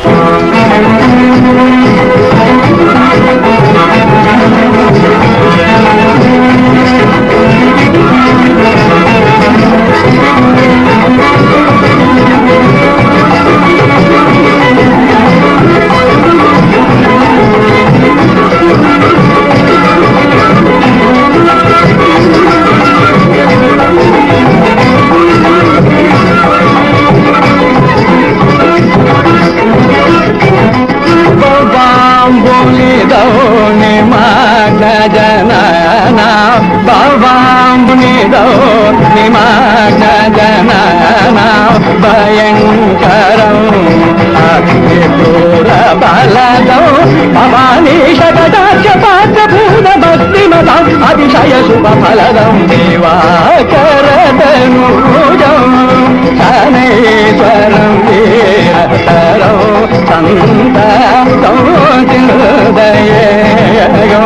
ಬಾಂಬುನಿದೌನಿ ಮಗ್ನ ಜನನ ಬಾಂಬುನಿದೌ ನಿಮಗ್ನ ಜನನ ಭಯಂಕರಂ ಅಗ್ನಿ ಕ್ರೂರ ಬಲದೌ ಭವಾನಿ ಶಕಟಾಕ್ಷ ಪಾತ್ರ ಭೂತ ಭಕ್ತಿಮದ ಅತಿಶಯ ಶುಭ ಫಲದಂ ದಿವಾಕರದನುಜಂ ಶನೈಶ್ವರಂ ವೀರತರೌ ಸಂತ ಹೃದಯೋ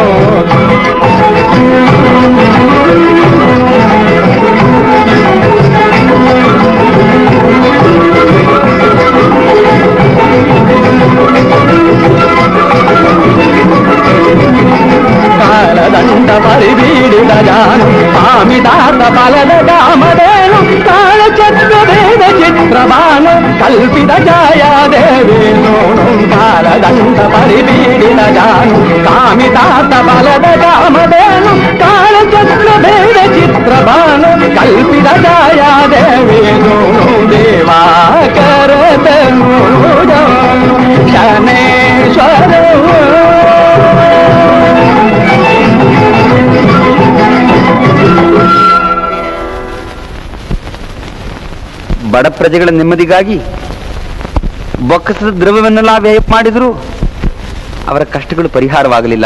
ಕಾಲದಂಡ ಪರಿಬೀಡಿದ ಜಾನು ಆಮಿದಾತ ಫಲದ ಕಾಮಧೇನು ಕಾಲಚಕ್ರ ಭೇದ ಚಿತ್ರಬಾನು ಕಲ್ಪಿತ ಛಾಯಾದೇವಿ ನೋಡು ಕಾಲದಂಡ ಪರಿಬೀಡಿದ ಜಾನು ಕಾಮಿತಾತ ಫಲದ ಕಾಮಧೇನು ಕಾಲಚಕ್ರ ಭೇದ ಚಿತ್ರಬಾನು ಕಲ್ಪಿತ ಛಾಯಾದೇವಿ ನೋಡು ದೇವಾಕರದ ನೋಡು ಶನೇಶ್ವರವು ಬಡ ಪ್ರಜೆಗಳ ನೆಮ್ಮದಿಗಾಗಿ ಬೊಕ್ಕಸದ ದ್ರವ್ಯವನ್ನೆಲ್ಲ ವ್ಯಯ ಮಾಡಿದರೂ ಅವರ ಕಷ್ಟಗಳು ಪರಿಹಾರವಾಗಲಿಲ್ಲ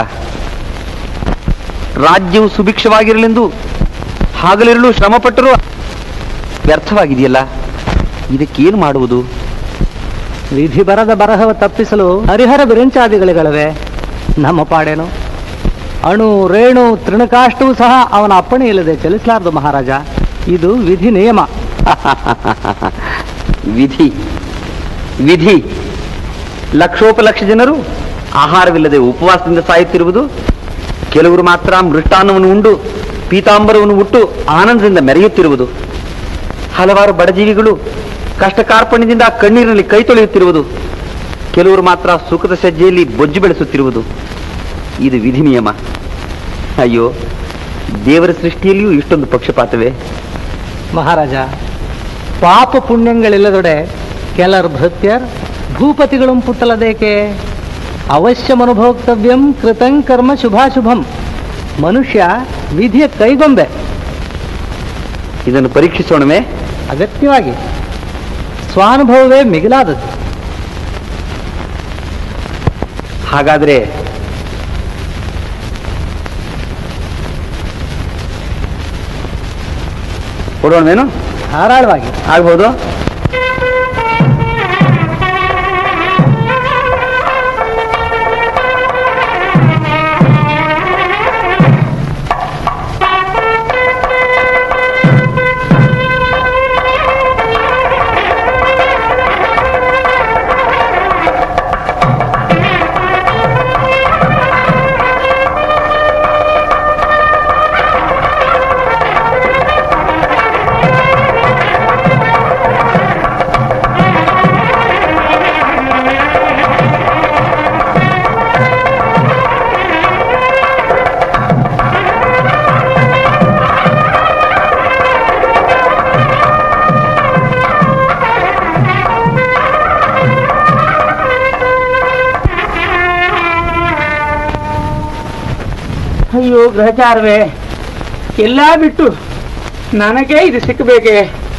ರಾಜ್ಯವು ಸುಭಿಕ್ಷವಾಗಿರಲೆಂದು ಹಾಗಲಿರಲು ಶ್ರಮಪಟ್ಟರೂ ವ್ಯರ್ಥವಾಗಿದೆಯಲ್ಲ ಇದಕ್ಕೇನು ಮಾಡುವುದು ವಿಧಿ ಬರದ ಬರಹವ ತಪ್ಪಿಸಲು ಹರಿಹರ ಬಿರಂಚಾದಿಗಳಿಗಳವೆ ನಮ್ಮ ಪಾಡೇನು ಅಣು ರೇಣು ತೃಣಕಾಷ್ಟವೂ ಸಹ ಅವನ ಅಪ್ಪಣೆ ಇಲ್ಲದೆ ಚಲಿಸಲಾರದು ಮಹಾರಾಜ ಇದು ವಿಧಿ ನಿಯಮ ವಿಧಿ ವಿಧಿ ಲಕ್ಷೋಪಲಕ್ಷ ಜನರು ಆಹಾರವಿಲ್ಲದೆ ಉಪವಾಸದಿಂದ ಸಾಯುತ್ತಿರುವುದು ಕೆಲವರು ಮಾತ್ರ ಮೃಷ್ಟಾನ್ನವನ್ನು ಉಂಡು ಪೀತಾಂಬರವನ್ನು ಉಟ್ಟು ಆನಂದದಿಂದ ಮೆರೆಯುತ್ತಿರುವುದು ಹಲವಾರು ಬಡಜೀವಿಗಳು ಕಷ್ಟ ಕಾರ್ಪಣ್ಯದಿಂದ ಕಣ್ಣೀರಿನಲ್ಲಿ ಕೈ ತೊಳೆಯುತ್ತಿರುವುದು ಕೆಲವರು ಮಾತ್ರ ಸುಖದ ಸಜ್ಜೆಯಲ್ಲಿ ಬೊಜ್ಜು ಬೆಳೆಸುತ್ತಿರುವುದು ಇದು ವಿಧಿ ನಿಯಮ ಅಯ್ಯೋ ದೇವರ ಸೃಷ್ಟಿಯಲ್ಲಿಯೂ ಇಷ್ಟೊಂದು ಪಕ್ಷಪಾತವೇ ಮಹಾರಾಜ ಪಾಪ ಪುಣ್ಯಗಳಿಲ್ಲದೊಡೆ ಕೆಲರ್ ಭೃತ್ಯರ್ ಭೂಪತಿಗಳು ಪುಟ್ಟಲದೇಕೆ ಅವಶ್ಯಮನುಭೋಕ್ತವ್ಯಂ ಕೃತಂ ಕರ್ಮ ಶುಭಾಶುಭಂ ಮನುಷ್ಯ ವಿಧಿಯ ಕೈಗೊಂಬೆ ಇದನ್ನು ಪರೀಕ್ಷಿಸೋಣವೇ ಅಗತ್ಯವಾಗಿ ಸ್ವಾನುಭವವೇ ಮಿಗಿಲಾದದ್ದು ಹಾಗಾದ್ರೆ ಕೊಡೋಣವೇನು ಧಾರಾಳವಾಗಿ ಆಗ್ಬೋದು ಅಯ್ಯೋ ಗ್ರಹಚಾರವೇ ಎಲ್ಲ ಬಿಟ್ಟು ನನಗೆ ಇದು ಸಿಕ್ಕಬೇಕೆ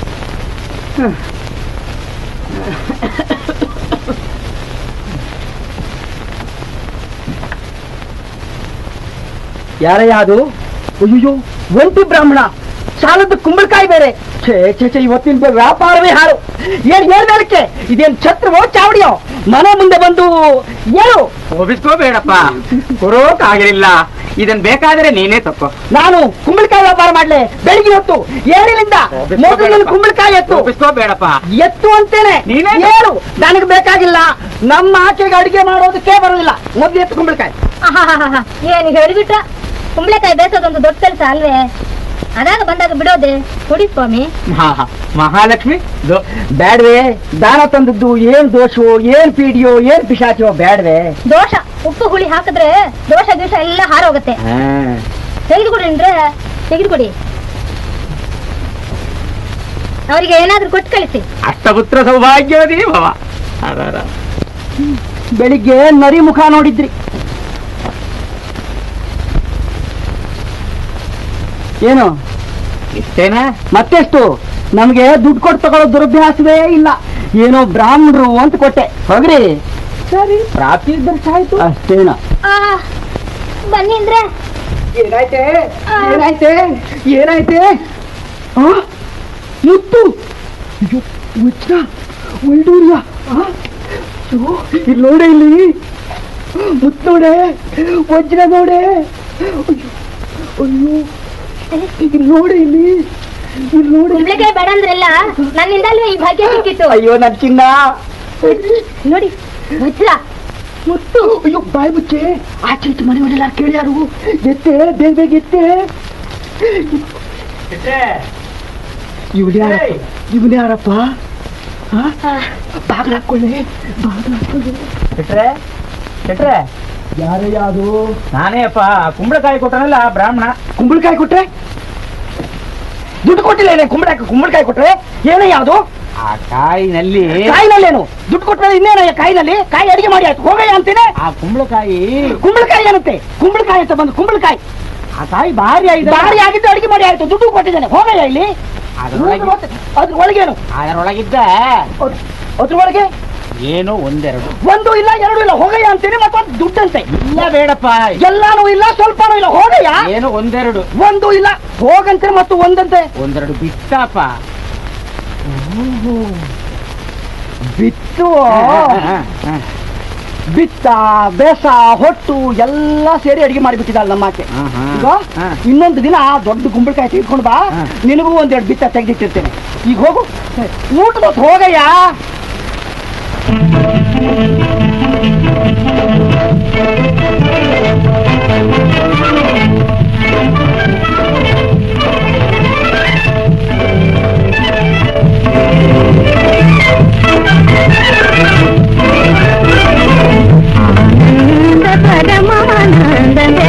ಯಾರಯ್ಯ ಅದು ಅಯ್ಯೋ ಒಂಟಿ ಬ್ರಾಹ್ಮಣ ಸಾಲದ ಕುಂಬಳಕಾಯಿ ಬೇರೆ ಛೇ ಛೇ ಛೇ ಇವತ್ತಿನ ಬ- ವ್ಯಾಪಾರವೇ ಹಾಳು ಏನ್ ಹೇಳ್ದಕ್ಕೆ ಇದೇನ್ ಛತ್ರವೋ ಚಾವಡಿಯೋ ಮನೆ ಮುಂದೆ ಬಂದು ಏನು ಒಬಿಸ್ಕೋಬೇಡಪ್ಪ ಕೊರೋಕ್ಕಾಗಲಿಲ್ಲ ಇದನ್ ಬೇಕಾದ್ರೆ ನೀನೇ ತಕ್ಕೋ ನಾನು ಕುಂಬಳಕಾಯಿ ವ್ಯಾಪಾರ ಮಾಡ್ಲೆ ಬೆಳಿಗ್ಗೆ ಹೊತ್ತು ಏಳಿನಿಂದ ಮೊದಲು ನೀನು ಕುಂಬಳಕಾಯಿ ಎತ್ತು ಬೇಡಪ್ಪ ಎತ್ತು ಅಂತೇನೆ ನೀನೇ ಹೇಳು ನನಗೆ ಬೇಕಾಗಿಲ್ಲ ನಮ್ಮ ಆಚೆಗೆ ಅಡಿಗೆ ಮಾಡೋದಕ್ಕೆ ಬರೋದಿಲ್ಲ ಮೊದ್ಲು ಎತ್ತು ಕುಂಬಳಕಾಯಿ ಆಹಾಹಾಹಾ. ಏನು ಹೇಳಿಬಿಟ್ಟ ಕುಂಬಳಕಾಯಿ ಬೇಸೋದೊಂದು ದೊಡ್ಡ ಕೆಲಸ ಅಲ್ವೇ ಅದಾಗ ಬಂದಾಗ ಬಿಡೋದೆ ಕೊಡಿ ಸ್ವಾಮಿ ಮಹಾಲಕ್ಷ್ಮಿ ಬ್ಯಾಡ್ವೆ ದಾನ ತಂದದ್ದು ಏನ್ ದೋಷವೋ ಏನ್ ಪೀಡಿಯೋ ಏನ್ ಪಿಶಾಚಿಯೋ ಬ್ಯಾಡ್ವೆ ದೋಷ ಉಪ್ಪು ಹುಳಿ ಹಾಕಿದ್ರೆ ದೋಷ ದೋಷ ಎಲ್ಲ ಹಾರೋಗುತ್ತೆ ತೆಗೆದುಕೊಡಿ ಅಂದ್ರೆ ತೆಗೆದುಕೊಡಿ ಅವರಿಗೆ ಏನಾದ್ರೂ ಕೊಟ್ಟು ಕಳಿಸಿ ಅಷ್ಟಪುತ್ರ ಸೌಭಾಗ್ಯವತಿ ಭವ ಬೆಳಿಗ್ಗೆ ನರಿ ಮುಖ ನೋಡಿದ್ರಿ ಏನು ಇಷ್ಟೇನಾ ಮತ್ತೆಷ್ಟು ನಮ್ಗೆ ದುಡ್ಡು ಕೊಟ್ಟು ತಗೊಳ್ಳೋ ದುರಭ್ಯಾಸವೇ ಇಲ್ಲ ಏನೋ ಬ್ರಾಹ್ಮಣರು ಅಂತ ಕೊಟ್ಟೆ ಹೋಗ್ರಿ ಸರಿ ಪ್ರಾಪ್ತಿ ಆಯ್ತು ಅಷ್ಟೇನ ಆ ಬನ್ನಿ ಅಂದ್ರೆ ಏನಾಯ್ತೆ ಏನಾಯ್ತೆ ಏನಾಯ್ತೆ ಆ? ಮುತ್ತು ಅಯ್ಯೋ ವಜ್ರ ಒಳ್ದೂರ್ಯ ಇಲ್ಲಿ ನೋಡೆ ಇಲ್ಲಿ ಮುತ್ತು ನೋಡೆ ವಜ್ರ ನೋಡೆ ಅಯ್ಯೋ ಅಯ್ಯೋ ಇಲ್ಲಿ ನೋಡೆ ಇಲ್ಲಿ ಇಲ್ಲಿ ನೋಡೆ ಕುಂಬಳಕಾಯಿ ಬೇಡ ಅಂದ್ರಲ್ಲ ನನ್ನಿಂದ ಅಲ್ವೇ ಈ ಭಾಗ್ಯ ಸಿಕ್ಕಿತ್ತು ಅಯ್ಯೋ ನನ್ ಚಿನ್ನ ನೋಡಿ ವಜ್ರ ಮುತ್ತು ಅಯ್ಯೋ ಬಾಯ್ ಮುಚ್ಚೆ ಆಚೆ ಈಚೆ ಮನೆ ಮನೆಲ್ಲ ಕೇಳ್ಯಾರು ಎತ್ತೆ ಬೇಗ ಬೇಗ ಎತ್ತೆ ಇವನ್ ಯಾರಪ್ಪ ಇವನ್ ಯಾರಪ್ಪ ಬಾಗ್ಲ ಹಾಕೊಳ್ಳಿ ಬಾಗ್ಲ ಹಾಕೊಳ್ಳಿ ಬಿಟ್ರೆ ಬಿಟ್ರೆ ಯಾರೇ ಯಾರು ನಾನೇ ಅಪ್ಪ ಕುಂಬಳಕಾಯಿ ಕೊಟ್ಟನಲ್ಲ ಬ್ರಾಹ್ಮಣ ಕುಂಬಳಕಾಯಿ ಕೊಟ್ರೆ ದುಡ್ಡು ಕೊಟ್ಟಿಲ್ಲ ಏನೇ ಕುಂಬಳಕಾಯಿ ಕುಂಬಳಕಾಯಿ ಕೊಟ್ರೆ ಏನೇ ಯಾವುದು ಆ ಕಾಯಿನಲ್ಲಿ ಕಾಯಿನಲ್ಲೇನು ದುಡ್ಡು ಕೊಟ್ರೆ ಇನ್ನೇನಯ್ಯ ಕಾಯಿನಲ್ಲಿ ಕಾಯಿ ಅಡಿಗೆ ಮಾಡಿ ಆಯ್ತು ಹೋಗಯ್ಯ ಅಂತೀನಿ ಆ ಕುಂಬಳಕಾಯಿ ಕುಂಬಳಕಾಯಿ ಏನಂತೆ ಕುಂಬಳಕಾಯಿ ಅಂತ ಬಂದು ಕುಂಬಳಕಾಯಿ ಆ ಕಾಯಿ ಭಾರಿ ಆಗಿದೆ ದಾರಿ ಆಗಿದ್ದು ಅಡಿಗೆ ಮಾಡಿ ಆಯ್ತು ದುಡ್ಡು ಕೊಟ್ಟಿದ್ದಾನೆ ಹೋಗಯ್ಯ ಇಲ್ಲಿ ಅದರೊಳಗೆ ಅದ್ರ ಒಳಗೇನು ಅದರೊಳಗಿದ್ದ ಅದ್- ಅದ್ರ ಒಳಗೆ ಏನೋ ಒಂದೆರಡು ಒಂದು ಇಲ್ಲ ಎರಡು ಇಲ್ಲ ಹೋಗಯ್ಯ ಅಂತೀನಿ ಮತ್ತೊಂದು ದುಡ್ಡಂತೆ ಇಲ್ಲ ಬೇಡಪ್ಪ ಎಲ್ಲಾನು ಇಲ್ಲ ಸ್ವಲ್ಪನೂ ಇಲ್ಲ ಹೋಗಯ್ಯ ಏನೋ ಒಂದೆರಡು ಒಂದು ಇಲ್ಲ ಹೋಗಂತೆ ಮತ್ತು ಒಂದಂತೆ ಒಂದೆರಡು ಬಿಟ್ಟಪ್ಪ ಬಿತ್ತು ಬಿತ್ತ ಬೇಸ ಹೊಟ್ಟು ಎಲ್ಲ ಸೇರಿ ಅಡಿಗೆ ಮಾಡಿಬಿಟ್ಟಿದ್ದಾಳೆ ನಮ್ಮ ಆಕೆ ಈಗ ಹಾ. ಇನ್ನೊಂದು ದಿನ ದೊಡ್ಡ ಗುಂಬಳಕಾಯಿ ತೆಗೆದುಕೊಂಡು ಬಾ ಹಾ. ನಿನಗೂ ಒಂದೆರಡು ಬಿತ್ತ ತೆಗೆದಿಟ್ಟಿರ್ತೇನೆ ಈಗ ಹೋಗು ಊಟದ ಹೊತ್ತು ಹೋಗಯ್ಯ ಪರಮಾನಂದವೇ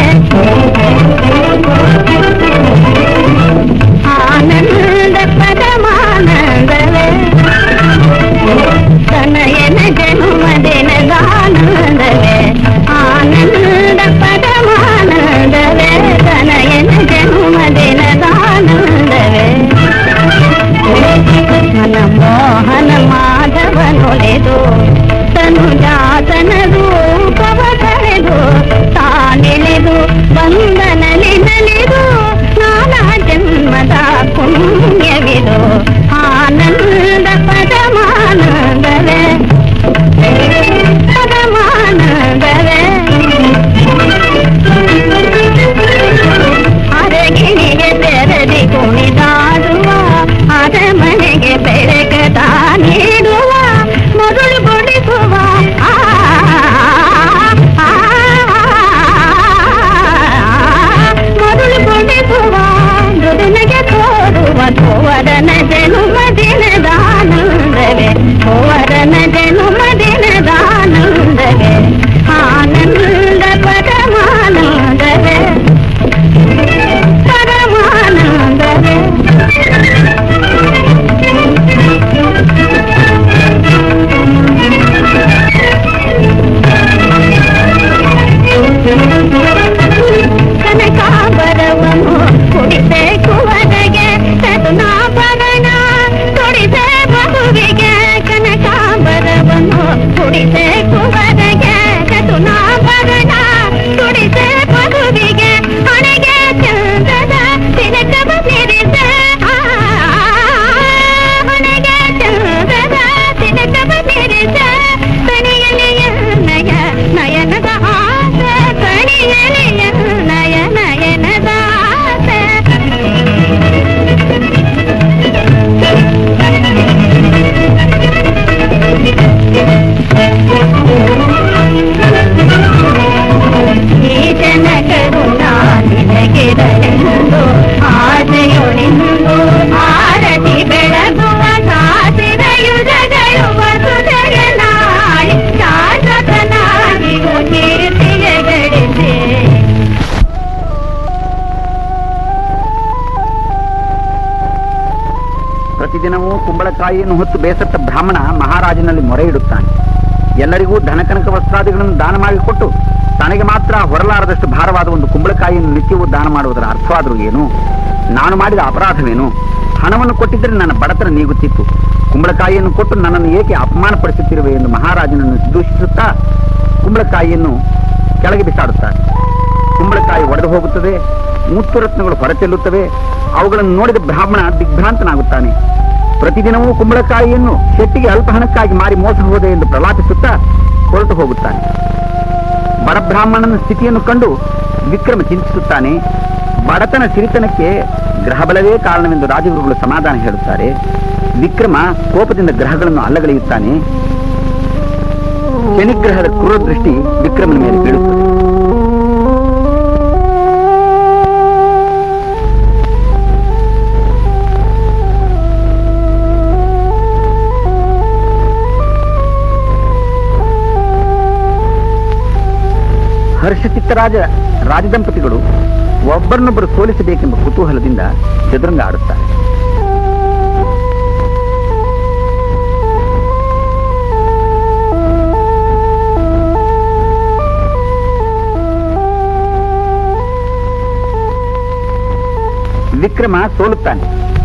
ಆನಂದ ಪರಮಾನಂದವೇ ತನಯನ ಜನುಮದಿನದಾನಂದವೇ ಆನಂದ ಪರಮಾನಂದವೇ ತನಯನ ಕುಂಬಳಕಾಯಿಯನ್ನು ಹೊತ್ತು ಬೇಸತ್ತ ಬ್ರಾಹ್ಮಣ ಮಹಾರಾಜನಲ್ಲಿ ಮೊರೆ ಇಡುತ್ತಾನೆ ಎಲ್ಲರಿಗೂ ಧನಕನಕ ವಸ್ತ್ರಾದಿಗಳನ್ನು ದಾನ ಮಾಡಿಕೊಟ್ಟು ತನಗೆ ಮಾತ್ರ ಹೊರಲಾರದಷ್ಟು ಭಾರವಾದ ಒಂದು ಕುಂಬಳಕಾಯಿಯನ್ನು ನಿತ್ಯವೂ ದಾನ ಮಾಡುವುದರ ಅರ್ಥವಾದರೂ ಏನು ನಾನು ಮಾಡಿದ ಅಪರಾಧವೇನು ಹಣವನ್ನು ಕೊಟ್ಟಿದ್ದರೆ ನನ್ನ ಬಡತನ ನೀಗುತ್ತಿತ್ತು ಕುಂಬಳಕಾಯಿಯನ್ನು ಕೊಟ್ಟು ನನ್ನನ್ನು ಏಕೆ ಅಪಮಾನಪಡಿಸುತ್ತಿರುವೆ ಎಂದು ಮಹಾರಾಜನನ್ನು ದೂಷಿಸುತ್ತಾ ಕುಂಬಳಕಾಯಿಯನ್ನು ಕೆಳಗೆ ಬಿಸಾಡುತ್ತಾರೆ ಕುಂಬಳಕಾಯಿ ಒಡೆದು ಹೋಗುತ್ತದೆ ಮುತ್ತು ರತ್ನಗಳು ಹೊರಚೆಲ್ಲುತ್ತವೆ ಅವುಗಳನ್ನು ನೋಡಿದ ಬ್ರಾಹ್ಮಣ ದಿಗ್ಭ್ರಾಂತನಾಗುತ್ತಾನೆ ಪ್ರತಿದಿನವೂ ಕುಂಬಳಕಾಯಿಯನ್ನು ಶೆಟ್ಟಿಗೆ ಅಲ್ಪ ಹಣಕ್ಕಾಗಿ ಮಾರಿ ಮೋಸ ಹೋದೆ ಎಂದು ಪ್ರಲಾಪಿಸುತ್ತಾ ಹೊರಟು ಹೋಗುತ್ತಾನೆ ಬಡಬ್ರಾಹ್ಮಣನ ಸ್ಥಿತಿಯನ್ನು ಕಂಡು ವಿಕ್ರಮ ಚಿಂತಿಸುತ್ತಾನೆ ಬಡತನ ಸಿರಿತನಕ್ಕೆ ಗ್ರಹಬಲವೇ ಕಾರಣವೆಂದು ರಾಜಗುರುಗಳು ಸಮಾಧಾನ ಹೇಳುತ್ತಾರೆ ವಿಕ್ರಮ ಕೋಪದಿಂದ ಗ್ರಹಗಳನ್ನು ಅಲ್ಲಗಳೆಯುತ್ತಾನೆ ಶನಿಗ್ರಹದ ಕ್ರೂರ ದೃಷ್ಟಿ ವಿಕ್ರಮನ ಮೇಲೆ ಬೀಳುತ್ತದೆ ಹರ್ಷಚಿತ್ತರಾಜ ರಾಜದಂಪತಿಗಳು ಒಬ್ಬರನ್ನೊಬ್ಬರು ಸೋಲಿಸಬೇಕೆಂಬ ಕುತೂಹಲದಿಂದ ಚದುರಂಗ ಆಡುತ್ತಾರೆ ವಿಕ್ರಮ ಸೋಲುತ್ತಾನೆ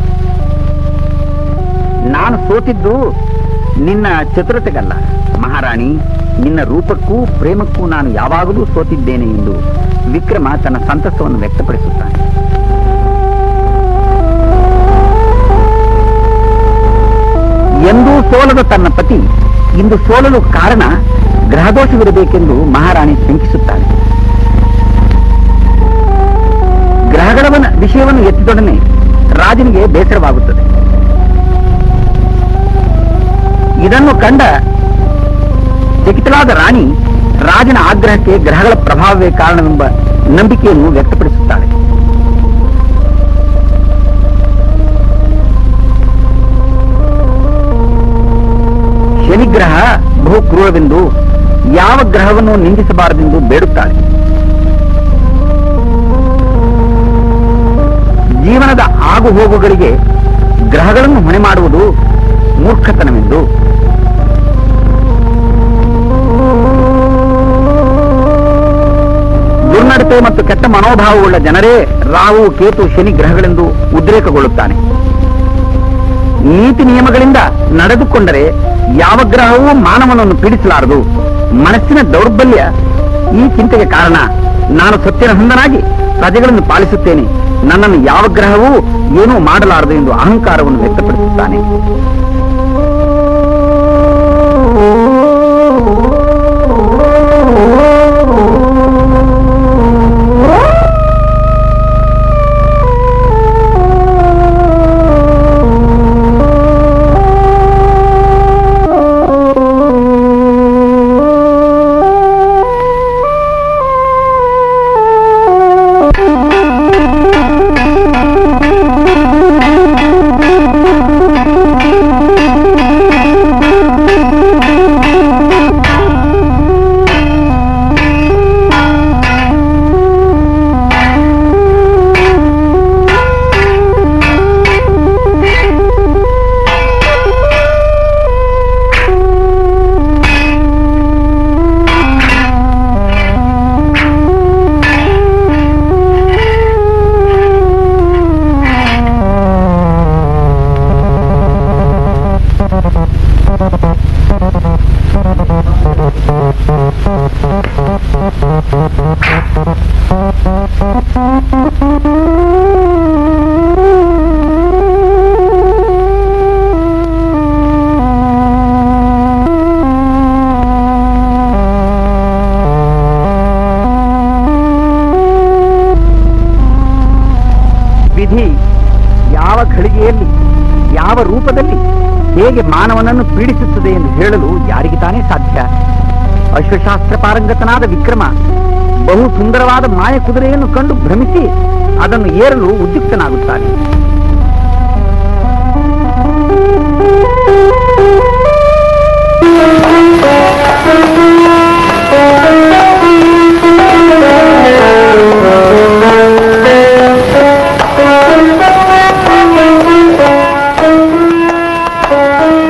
ನಾನು ಸೋತಿದ್ದು ನಿನ್ನ ಚತುರತೆಗಲ್ಲ ಮಹಾರಾಣಿ ನಿನ್ನ ರೂಪಕ್ಕೂ ಪ್ರೇಮಕ್ಕೂ ನಾನು ಯಾವಾಗಲೂ ಸೋತಿದ್ದೇನೆ ಎಂದು ವಿಕ್ರಮ ತನ್ನ ಸಂತಸವನ್ನು ವ್ಯಕ್ತಪಡಿಸುತ್ತಾನೆ ಎಂದೂ ಸೋಲದ ತನ್ನ ಪತಿ ಇಂದು ಸೋಲಲು ಕಾರಣ ಗ್ರಹದೋಷವಿರಬೇಕೆಂದು ಮಹಾರಾಣಿ ಶಂಕಿಸುತ್ತಾಳೆ ಗ್ರಹಗಳ ವಿಷಯವನ್ನು ಎತ್ತಿದೊಡನೆ ರಾಜನಿಗೆ ಬೇಸರವಾಗುತ್ತದೆ ಇದನ್ನು ಕಂಡ ಚಕಿತಳಾದ ರಾಣಿ ರಾಜನ ಆಗ್ರಹಕ್ಕೆ ಗ್ರಹಗಳ ಪ್ರಭಾವವೇ ಕಾರಣವೆಂಬ ನಂಬಿಕೆಯನ್ನು ವ್ಯಕ್ತಪಡಿಸುತ್ತಾಳೆ ಶನಿಗ್ರಹ ಬಹು ಕ್ರೂರವೆಂದು ಯಾವ ಗ್ರಹವನ್ನು ನಿಂದಿಸಬಾರದೆಂದು ಬೇಡುತ್ತಾಳೆ ಜೀವನದ ಆಗು ಹೋಗುಗಳಿಗೆ ಗ್ರಹಗಳನ್ನು ಹೊಣೆ ಮಾಡುವುದು ಮೂರ್ಖತನವೆಂದು ದುರ್ನಡತೆ ಮತ್ತು ಕೆಟ್ಟ ಮನೋಭಾವವುಳ್ಳ ಜನರೇ ರಾಹು ಕೇತು ಶನಿ ಗ್ರಹಗಳೆಂದು ಉದ್ರೇಕಗೊಳ್ಳುತ್ತಾನೆ ನೀತಿ ನಿಯಮಗಳಿಂದ ನಡೆದುಕೊಂಡರೆ ಯಾವ ಗ್ರಹವೂ ಮಾನವನನ್ನು ಪೀಡಿಸಲಾರದು ಮನಸ್ಸಿನ ದೌರ್ಬಲ್ಯ ಈ ಚಿಂತೆಗೆ ಕಾರಣ ನಾನು ಸತ್ಯನ ಹಂದನಾಗಿ ಪ್ರಜೆಗಳನ್ನು ಪಾಲಿಸುತ್ತೇನೆ ನನ್ನನ್ನು ಯಾವ ಗ್ರಹವೂ ಏನೂ ಮಾಡಲಾರದು ಎಂದು ಅಹಂಕಾರವನ್ನು ವ್ಯಕ್ತಪಡಿಸುತ್ತಾನೆ ವಿಧಿ ಯಾವ ಘಳಿಗೆಯಲ್ಲಿ ಯಾವ ರೂಪದಲ್ಲಿ ಹೇಗೆ ಮಾನವನನ್ನು ಪೀಡಿಸುತ್ತದೆ ಎಂದು ಹೇಳಲು ಯಾರಿಗೆ ತಾನೇ ಸಾಧ್ಯ ಅಶ್ವಶಾಸ್ತ್ರ ಪಾರಂಗತನಾದ ವಿಕ್ರಮ ಬಹು ಸುಂದರವಾದ ಮಾಯ ಕುದುರೆಯನ್ನು ಕಂಡು ಭ್ರಮಿಸಿ ಅದನ್ನು ಏರಲು ಉದ್ಯುಕ್ತನಾಗುತ್ತಾನೆ Thank you.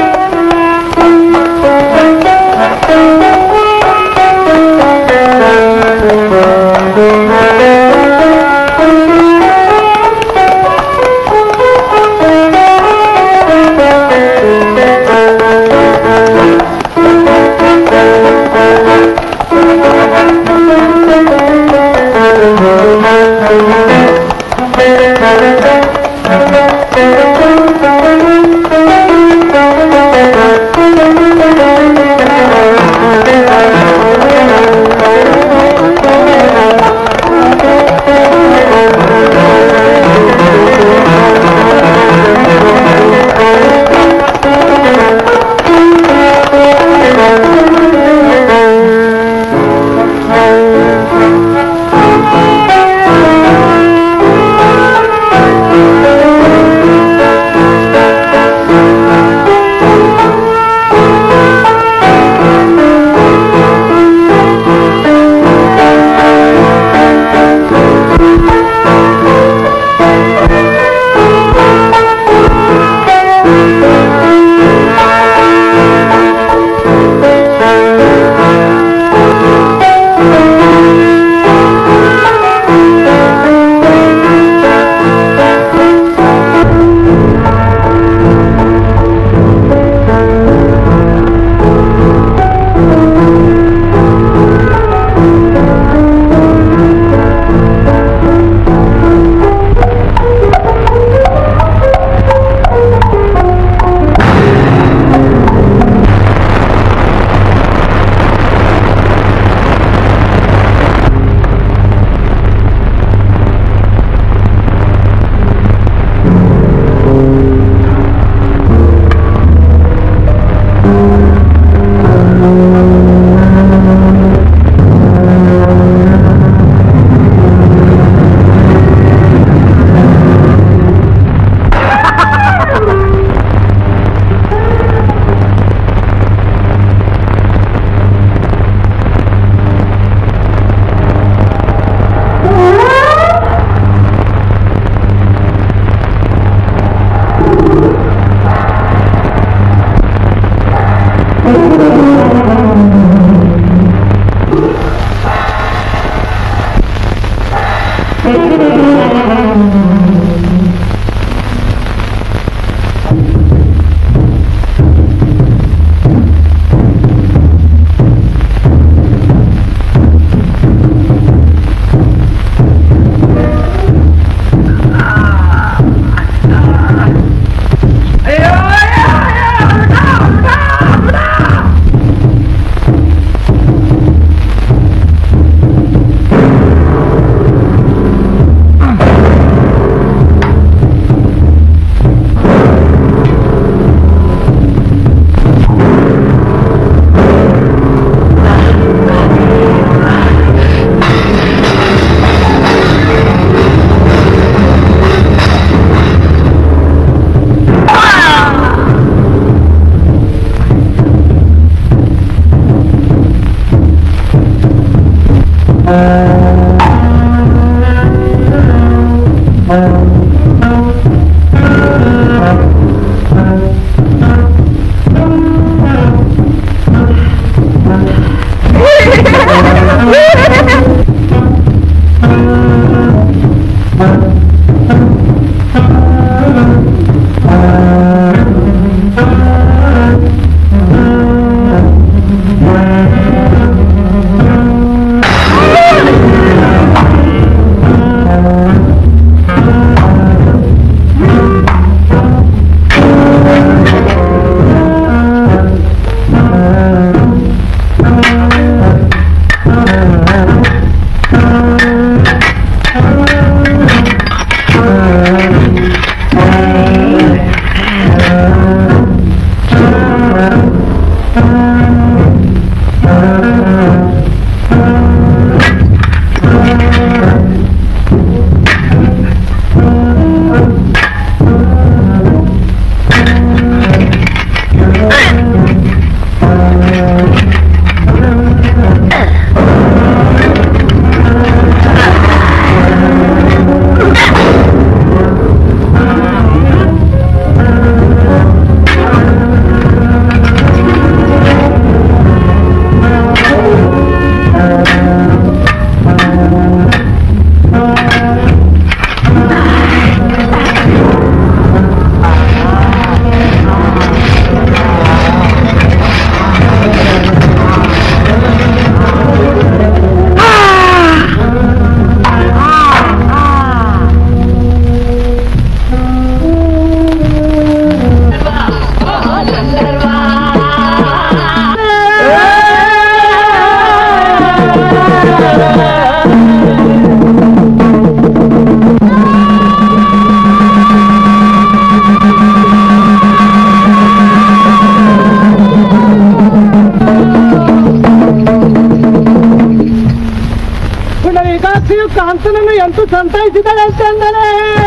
ಪುನರೀಕಾಕ್ಷಿಯು ಕಾಂತನನ್ನು ಎಂತೂ ಸಂತೈಸಿದಳೆ ಅಂತಂದರೆ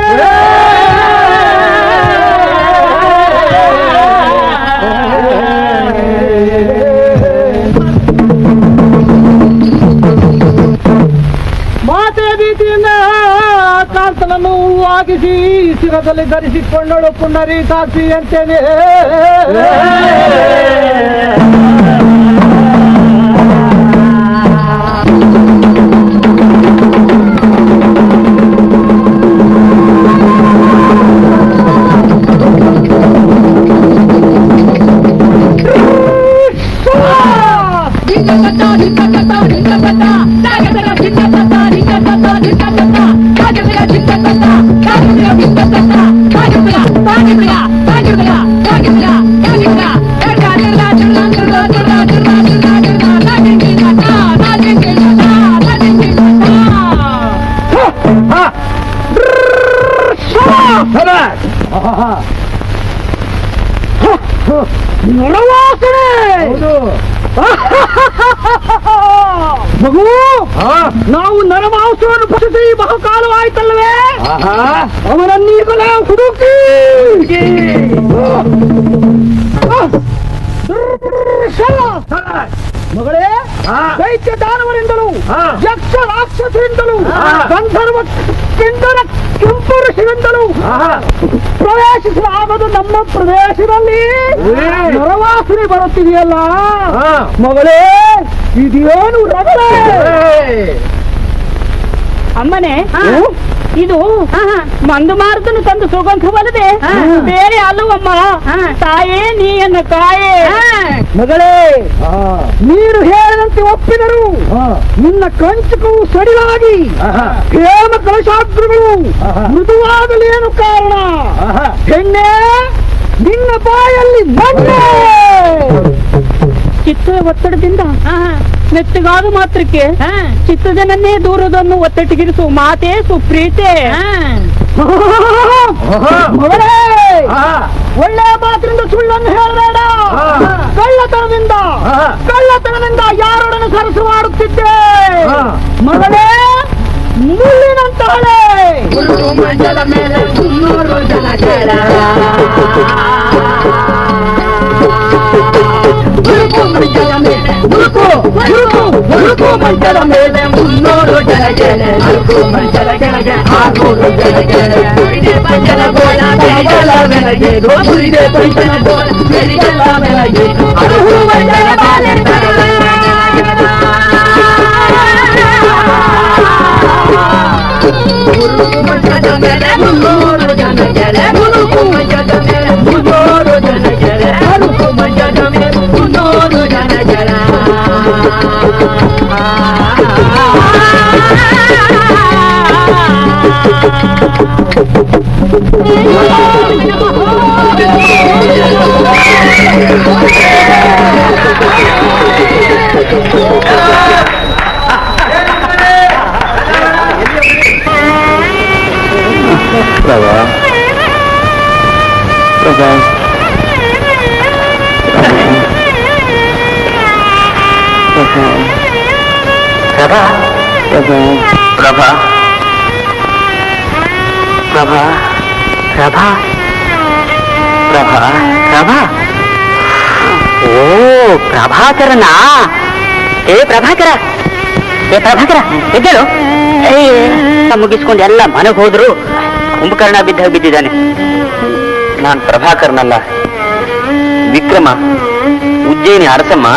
ಮಾತೆಯ ಭೀತಿಯಿಂದ ಕಾಂತನನ್ನು ಹೂವಾಗಿಸಿ ಶಿರದಲ್ಲಿ ಧರಿಸಿಕೊಂಡಳು ಪುನರೀಕಾಕ್ಷಿ ಅಂತೇನೆ ಮಗು ನಾವು ನರಮಾಂಸವನ್ನು ಭಕ್ಷಿಸಿ ಬಹುಕಾಲವಾಯ್ತಲ್ಲವೇ ಅವನನ್ನೀಗಲೇ ಹುಡುಕಿ ಮಗಳೇ ದೈತ್ಯ ದಾನವರಿಂದಲೂ ಯಕ್ಷ ರಾಕ್ಷಸರಿಂದಲೂ ಗಂಧರ್ವ ಕಿಂಡರ ಕೆಂಪುರುಷರಿಂದಲೂ ಪ್ರವೇಶಿಸಲಾಗದು ನಮ್ಮ ಪ್ರದೇಶದಲ್ಲಿ ನರವಾಸನೆ ಬರುತ್ತಿದೆಯಲ್ಲ ಮಗಳೇ ಇದೇನು ರಗಳೆ ಅಮ್ಮನೆ ಇದು ಮಂದು ಮಾರುತನು ತಂದು ಸುಗಂಧವಲ್ಲದೆ ಬೇರೆ ಅಲ್ಲವಮ್ಮ ತಾಯೇ ನೀಯನ್ನ ಕಾಯೇ ಮಗಳೇ ನೀನು ಹೇಳಿದಂತೆ ಒಪ್ಪಿದರು ನಿನ್ನ ಕಂಚಕವು ಸಡಿಲಾಗಿ ಹೇಮ ಕಲಶಾಗ್ರಗಳು ಮೃದುವಾಗಲೇನು ಕಾರಣ ಹೆಣ್ಣೆ ನಿನ್ನ ಬಾಯಲ್ಲಿ ಮಣ್ಣೆ ಚಿತ್ತದ ಒತ್ತಡದಿಂದ ಮೆತ್ತಗಾದ ಮಾತ್ರಕ್ಕೆ ಚಿತ್ತದನನ್ನೇ ದೂರದನ್ನು ಒತ್ತಟ್ಟಿಗಿರಿಸು ಮಾತೇ ಸುಪ್ರೀತೆ ಮಗಳೇ ಒಳ್ಳೆ ಮಾತಿನಿಂದ ಸುಳ್ಳನ್ನು ಹೇಳಬೇಡ ಕಳ್ಳತನದಿಂದ ಕಳ್ಳತನದಿಂದ ಯಾರೊಡನೆ ಸರಸವಾಡುತ್ತಿದ್ದೆ ಮಗಳೇ ಮುಳ್ಳಿನಂತಹಳೆ ಪ್ರಭಾ ಪ್ರಭಾ ಪ್ರಭಾ ಪ್ರಭಾ ಪ್ರಭಾ ಪ್ರಭಾ ಪ್ರಭಾ ಪ್ರಭಾ ಪ್ರಭಾ ಓ ಪ್ರಭಾಕರನಾ ಏ ಪ್ರಭಾಕರ ಏ ಪ್ರಭಾಕರ ಎದ್ದೇಳು ಏ ಮುಗಿಸ್ಕೊಂಡು ಎಲ್ಲ ಮನೆಗೆ ಹೋದ್ರು ಕುಂಭಕರ್ಣ ಬಿದ್ದ ಬಿದ್ದಿದ್ದಾನೆ ನಾನ್ ಪ್ರಭಾಕರ್ನಲ್ಲ ವಿಕ್ರಮ ಉಜ್ಜಯಿನಿ ಅರಸಮ್ಮ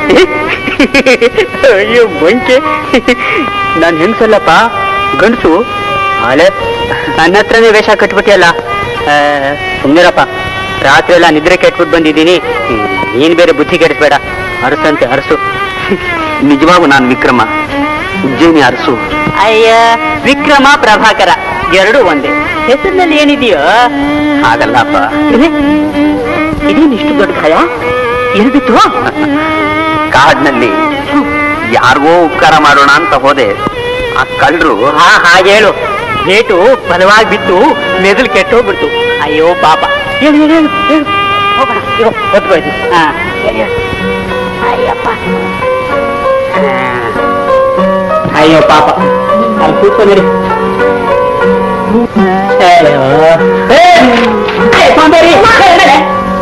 ಅಯ್ಯೋ ಬಂಕೆ ನಾನ್ ಹೆಂಗ್ಸಲ್ಲಪ್ಪ ಗಂಡಸು ಆಲೆ ನನ್ನ ಹತ್ರನೇ ವೇಷ ಕಟ್ಬಿಟ್ಟಿಯಲ್ಲ ಸುಮ್ಮನಿರಪ್ಪ ರಾತ್ರಿ ಎಲ್ಲ ನಿದ್ರೆ ಕೆಟ್ಬಿಟ್ಟು ಬಂದಿದ್ದೀನಿ ಹ್ಮ್, ನೀನ್ ಬೇರೆ ಬುದ್ಧಿ ಕೆಡಿಸ್ಬೇಡ ಅರಸಂತೆ ಅರಸು ನಿಜವಾಗೂ ನಾನು ವಿಕ್ರಮ ಉಜ್ಜಯಿನಿ ಅರಸು ಅಯ್ಯ ವಿಕ್ರಮ ಪ್ರಭಾಕರ ಎರಡು ಒಂದೇ ಹೆಸರಿನಲ್ಲಿ ಏನಿದೆಯೋ ಹಾಗಲ್ಲಪ್ಪ ಇದೇನಿಷ್ಟು ದೊಡ್ಡ ಭಯ ಎಲ್ಬಿತ್ತು ಕಾಡಿನಲ್ಲಿ ಯಾರಿಗೋ ಉಪಕಾರ ಮಾಡೋಣ ಅಂತ ಹೋದೆ ಆ ಕಳ್ಳರು ಹಾ ಹಾಗೆ ಹೇಳು ರೇಟು ಬಲವಾಗಿ ಬಿತ್ತು ಮೆದುಳು ಕೆಟ್ಟೋಗ್ಬಿಡ್ತು ಅಯ್ಯೋ ಪಾಪ ಹೇಳು ಹೇಳು ಹೇಳು ಹೇಳು ಹೋಗೋಣ ಇರೋ ಹೊತ್ಕೊಯ್ತು ಹಾ ಹೇಳು, ಹೇಳು. ಅಯ್ಯಪ್ಪ ಆ. ಅಯ್ಯೋ ಪಾಪ ಅಲ್ಲಿ ಕೂತ್ಕೊಂಡಿರಿ ಅಯ್ಯೋ ಏ, ಏ, ಸೋಂಬೇರಿ, ಬಾ, ಎದ್ದೇಳೆ.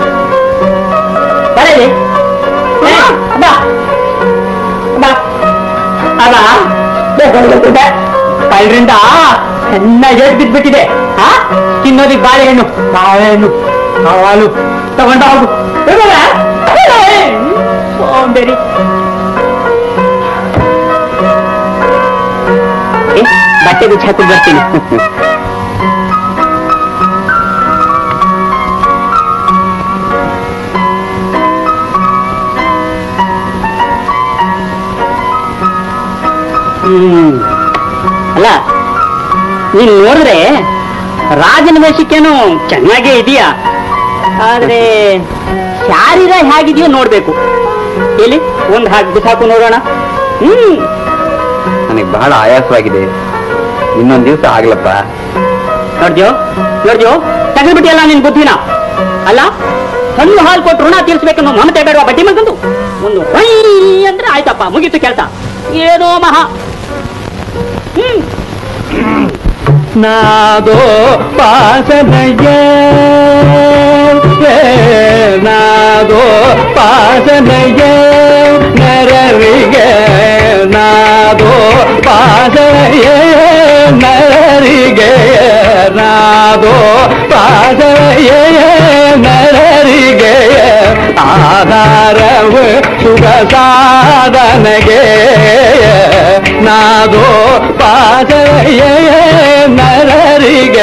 ಬರಲಿ ಏ, ಬಾ ಬಾ ಅಲ್ಲ ಕಳ್ಳರಿಂದ ಚೆನ್ನಾಗಿ ಏಟ್ ಬಿದ್ಬಿಟ್ಟಿದೆ ಹಾ ತಿನ್ನೋದಿಕ್ ಬಾಳೆಹಣ್ಣು ಬಾಳೆಹಣ್ಣು ಹಾಲು ತಗೊಂಡ ಹೋಗು ಹೋಗಲ್ಲ? ಏ, ಸೋಂಬೇರಿ ಏ, ಬಟ್ಟೆ ಬಿಚ್ಚಿ ಹಾಕೊಂಡು ಬರ್ತೀನಿ ಹ್ಮ್ ಅಲ್ಲ ನೀನ್ ನೋಡಿದ್ರೆ ರಾಜನ ವೇಷಕ್ಕೇನು ಚೆನ್ನಾಗೇ ಇದೆಯಾ ಆದ್ರೆ ಶಾರೀರ ಹೇಗಿದೆಯೋ ನೋಡ್ಬೇಕು ಎಲ್ಲಿ ಒಂದ್ ಹಾಕಿ ಬಿಸಾಕು ನೋಡೋಣ ಹ್ಮ್ ನನಗೆ ಬಹಳ ಆಯಾಸವಾಗಿದೆ ಇನ್ನೊಂದ್ ದಿವಸ ಆಗ್ಲಪ್ಪ ನೋಡ್ದ್ಯೋ ನೋಡ್ದ್ಯೋ ತೆಗೆದ್ಬಿಟ್ಟಿಯಲ್ಲ ನಿನ್ ಬುದ್ಧಿನ ಅಲ್ಲ ಹಣ್ಣು ಹಾಲು ಕೊಟ್ಟು ಋಣ ತೀರ್ಸ್ಬೇಕನ್ನೋ ಮಮತೆ ಬೇಡವಾ ಬಡ್ಡಿ ಮಗಂದು ಒಂದು ಹೊಯ್ ಅಂದ್ರೆ ಆಯ್ತಪ್ಪ ಮುಗೀತು ಕೆಲಸ ಏನೋ ಮಹಾ ಹ್ಮ್ ನಾದೋ ಪಾಸನಗೆ ನಾದೋ ಪಾಸನಗೆ ನರರಿಗೆ ನಾದೋ ಪಾಸನಗೆ ನರ ನರರಿಗೆ ನಾದೋ ಪಾದಯ ನರರಿಗೆ ಆಧಾರವು ಸುಖ ಸಾಧನೆಗೆ ನಾದೋ ಪಾದಯ ನರರಿಗೆ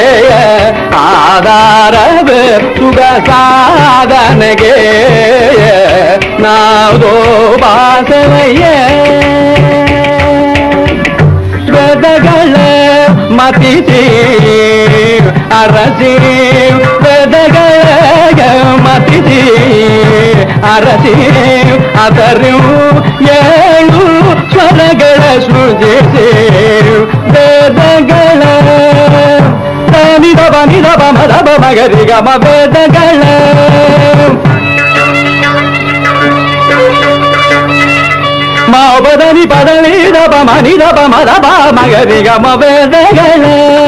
ಆಧಾರವು ಸುಖ ಸಾಧನೆಗೆ ನಾದೋ ಪಾದಯ ವೇದಗಳ ಮತಿಸಿ ಅರಸಿ ವೇದಗಳ ಮತಿಸಿ ಅರಸಿ ಅದರು ಏಳು ಸ್ವರಗಳ ಸೃಜಿಸಿ ವೇದಗಳ ನಿರಬ ನಿರಬ ಮದಬ ಮಗರಿಗಮ ವೇದಗಳ ಮಾವದನಿ ಪದನಿ ದಪ ಮನಿ ದಪ ಮದಪ ಮಗರಿ ಗಮ ವೇದಗಳ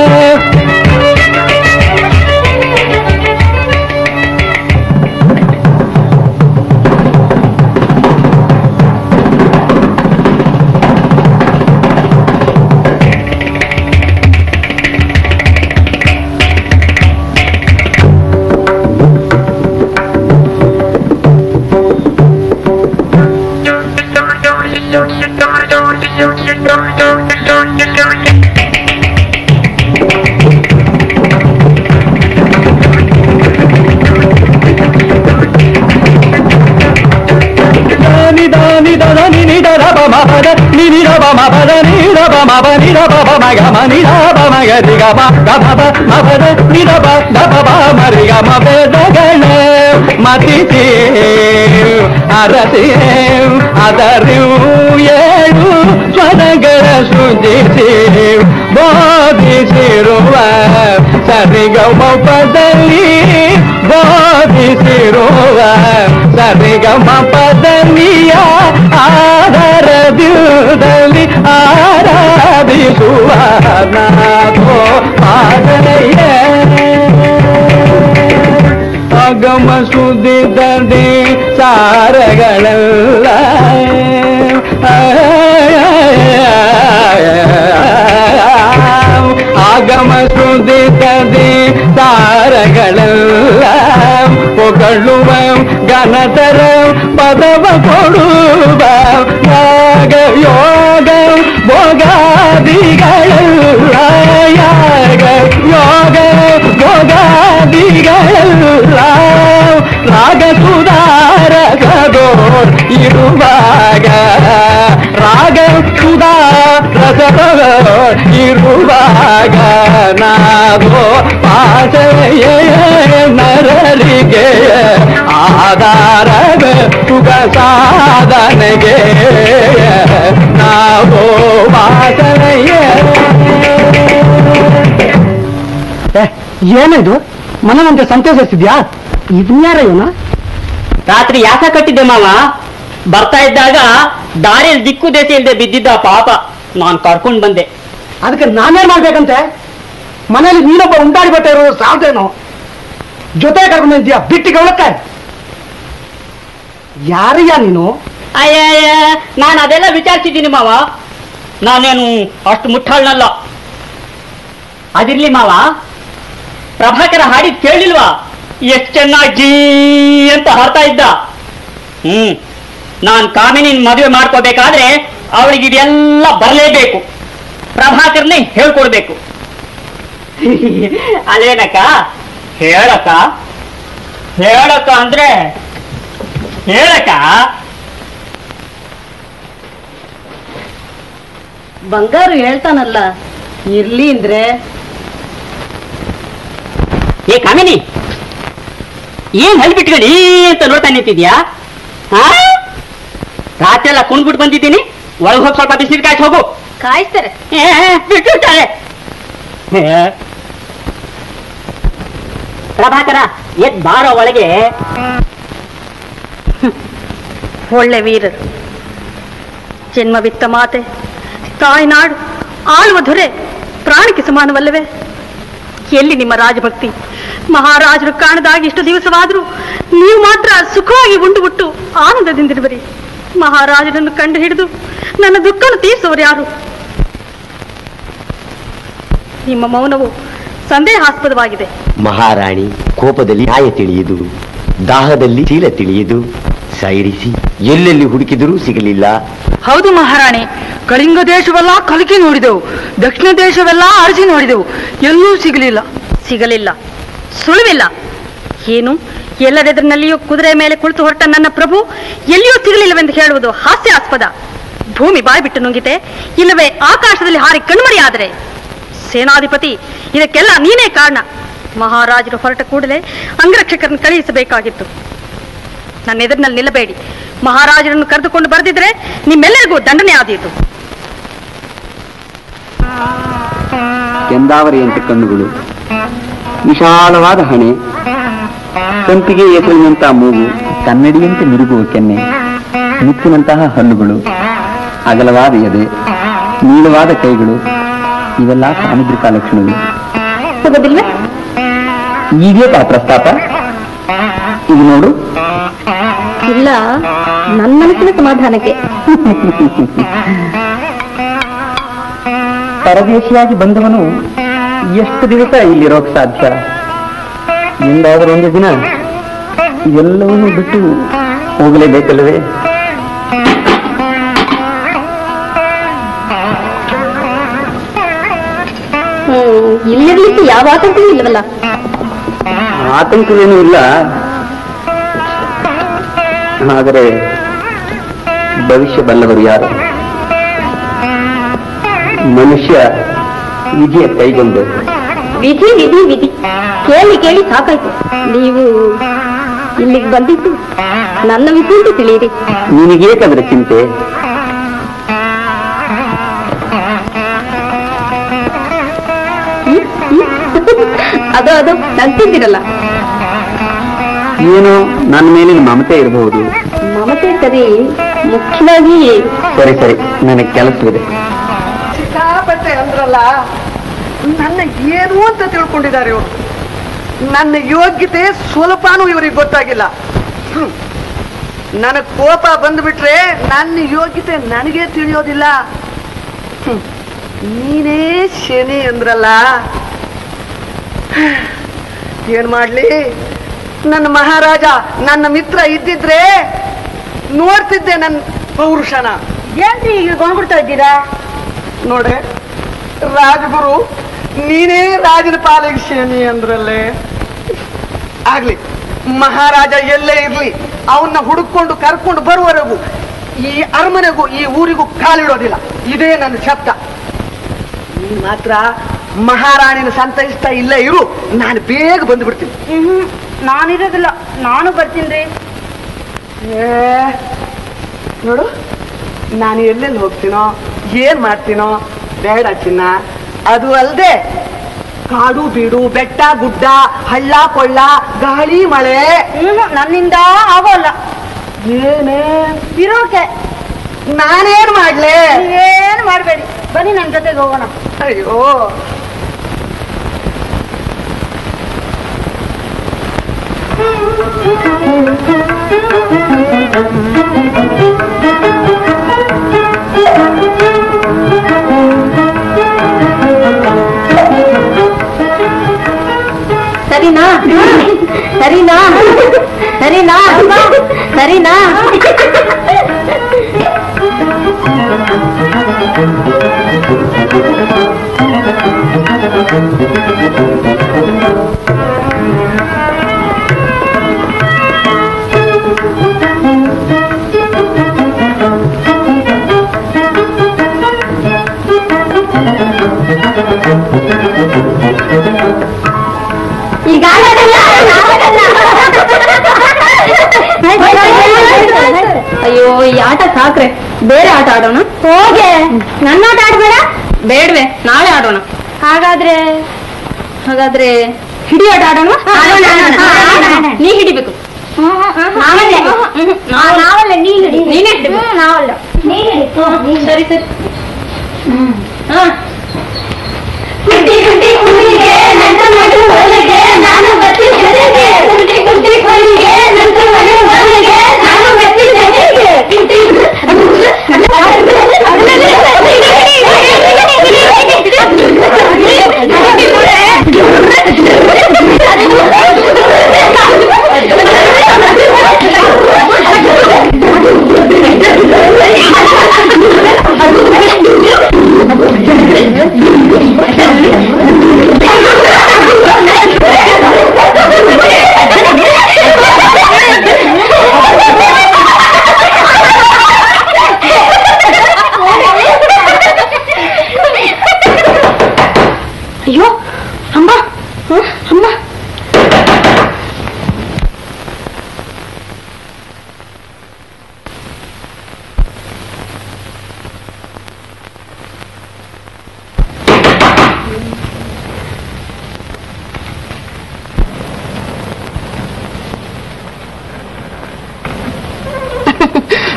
ನಿದ ನಿದ ನಿ ನಿದ ರಬ ಮಪದ ನಿ ನಿ ರಬ ಮಪದ ನಿ ರಬ ಮಪ ನಿ ರಬ ಬ ಮಗ ಮ ನಿ ರಬ ಮಗ ರಿ ಗ ಮ ಗ ಮ ಪ ಮಪದ ನಿ ರಬ ದ ಪ ಬ ಮ ರಿ ಗ ಮ ವೇದಗಳ ಮತಿಸಿ ಅರಸಿ ಅದರು ಏಳು ಸ್ವರಗಳ ಸೃಜಿಸಿ ಬೋಧಿಸಿರುವ ಸರಿಗಮ ಪದಲ್ಲಿ ಬೋಧಿಸಿರುವ ಸರಿಗಮ ಪದನಿಯ ಆಧಾರದಲ್ಲಿ ಆರಾಧಿಸುವ ನಾಥೋ ಪಾದನೆಯ ಅಗಮ ಸುದ್ದಿದ್ದರೆ ಸಾರಗಳೆಲ್ಲ ಆಗಮ ಸುದ್ದಿದ್ದರೆ ಸಾರಗಳೆಲ್ಲ ಪೊಗಳುವ ಘನತರ ಪದವ ಕೊಡುವ ಯಾಗ ಯೋಗ ಭೋಗಾದಿಗಳೆಲ್ಲ ಯಾಗ ಯೋಗ ಭೋಗಾದಿಗಳೆಲ್ಲ ರಾಗ ಸುಧಾರಕದೋರ್ ಇರುವಾಗ ರಾಗ ಸುಧಾರಕದೋರ್ ಇರುವಾಗ ನಾದೋ ಪಾಸಯ ನರರಿಗೆ ಆಧಾರದ ಸುಖ ಸಾಧನೆಗೆ ನಾವು ವಾಸನೆಯ ಏನಿದು ಮನನಂತೆ ಸಂತೋಷಿಸಿದ್ಯಾ ಇದ್ನ್ಯಾರ ಇವನ ರಾತ್ರಿ ಯಾಕ ಕಟ್ಟಿದ್ದೆ ಮಾವ ಬರ್ತಾ ಇದ್ದಾಗ ದಾರಿಯಲ್ಲಿ ದಿಕ್ಕು ದೇಶ ಇಲ್ಲದೆ ಬಿದ್ದಿದ್ದ ಪಾಪ ನಾನ್ ಕರ್ಕೊಂಡ್ ಬಂದೆ ಅದಕ್ಕೆ ನಾನೇನ್ ಮಾಡ್ಬೇಕಂತೆ ಮನೇಲಿ ನೀನೊಬ್ಬ ಉಂಟಾಡಿ ಬಟ್ಟೆ ಇರೋದು ಸಾಲ್ದೇನೋ ಜೊತೆ ಕರ್ಕೊಂಡು ಬಂದಿದ್ಯಾ ಬಿಟ್ಟಿಗೆ ಅವಳಕ್ಕ ಯಾರಯ್ಯ ನೀನು ಅಯ್ಯ ನಾನು ಅದೆಲ್ಲ ವಿಚಾರಿಸಿದ್ದೀನಿ ಮಾವ ನಾನೇನು ಅಷ್ಟು ಮುಟ್ಟಾಳ್ನಲ್ಲ ಅದಿರ್ಲಿ ಮಾವ ಪ್ರಭಾಕರ ಹಾಡಿದ್ ಕೇಳಿಲ್ವಾ ಎಷ್ಟ್ ಚೆನ್ನಾಗಿ ಜೀ ಅಂತ ಹಾಡ್ತಾ ಇದ್ದ ಹ್ಮ್ ನಾನ್ ಕಾಮಿನಿ ಮದುವೆ ಮಾಡ್ಕೋಬೇಕಾದ್ರೆ ಅವಳಿಗೆ ಇದೆಲ್ಲ ಬರಲೇಬೇಕು ಪ್ರಭಾಕರ್ನೇ ಹೇಳ್ಕೊಡ್ಬೇಕು ಅಲ್ವೇನಕ್ಕ ಹೇಳಕ್ಕ ಹೇಳಕ್ಕ ಅಂದ್ರೆ ಹೇಳಕ್ಕ ಬಂಗಾರು ಹೇಳ್ತಾನಲ್ಲ ಇರ್ಲಿ ಅಂದ್ರೆ ಏ ಕಾಮಿನಿ ಏನ್ ಹಲ್ಬಿಟ್ಕೊಂಡು ಈ ಅಂತ ನೋಡ್ತಾ ನಿಂತಿದ್ಯಾ ಹಾ ರಾತ್ರಿ ಎಲ್ಲ ಕುಣ್ಬಿಟ್ಟು ಬಂದಿದ್ದೀನಿ ಒಳಗೆ ಹೋಗಿ ಸ್ವಲ್ಪ ಬಿಸಿಲು ಕಾಯ್ಸಿ ಹೋಗು ಕಾಯಿಸ್ತಾರೆ ಏ, ಬಿಟ್ಟಿರ್ತಾರೆ ಏ. ಪ್ರಭಾಕರ ಎದ್ ಬಾರೋ ಒಳಗೆ ಒಳ್ಳೆ ವೀರರು ಜನ್ಮವಿತ್ತ ಮಾತೆ ತಾಯ್ನಾಡು ಆಳುವ ದೊರೆ ಪ್ರಾಣಕ್ಕೆ ಸಮಾನವಲ್ಲವೇ ಎಲ್ಲಿ ನಿಮ್ಮ ರಾಜಭಕ್ತಿ ಮಹಾರಾಜರು ಕಾಣದಾಗಿ ಇಷ್ಟು ದಿವಸವಾದರೂ ನೀವು ಮಾತ್ರ ಸುಖವಾಗಿ ಉಂಡು ಬಿಟ್ಟು ಆನಂದದಿಂದಿರುವರಿ ಮಹಾರಾಜರನ್ನು ಕಂಡು ಹಿಡಿದು ನನ್ನ ದುಃಖವನ್ನು ತೀರಿಸುವರು ಯಾರು ನಿಮ್ಮ ಮೌನವು ಸಂದೇಹಾಸ್ಪದವಾಗಿದೆ ಮಹಾರಾಣಿ ಕೋಪದಲ್ಲಿ ನ್ಯಾಯ ತಿಳಿಯುದು ದಾಹದಲ್ಲಿ ಚೀಲ ತಿಳಿಯುದು ಸೈರಿಸಿ ಎಲ್ಲೆಲ್ಲಿ ಹುಡುಕಿದರೂ ಸಿಗಲಿಲ್ಲ ಹೌದು ಮಹಾರಾಣಿ ಕಳಿಂಗ ದೇಶವೆಲ್ಲ ಕಲಕಿ ನೋಡಿದೆವು ದಕ್ಷಿಣ ದೇಶವೆಲ್ಲ ಅರಸಿ ನೋಡಿದೆವು ಎಲ್ಲೂ ಸಿಗಲಿಲ್ಲ ಸಿಗಲಿಲ್ಲ ಸುಳುವಿಲ್ಲ ಏನು ಎಲ್ಲರೆದುರಿನಲ್ಲಿಯೂ ಕುದುರೆ ಮೇಲೆ ಕುಳಿತು ಹೊರಟ ನನ್ನ ಪ್ರಭು ಎಲ್ಲಿಯೂ ಸಿಗಲಿಲ್ಲವೆಂದು ಹೇಳುವುದು ಹಾಸ್ಯಾಸ್ಪದ ಭೂಮಿ ಬಾಯ್ಬಿಟ್ಟು ನುಂಗಿತೆ ಇಲ್ಲವೇ ಆಕಾಶದಲ್ಲಿ ಹಾರಿ ಕಣ್ಮರೆಯಾದರೆ ಸೇನಾಧಿಪತಿ ಇದಕ್ಕೆಲ್ಲ ನೀನೇ ಕಾರಣ ಮಹಾರಾಜರು ಹೊರಟ ಕೂಡಲೇ ಅಂಗರಕ್ಷಕರನ್ನು ಕಳುಹಿಸಬೇಕಾಗಿತ್ತು ನನ್ನ ಎದುರಿನಲ್ಲಿ ನಿಲ್ಲಬೇಡಿ ಮಹಾರಾಜರನ್ನು ಕರೆದುಕೊಂಡು ಬರೆದಿದ್ರೆ ನಿಮ್ಮೆಲ್ಲರಿಗೂ ದಂಡನೆ ಆದೀತು ಕೆಂದಾವರಿಯಂತೆ ಕಣ್ಣುಗಳು ವಿಶಾಲವಾದ ಹಣೆ ಸಂಪಿಗೆ ಏಕಲಿನಂತ ಮೂಗು ಕನ್ನಡಿಯಂತೆ ಮಿರುಗುವ ಕೆನ್ನೆ ಮುತ್ತಿನಂತಹ ಹಲ್ಲುಗಳು ಅಗಲವಾದ ಎದೆ ನೀಳವಾದ ಕೈಗಳು ಇವೆಲ್ಲ ಸಾಮುದ್ರಿಕ ಲಕ್ಷಣಗಳು ಹೋಗೋದಿಲ್ವೇ ಈಗೇಕಾ ಪ್ರಸ್ತಾಪ ಇದು ನೋಡು ಇಲ್ಲ ನನ್ನ ಮನಸ್ಸಿನ ಸಮಾಧಾನಕ್ಕೆ ಪರದೇಶಿಯಾಗಿ ಬಂದವನು ಎಷ್ಟು ದಿವಸ ಇಲ್ಲಿರೋಕ್ ಸಾಧ್ಯ ಎಂದಾದರೂ ಒಂದು ದಿನ ಎಲ್ಲವನ್ನೂ ಬಿಟ್ಟು ಹೋಗಲೇಬೇಕಲ್ಲವೇ ಹ್ಮ್ ಇಲ್ಲಿರ್ಲಿಕ್ಕೆ ಯಾವ ಆತಂಕವೂ ಇಲ್ಲವಲ್ಲ ಆತಂಕವೇನೂ ಇಲ್ಲ ಆದರೆ ಭವಿಷ್ಯ ಬಲ್ಲವರು ಯಾರು ಮನುಷ್ಯ ವಿಧಿಯ ಕೈಗೊಂಡು ವಿಧಿ ವಿಧಿ ವಿಧಿ ಕೇಳಿ ಕೇಳಿ ಸಾಕಾಯ್ತು ನೀವು ಇಲ್ಲಿಗೆ ಬಂದಿದ್ದು ನನ್ನ ವಿಧಿ ಅಂತ ತಿಳಿಯಿರಿ ನಿನಗೇಕಂದ್ರೆ ಚಿಂತೆ ಹ್ಮ್? ಹ್ಮ್? ಅದು ಅದು ನಗ್ತಿದ್ದೀರಲ್ಲ ಏನೋ ನನ್ನ ಮೇಲಿನ ಮಮತೆ ಇರಬಹುದು ಮಮತೆ ಸರಿ ಮುಖ್ಯವಾಗಿ ಸರಿ ಸರಿ ನನಗೆ ಕೆಲಸವಿದೆ ಸಿಕ್ಕಾಪಟ್ಟೆ ಅಂದ್ರಲ್ಲ ನನ್ನ ಏನು ಅಂತ ತಿಳ್ಕೊಂಡಿದ್ದಾರೆ ಇವರು ನನ್ನ ಯೋಗ್ಯತೆ ಸ್ವಲ್ಪನೂ ಇವರಿಗೆ ಗೊತ್ತಾಗಿಲ್ಲ ಹ್ಮ್. ನನಗ್ ಕೋಪ ಬಂದ್ಬಿಟ್ರೆ ನನ್ನ ಯೋಗ್ಯತೆ ನನಗೆ ತಿಳಿಯೋದಿಲ್ಲ ಹ್ಮ್. ನೀನೇ ಶನಿ ಅಂದ್ರಲ್ಲ ಏನ್ ಮಾಡ್ಲಿ ನನ್ನ ಮಹಾರಾಜ ನನ್ನ ಮಿತ್ರ ಇದ್ದಿದ್ರೆ ನೋಡ್ತಿದ್ದೆ ನನ್ನ ಪೌರುಷನ ಏನ್ರಿ ಈಗ ಗೊಂಡ್ಬಿಡ್ತಾ ಇದ್ದೀರಾ ನೋಡೆ ರಾಜಗುರು ನೀನೇ ರಾಜನ ಪಾಲಿಗೆ ಶನಿ ಅಂದ್ರಲ್ಲೇ ಆಗ್ಲಿ ಮಹಾರಾಜ ಎಲ್ಲೇ ಇರ್ಲಿ ಅವನ್ನ ಹುಡುಕೊಂಡು ಕರ್ಕೊಂಡು ಬರುವವರೆಗೂ ಈ ಅರಮನೆಗೂ ಈ ಊರಿಗೂ ಕಾಲಿಡೋದಿಲ್ಲ ಇದೇ ನನ್ನ ಶಬ್ದ ನೀನ್ ಮಾತ್ರ ಮಹಾರಾಣಿನ ಸಂತೈಸ್ತಾ ಇಲ್ಲೇ ಇರು ನಾನು ಬೇಗ ಬಂದ್ಬಿಡ್ತೀನಿ ಹ್ಮ್ ನಾನಿರೋದಿಲ್ಲ ನಾನು ಬರ್ತೀನಿ ಏ, ನೋಡು ನಾನು ಎಲ್ಲೆಲ್ಲಿ ಹೋಗ್ತೀನೋ ಏನ್ ಮಾಡ್ತೀನೋ ಬೇಡ ಚಿನ್ನ ಅದು ಅಲ್ದೆ ಕಾಡು ಬೀಡು ಬೆಟ್ಟ ಗುಡ್ಡ ಹಳ್ಳ ಕೊಳ್ಳ ಗಾಳಿ ಮಳೆ ನನ್ನಿಂದ ಆಗೋಲ್ಲ ಏನೇ ಇರೋಕೆ ನಾನೇನ್ ಮಾಡ್ಲೆ ಏನು ಮಾಡಬೇಡಿ ಬನ್ನಿ ನನ್ನ ಜೊತೆಗೆ ಹೋಗೋಣ ಅಯ್ಯೋ ಸರಿನಾ ಸರಿನಾ ಸರಿನಾ ಸರಿನಾ ಈಗ ಅಯ್ಯೋ ಈ ಆಟ ಸಾಕ್ರೆ ಬೇರೆ ಆಟ ಆಡೋಣ ಹೋಗೆ ನನ್ನ ಆಟ ಆಡ್ಬೇಡ ಬೇಡವೆ ನಾಳೆ ಆಡೋಣ ಹಾಗಾದ್ರೆ ಹಾಗಾದ್ರೆ ಹಿಡಿ ಆಟ ಆಡೋಣ ನೀ ಹಿಡಿಬೇಕು ನಾವಲ್ಲ ನೀ ಹಿಡಿ ನೀನೇ ಹಿಡಿಬೇಕು ನಾವಲ್ಲ ಸರಿ ಸರಿ ಹಾ ಕುಂಟಿ ಕುಂಟಿ ಕುಂಟಿಗೆ ನನ್ನ ಮಗು ಒಳಗೆ ನಾನು ಬರ್ತೀನಿ ಜೊತೆಗೆ ಕುಂಟಿ ಕುಂಟಿ ಕುಂಟಿಗೆ ನನ್ನ ಮಗು ಒಳಗೆ ನಾನು ಬರ್ತೀನಿ ಜೊತೆಗೆ ಕುಂಟಿ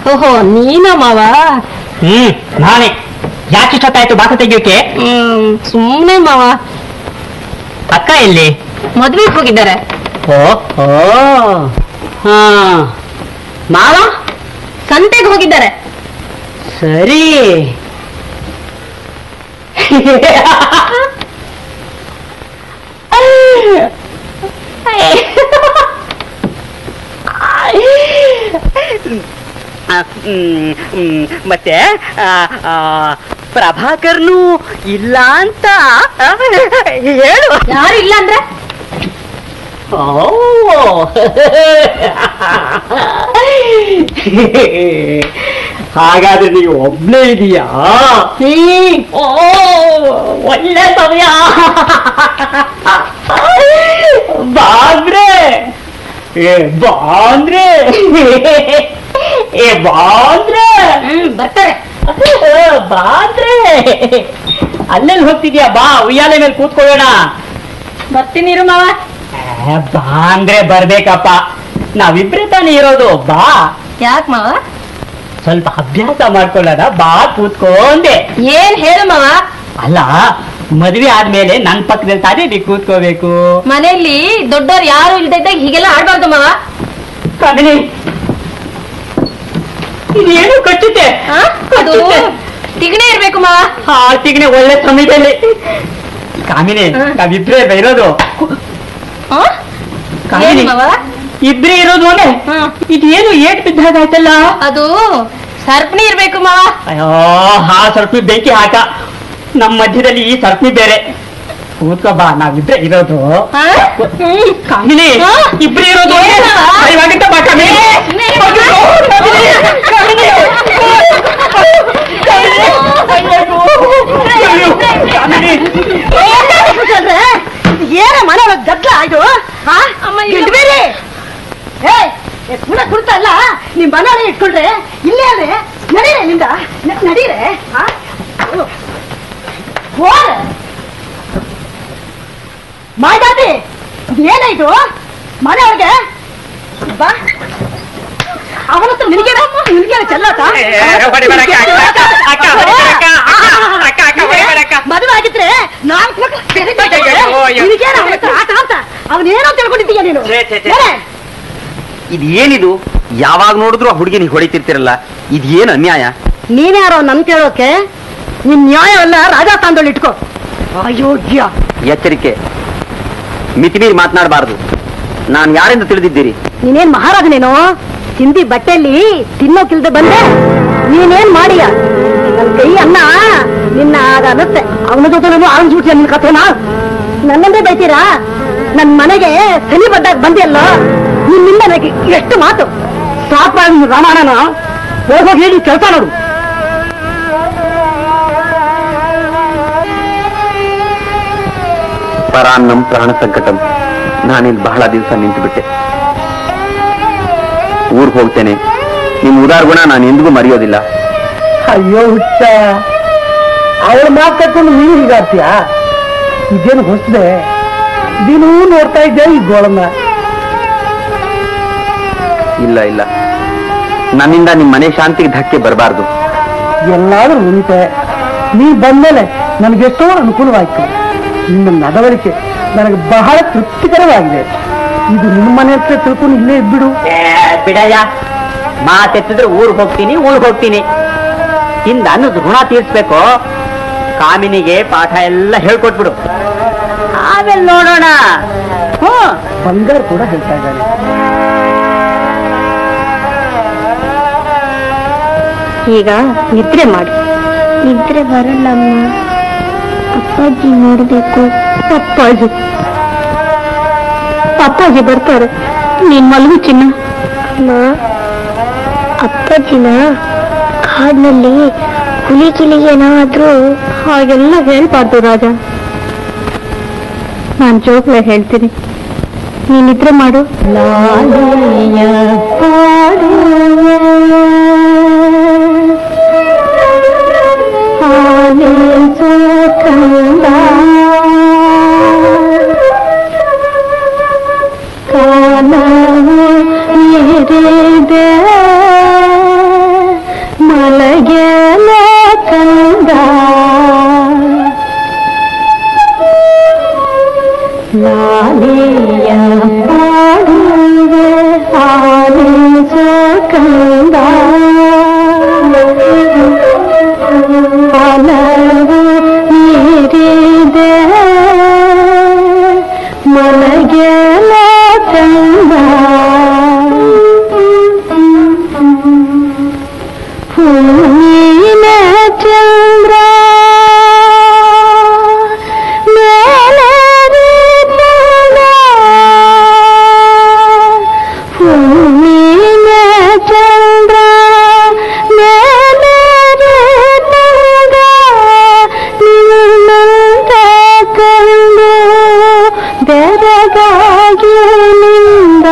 ಓಹೋ ನೀನ ಮಾವ ಹ್ಮ್ ನಾನೇ ಯಾಕೆ ಇಷ್ಟೊತ್ತಾಯ್ತು ಬಾಕ ತೆಗಿಯೋಕೆ ಹ್ಮ್ ಸುಮ್ನೆ ಮಾವ ಅಕ್ಕ ಎಲ್ಲಿ ಮದ್ವೆಗೆ ಹೋಗಿದ್ದಾರೆ ಓ ಓ ಹಾ ಮಾವ ಸಂತೆಗೆ ಹೋಗಿದ್ದಾರೆ ಸರಿ ಆ, ಹ್ಮ್, ಹ್ಮ್, ಮತ್ತೆ ಆ, ಆ, ಪ್ರಭಾಕರ್ನು ಇಲ್ಲ ಅಂತ ಆ, ಹೇಳು ಯಾರು ಇಲ್ಲ ಅಂದ್ರೆ ಓ ಹಾಗಾದ್ರೆ ನೀವು ಒಬ್ನೇ ಇದೀಯಾ ಓ ಒಳ್ಳೆ ಸಮಯ ಬಾಂದ್ರೆ ಏ ಬಾಂದ್ರೆ ಏ ಬಾಂದ್ರೆ ಹ್ಮ್ ಬರ್ತಾರೆ ಬಾಂದ್ರೆ ಅಲ್ಲೆಲ್ಲಿ ಹೋಗ್ತಿದ್ಯಾ ಬಾ ಉಯ್ಯಾಲೆ ಮೇಲೆ ಕೂತ್ಕೊಳ್ಳೋಣ ಬರ್ತೀನಿ ಇರು ಮಾವ ಏ, ಬಾ ಅಂದ್ರೆ ಬರ್ಬೇಕಪ್ಪ ನಾವಿಬ್ರೇ ತಾನೇ ಇರೋದು ಬಾ ಯಾಕ್ ಮಾವ ಸ್ವಲ್ಪ ಅಭ್ಯಾಸ ಮಾಡ್ಕೊಳ್ಳೋಣ ಬಾ ಕೂತ್ಕೊಂಡೆ ಏನ್ ಹೇಳು ಮಾವ ಅಲ್ಲ ಮದ್ವೆ ಆದ್ಮೇಲೆ ನನ್ ಪಕ್ಕದಲ್ಲಿ ತಾನೇ ನೀ ಕೂತ್ಕೋಬೇಕು ಮನೆಯಲ್ಲಿ ದೊಡ್ಡವ್ರು ಯಾರು ಇಲ್ದೇ ಇದ್ದಾಗ ಹೀಗೆಲ್ಲ ಆಡ್ಬಾರ್ದು ಮಾವ ಕಾಮಿನಿ ಇದೇನು ಕಚ್ಚುತ್ತೆ ಆ? ಅದು ತಿಗಣೆ ಇರ್ಬೇಕು ಮಾವ ಆ ತಿಗಣೆ ಒಳ್ಳೆ ಸಮಯದಲ್ಲಿ ಕಾಮಿನಿ ಹ. ನಾವಿಬ್ರೇ ಇರೋದು ಆ? ಕಾಮಿನಿ ಏನ್ ಮಾವ ಇಬ್ರೇ ಇರೋದು ಅಂದ್ರೆ ಹ್ಮ್. ಇದೇನು ಏಟ್ ಬಿದ್ದಾಗಾಯ್ತಲ್ಲ ಅದು ಸರ್ಪಣಿ ಇರ್ಬೇಕು ಮಾವ ಅಯ್ಯೋ ಹಾ ಸರ್ಪಿ ಬೆಂಕಿ ಹಾಕ ನಮ್ಮ ಮಧ್ಯದಲ್ಲಿ ಈ ಸರ್ಪಿ ಬೇರೆ ಕೂತ್ಕೋ ಬಾ ನಾವಿಬ್ರೆ ಇರೋದು ಆ? ಹ್ಮ್. ಕಾಮಿನಿ ಹಾ? ಇಬ್ರೇ ಇರೋದು ಏನ? ಇವಾಗಿಂತ ಬಾ ಕಾಮಿನಿ ಏ, ಸುಮ್ನೆ ಇರು. ಅಯ್ಯೋ, ಕಾಮಿನಿ, ಕಾಮಿನಿ. ಅಯ್ಯೋ, ಕಾಮಿನಿ. ಏನ ಮನೆ ಒಳಗ್ ಗದ್ಲ ಇದು ಹಾ ಅಮ್ಮ, ಇದು- ಗಿಡ್ಬೇಡಿ ಏ ಪುಣ ಕುಳಿತಲ್ಲ ನಿಮ್ ಮನೆ ಇಟ್ಕೊಂಡ್ರೆ ಇಲ್ಲೇ ಅಲ್ಲೇ ನಡೀರೆ ಇಲ್ಲಿಂದ ನ- ನಡೀರೆ ಹಾ ಹೋರೆ ಮಾತಾಡಿ ಏನಾಯ್ತು ಮನೆ ಒಳಗೆ ಬಾ ಅವನತ್ರ ನಿನಗೆ ನಿನಗೆ ಚೆಲ್ಲಾಟ ಏ, ಹೊಡಿಬೇಡ ಅಕ್ಕ, ಅಕ್ಕ, ಅಕ್ಕ, ಹೊಡಿಬೇಡ ಅಕ್ಕ, ಅಕ್ಕ, ಅಕ್ಕ, ಹೊಡಿಬೇಡ ಅಕ್ಕ. ಮದುವೆ ಆಗಿದ್ರೆ ನಾಲ್ಕು ಮಕ್ಳು ಅಯ್ಯೋ, ಅಯ್ಯೋ. ನಿನಗೇನ ಅವನ ಹತ್ರ ಆಟ ಅಂತ ಅವನೇನೋ ತಿಳ್ಕೊಂಡಿದ್ದೀಯ ನೀನು ಛೇ, ಛೇ, ಛೇ. ಏನೇ? ಇದು ಏನಿದು ಯಾವಾಗ ನೋಡಿದ್ರು ಆ ಹುಡುಗಿನಿಗೆ ಹೊಡಿತಿರ್ತಿರಲ್ಲ ಇದು ಏನು ಅನ್ಯಾಯ ನೀನ್ಯಾರೋ ನನ್ ಕೇಳೋಕೆ ನಿನ್ ನ್ಯಾಯವನ್ನ ರಾಜಸ್ಥಾನದಲ್ಲಿ ಇಟ್ಕೋ ಅಯೋಗ್ಯ ಎಚ್ಚರಿಕೆ ಮಿತಿಮೀರಿ ಮಾತನಾಡಬಾರದು ನಾನು ಯಾರೆಂದು ತಿಳಿದಿದ್ದೀರಿ ನೀನೇನ್ ಮಹಾರಾಜನೇನೋ ಹಿಂದಿ ಬಟ್ಟೆಯಲ್ಲಿ ತಿನ್ನೋಕಿಲ್ದೆ ಬಂದೆ ನೀನೇನ್ ಮಾಡಿಯ ನನ್ ಕೈ ಅನ್ನ ನಿನ್ನ ಆಗ ಅನ್ನತ್ತೆ ಅವನ ಜೊತೆ ನಾನು ಆರಿಸ್ಬಿಟ್ಯ ನಿನ್ ಕಥೆನಾ ನನ್ನಂದೇ ಬೈತೀರಾ ನನ್ ಮನೆಗೆ ಶನಿ ಬಡ್ಡಾಗ ಬಂದಿಯಲ್ಲ ನಿನ್ನಿಂದ ನನಗೆ ಎಷ್ಟು ಮಾತು ಸಾಪ ರಾಮಾಯಣನ ಹೋಗೋಗಿ ಹೇಳಿ ಕೆಲಸ ನೋಡು ಪರಾನ್ನಂ ಪ್ರಾಣ ಸಂಕಟಂ ನಾನಿಲ್ಲಿ ಬಹಳ ದಿವಸ ನಿಂತು ಬಿಟ್ಟೆ ಊರ್ಗ್ ಹೋಗ್ತೇನೆ ನಿಮ್ ಉದಾರ ಗುಣ ನಾನು ಎಂದಿಗೂ ಮರೆಯೋದಿಲ್ಲ ಅಯ್ಯೋ ಹುಚ್ಚ ಅವಳ ಮಾತು ಕಟ್ಕೊಂಡು ನೀನು ಹೀಗಾಡ್ತೀಯ ಇದೇನು ಹೊಸದೆ ದಿನೂ ನೋಡ್ತಾ ಇದ್ದೆ ಈ ಗೋಳನ್ನ ಇಲ್ಲ ಇಲ್ಲ ನನ್ನಿಂದ ನಿಮ್ ಮನೆ ಶಾಂತಿಗೆ ಧಕ್ಕೆ ಬರಬಾರ್ದು ಎಲ್ಲಾದ್ರೂ ಉಳಿತೆ ನೀ ಬಂದ್ಮೇಲೆ ನನಗೆಷ್ಟೋ ಅನುಕೂಲವಾಯ್ತು ನಿನ್ನ ನಡವಳಿಕೆ ನನಗೆ ಬಹಳ ತೃಪ್ತಿಕರವಾಗಿದೆ ಇದು ನಿಮ್ಮ ಮನೆ ಹತ್ರ ತಿಳ್ಕೊಂಡು ಇಲ್ಲೇ ಇದ್ಬಿಡು ಏ, ಬಿಡಯ್ಯ ಮಾತೆತ್ತಿದ್ರೆ ಊರ್ಗ್ ಹೋಗ್ತೀನಿ ಊರ್ಗ್ ಹೋಗ್ತೀನಿ ಇಂದ ಅನ್ನೋದು ಋಣ ತೀರ್ಸ್ಬೇಕು ಕಾಮಿನಿಗೆ ಪಾಠ ಎಲ್ಲ ಹೇಳ್ಕೊಟ್ಬಿಡು ಆಮೇಲೆ ನೋಡೋಣ ಹ್ಞೂ ಬಂಗಾರ ಕೂಡ ಹೇಳ್ತಾ ಇದ್ದಾನೆ ಈಗ ನಿದ್ರೆ ಮಾಡಿ ನಿದ್ರೆ ಬರಲ್ಲಮ್ಮ ಅಪ್ಪಾಜಿ ನೋಡ್ಬೇಕು ಅಪ್ಪಾಜಿ ಅಪ್ಪಾಜಿ ಬರ್ತಾರೆ ನೀನ್ ಮಲಗು ಚಿನ್ನ ಅಪ್ಪಾಜಿನ ಕಾಡಿನಲ್ಲಿ ಹುಲಿ ಗಿಲಿ ಏನಾದ್ರೂ ಹಾಗೆಲ್ಲ ಹೇಳ್ಬಾರ್ದು ರಾಜ ನಾನ್ ಜೋಕ್ಲ ಹೇಳ್ತೀನಿ ನೀನ್ ನಿದ್ರೆ ಮಾಡು ಲಾಲಿಯ ಕಾನವು ಎರೆದೆ ಲಾಲಿಯ ಹಾಡುವೆ ಆಲಿಸೋ ಕಂದ ಹಲವು ಮೀರಿದೆ ಮನಗೆಲ ಕಂದ ಹೂವಿನ ಚಂದ್ರ ಮೇಲರಿ ಚಂದ್ರ ಹೂವಿನ ಚಂದ್ರ ಮೇಲರಿ ಚಂದ್ರ ನಿನ್ನಂತ ಕಂಡು ಬೆರಗಾಗಿ ನಿಂದ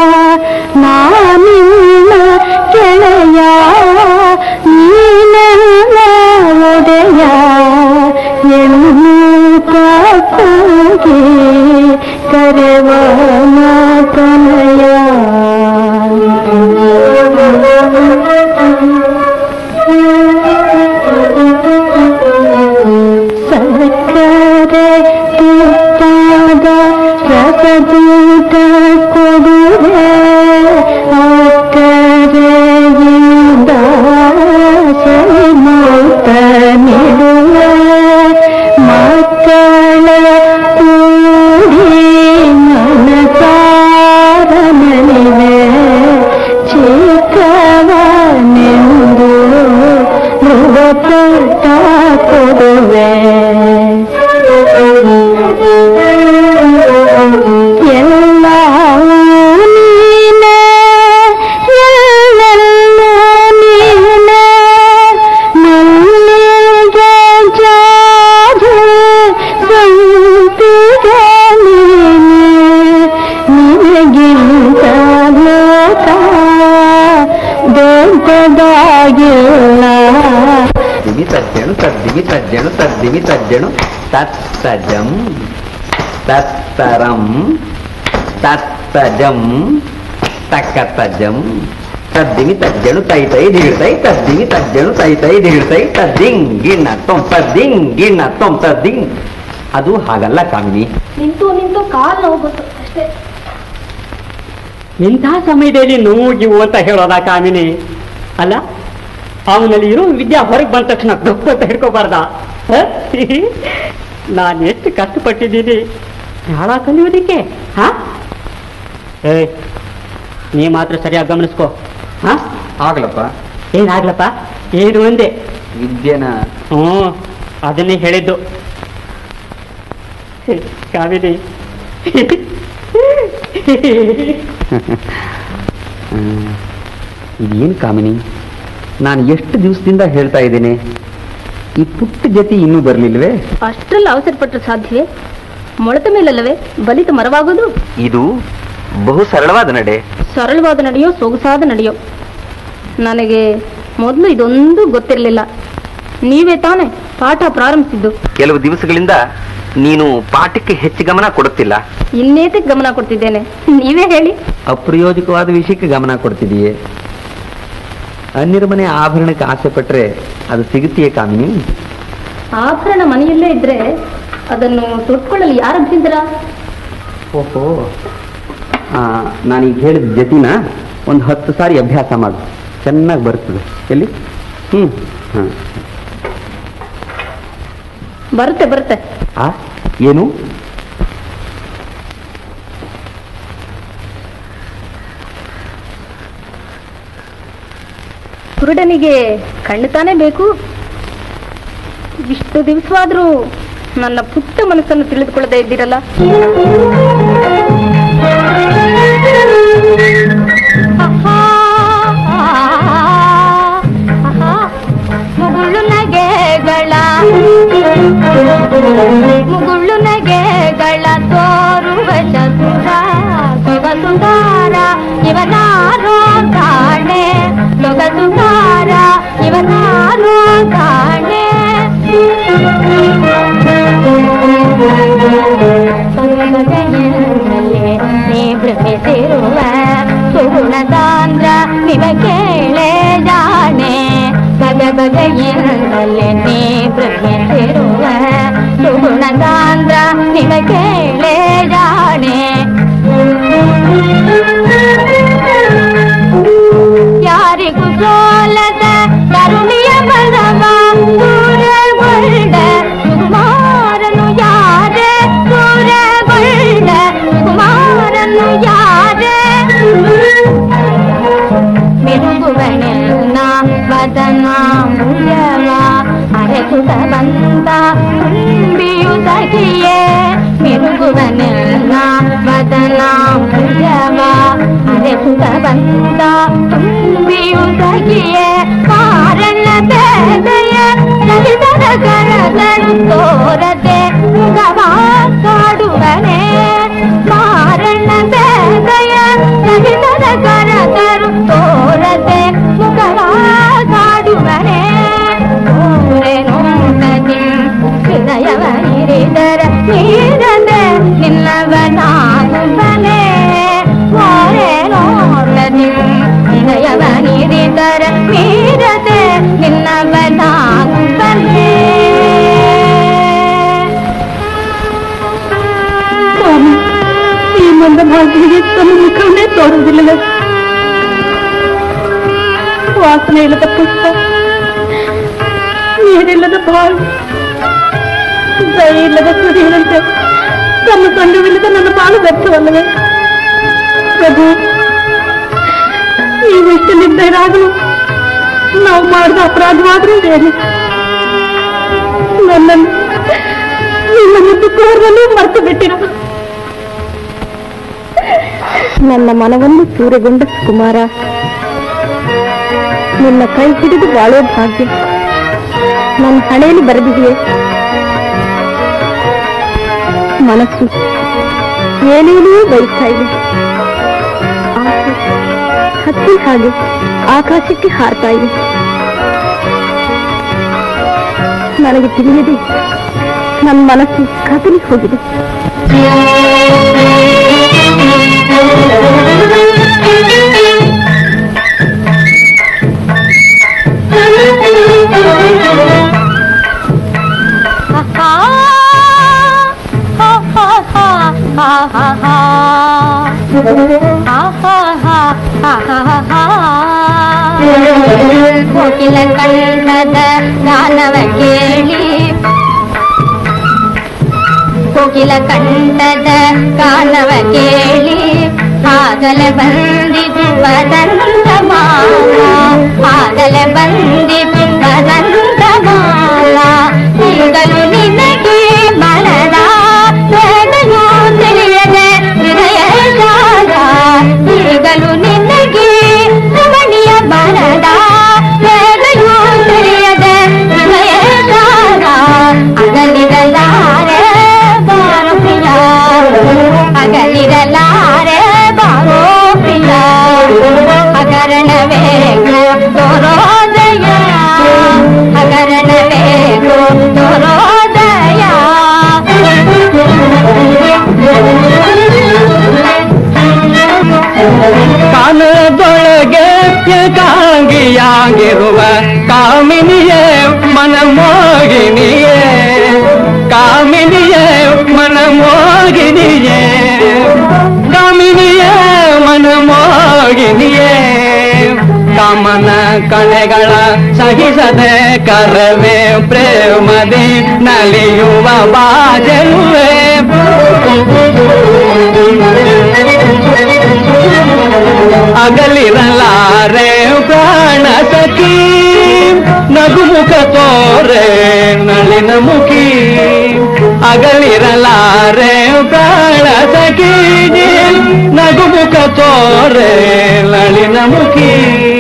ನಾನಿನ್ನ ಕೆಳೆಯ ನೀನಲ್ಲ ಒಡೆಯ ಎನ್ನುತ್ತ ಕೂಗಿ ಕರೆವ ಮಾತನಯ ಸಕ್ಕರೆ ತುಪ್ಪಾದ ರಸದೂಟ ಕೊಡುವೆ ಅಕ್ಕರೆಯಿಂದ ಸರಿಮೂತ ನಿಡುವೆ ಮಕ್ಕಳ ಕೂಡಿ ಮನಸಾರ ನಲಿವೆ ಚಿಕ್ಕವನೆಂದು ಮೃಗಪಟ್ಟ ಕೊಡುವೆ ಎಲ್ಲ ನೀನೆ ಎಲ್ಲೆಲ್ಲ ನೀನೆ ನಲ್ಲಿಗೆ ಜಾಜು ಸಂಪಿಗೆ ನೀನೆ ನಿನಗಿಂತ ಲೋಕ ದೊಡ್ಡದಾಗಿಲ್ಲ ದಿವಿ ತಜ್ಜಣು ತದ್ದಿವಿ ತಜ್ಜಣು ತದ್ದಿವಿ ತಜ್ಜಣು ತತ್ತಜಂ ತತ್ತರಂ ತತ್ತಜಂ ತಕ್ಕತಜಂ ತದ್ದಿವಿ ತಜ್ಜಣು ತೈ ತೈ ದಿಗಿಡ್ತೈ ತದ್ದಿವಿ ತಜ್ಜಣು ತೈ ತೈ ದಿಗಿಡ್ತೈ ತದ್ದಿಂಗ್ ಗಿಣ್ಣ ತೊಂ ತದ್ದಿಂಗ್ ಗಿಣ್ಣ ತೊಂ ತದ್ದಿಂಗ್ ಅದು ಹಾಗಲ್ಲ ಕಾಮಿನಿ ನಿಂತು ನಿಂತು ಕಾಲು ನೋವು ಬಂತು ಅಷ್ಟೇ ಇಂಥ ಸಮಯದಲ್ಲಿ ನೋವು ಗಿವು ಅಂತ ಹೇಳೋದ ಕಾಮಿನಿ ಅಲ್ಲ ಅವನಲ್ಲಿ ಇರೋ ವಿದ್ಯಾ ಹೊರಗೆ ಬಂದ ತಕ್ಷಣ ಗಪ್ಪ ಅಂತ ಹಿಡ್ಕೋಬಾರ್ದ ನಾನು ಎಷ್ಟು ಕಷ್ಟಪಟ್ಟಿದ್ದೀನಿ ಯಾಳ ಕಲಿಯೋದಕ್ಕೆ ಹಾ ಏ ನೀ ಮಾತ್ರ ಸರಿಯಾಗಿ ಗಮನಿಸ್ಕೋ ಹಾ ಆಗ್ಲಪ್ಪ ಏನಾಗ್ಲಪ್ಪ ಏನು ಒಂದೇ ವಿದ್ಯೆನ ಹ್ಞೂ ಅದನ್ನೇ ಹೇಳಿದ್ದು ಕಾವೇರಿ ಇದೇನು ಕಾಮಿನಿ ನಾನು ಎಷ್ಟು ದಿವಸದಿಂದ ಹೇಳ್ತಾ ಇದ್ದೇನೆ ಈ ಪುಟ್ಟ ಜತಿ ಇನ್ನೂ ಬರಲಿಲ್ವೇ ಅಷ್ಟರಲ್ಲಿ ಅವಸರ ಪಟ್ಟರೆ ಸಾಧ್ಯವೇ ಮೊಳತ ಮೇಲಲ್ಲವೇ ಬಲಿತ ಮರವಾಗೋದು ಇದು ಬಹು ಸರಳವಾದ ನಡೆ ಸರಳವಾದ ನಡೆಯೋ ಸೊಗಸಾದ ನಡೆಯೋ ನನಗೆ ಮೊದಲು ಇದೊಂದು ಗೊತ್ತಿರಲಿಲ್ಲ ನೀವೇ ತಾನೇ ಪಾಠ ಪ್ರಾರಂಭಿಸಿದ್ದು ಕೆಲವು ದಿವಸಗಳಿಂದ ನೀನು ಪಾಠಕ್ಕೆ ಹೆಚ್ಚು ಗಮನ ಕೊಡುತ್ತಿಲ್ಲ ಇನ್ನೇತಕ್ಕೆ ಗಮನ ಕೊಡ್ತಿದ್ದೇನೆ ನೀವೇ ಹೇಳಿ ಅಪ್ರಯೋಜಕವಾದ ವಿಷಯಕ್ಕೆ ಗಮನ ಕೊಡ್ತಿದೀಯೇ ಅನ್ಯರ ಮನೆ ಆಭರಣಕ್ಕೆ ಆಸೆ ಪಟ್ರೆ ಅದು ಸಿಗುತ್ತೆಯೇ ಕಾಮಿನಿ ಆಭರಣ ಮನೆಯಲ್ಲೇ ಇದ್ರೆ ಅದನ್ನು ತೊಟ್ಕೊಳ್ಳಲು ಯಾರ ಅಭ್ಯಂತರ ಓಹೋ ನಾನೀಗ ಹೇಳಿದ ಜತಿನ ಒಂದು ಹತ್ತು ಸಾರಿ ಅಭ್ಯಾಸ ಮಾಡು ಚೆನ್ನಾಗಿ ಬರ್ತದೆ ಎಲ್ಲಿ ಹ್ಞೂ ಹಾಂ ಬರುತ್ತೆ ಬರುತ್ತೆ ಆ ಏನು ಕುರುಡನಿಗೆ ಕಣ್ಣು ತಾನೇ ಬೇಕು ಇಷ್ಟು ದಿವಸವಾದ್ರೂ ನನ್ನ ಪುಟ್ಟ ಮನಸ್ಸನ್ನು ತಿಳಿದುಕೊಳ್ಳದೆ ಇದ್ದೀರಲ್ಲ ಮುಗುಳು ನಗೆಗಳ ಮುಗುಳು ನಗೆಗಳ ತೋರುವ ಚತುರ ಸೊಗಸುಗಾರ ಇವನಾರೋ ಕಾಣೆ ಸೊಗಸುಗಾರ ಇವನಾರೋ ಕಾಣೆ ಸೊಗಸೆಯಲ್ಲೇ ನೀ ಭ್ರಮಿಸಿರುವ ಸುಗುಣದಾಂದ್ರ ನಿವ ಕೇಳೆ ಜಾಣೆ ಬಗ ಬಗೆಯಿಂದಲೇ ನೀ ಭ್ರಮಿಸಿರುವ ಸುಗುಣದಾಂದ್ರ ನಿವ ಕೇಳೆ ಜಾಣೆ ವದನಾಂಬುಜವ ಅರೆಸುತ ಬಂದ ತುಂಬಿಯು ಸಖಿಯೇ ಮಿರುಗುವನೆಲ್ಲ ವದನಾಂಬುಜವ ಅರೆಸುತ ಬಂದ ತುಂಬಿಯು ಸಖಿಯೇ ಕಾರಣ ಬೇದೆಯ ಸಹಿತದ ಕರಗಳು ತೋರದೆ ಮುಖವ ಕಾಡುವನೆ ಕಾರಣ ಬೇದೆಯ ಸಹಿತದ ಕರಗಳು ತೋರದೆ ಮುಖವ ಕಾಡುವನೆ ಓರೆ ನೋಡದಿ ಹೃದಯವ ಹಿರಿದರ ನೀರದೆ ನಿನ್ನವನಾಗುವನೆ ಓರೆ ನೋಡದಿ ಹೃದಯವ ನೀರಿದರ ಮೀರದೆ ನಿನ್ನವನಾಗುವನೆ ಸ್ವಾಮಿ ಈ ಮಂದ ಭಾಗಿಗೆ ತನ್ನ ಮುಖವನ್ನೇ ತೋರುವುದಿಲ್ಲವೇ ವಾಸನೆ ಇಲ್ಲದ ಪುಷ್ಪ ನೀರಿಲ್ಲದ ಬಾಳು ದಯ ಇಲ್ಲದ ಸುರಿಯಂತೆ ತನ್ನ ಕಂಡುವಿಲ್ಲದ ನನ್ನ ಬಾಳು ವ್ಯರ್ಥವಲ್ಲವೇ ಪ್ರಭು ನೀವಿಷ್ಟು ನಿರ್ದಯರಾಗಲು ನಾವು ಮಾಡಿದ ಅಪರಾಧವಾದರೂ ಏನು ನನ್ನನ್ನು ನಿನ್ನ ಮುದ್ದು ಕೋರಲು ಮರೆತು ಬಿಟ್ಟಿರು ನನ್ನ ಮನವನ್ನು ಸೂರೆಗೊಂಡ ಸುಕುಮಾರ ನಿನ್ನ ಕೈ ಹಿಡಿದು ಬಾಳೋ ಭಾಗ್ಯ ನನ್ನ ಹಣೆಯಲ್ಲಿ ಬರೆದಿದೆಯೇ ಮನಸ್ಸು ಏನೇನೂ ಬಯಸ್ತಾ ಇದೆ ಆಸೆ ಹತ್ತಿ ಹಾಗೆ ಆಕಾಶಕ್ಕೆ ಹಾರ್ತಾ ಇದೆ ನನಗೆ ತಿಳಿಯದೆ ನನ್ನ ಮನಸ್ಸು ಕದಲಿ ಹೋಗಿದೆ ಕೋಕಿಲ ಕಂಠದ ಗಾನವ ಕೇಳಿ ಕೋಕಿಲ ಕಂಠದ ಗಾನವ ಕೇಳಿ ಆಗಲೇ ಬಂದಿತು ವಸಂತ ಮಾಲ ಆಗಲೇ ಬಂದಿತು ವಸಂತ ಮಾಲ ಈಗಲೂ ನಿನಗೆ ಮನದ ವೇದನೋ ತಿಳಿಯದೆ ಹೃದಯ ಶಾಲ ಈಗಲೂ ನಿನಗೆ ರಮಣೀಯ ಮನದ ವೇದನೋ ತಿಳಿಯದೆ ಹೃದಯ ಶಾಲ ಅಗಲಿರಲಾರೆ ಬಾರೋ ಪ್ರಿಯ ಅಗಲಿರಲಾರೆ ಬಾರೋ ಪ್ರಿಯ ಹಗರಣವೇ ತೋರೋದಯ ಹಗರಣವೇ ತೋರೋದಯ ಕಾನದೊಳಗೆ ಕಾಂಗಿಯಾಗಿರುವ ಕಾಮಿನಿಯೇ ಮನಮೋಗಿನಿಯೇ ಕಾಮಿನಿಯೇ ಮನಮೋಗಿನಿಯೇ ಕಾಮಿನಿಯೇ ಮನಮೋಗಿನಿಯೇ ಕಾಮನ ಕಳೆಗಳ ಸಹಿಸದೆ ಕರವೇ ಪ್ರೇಮದಿ ನಲಿಯುವ ಬಾಜಲುವೆ ಅಗಲಿರಲಾರೆ ಪ್ರಾಣ ಸಖಿ ನಗುಮುಖ ತೋರೆ ನಳಿನ ಮುಖಿ ಅಗಲಿರಲಾರೆ ಪ್ರಾಣ ಸಖಿ ನಗುಮುಖ ತೋರೆ ನಳಿನ ಮುಖಿ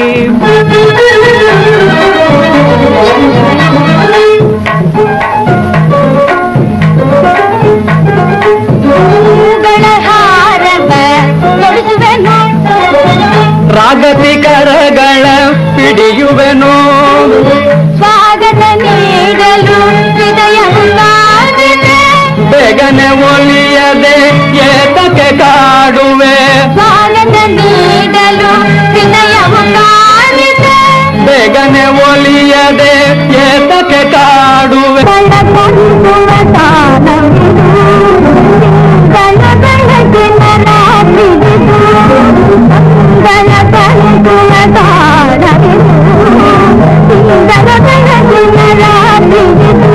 ಹೂಗಳ ಹಾರವ ತೊಡಿಸುವೆನು ರಾಗತಿ ಕರಗಳ ಹಿಡಿಯುವೆನೋ ಸ್ವಾಗತ ನೀಡಲು ಹೃದಯ ಬೇಗನೆ ಒಲಿಯದೆ ಏತಕ್ಕೆ ಕಾಡುವೆ ಸ್ವಾಗತ ನೀಡಲು ಹೃದಯವು ಕಾಣಿದೆ ಬೇಗನೆ ಒಲಿಯದೆ ಏತಕ್ಕೆ ಕಾಡುವೆ ಕಳಕಂದುವ ತಾನವಿದು ಕಳ ಬೆಳಗಿನ ರಾತ್ರಿಗಿದು ಕಳ ಕಳೆದುವ ತಾನವಿದು ಕಳ ಬೆಳಗಿನ ರಾತ್ರಿಗಿದು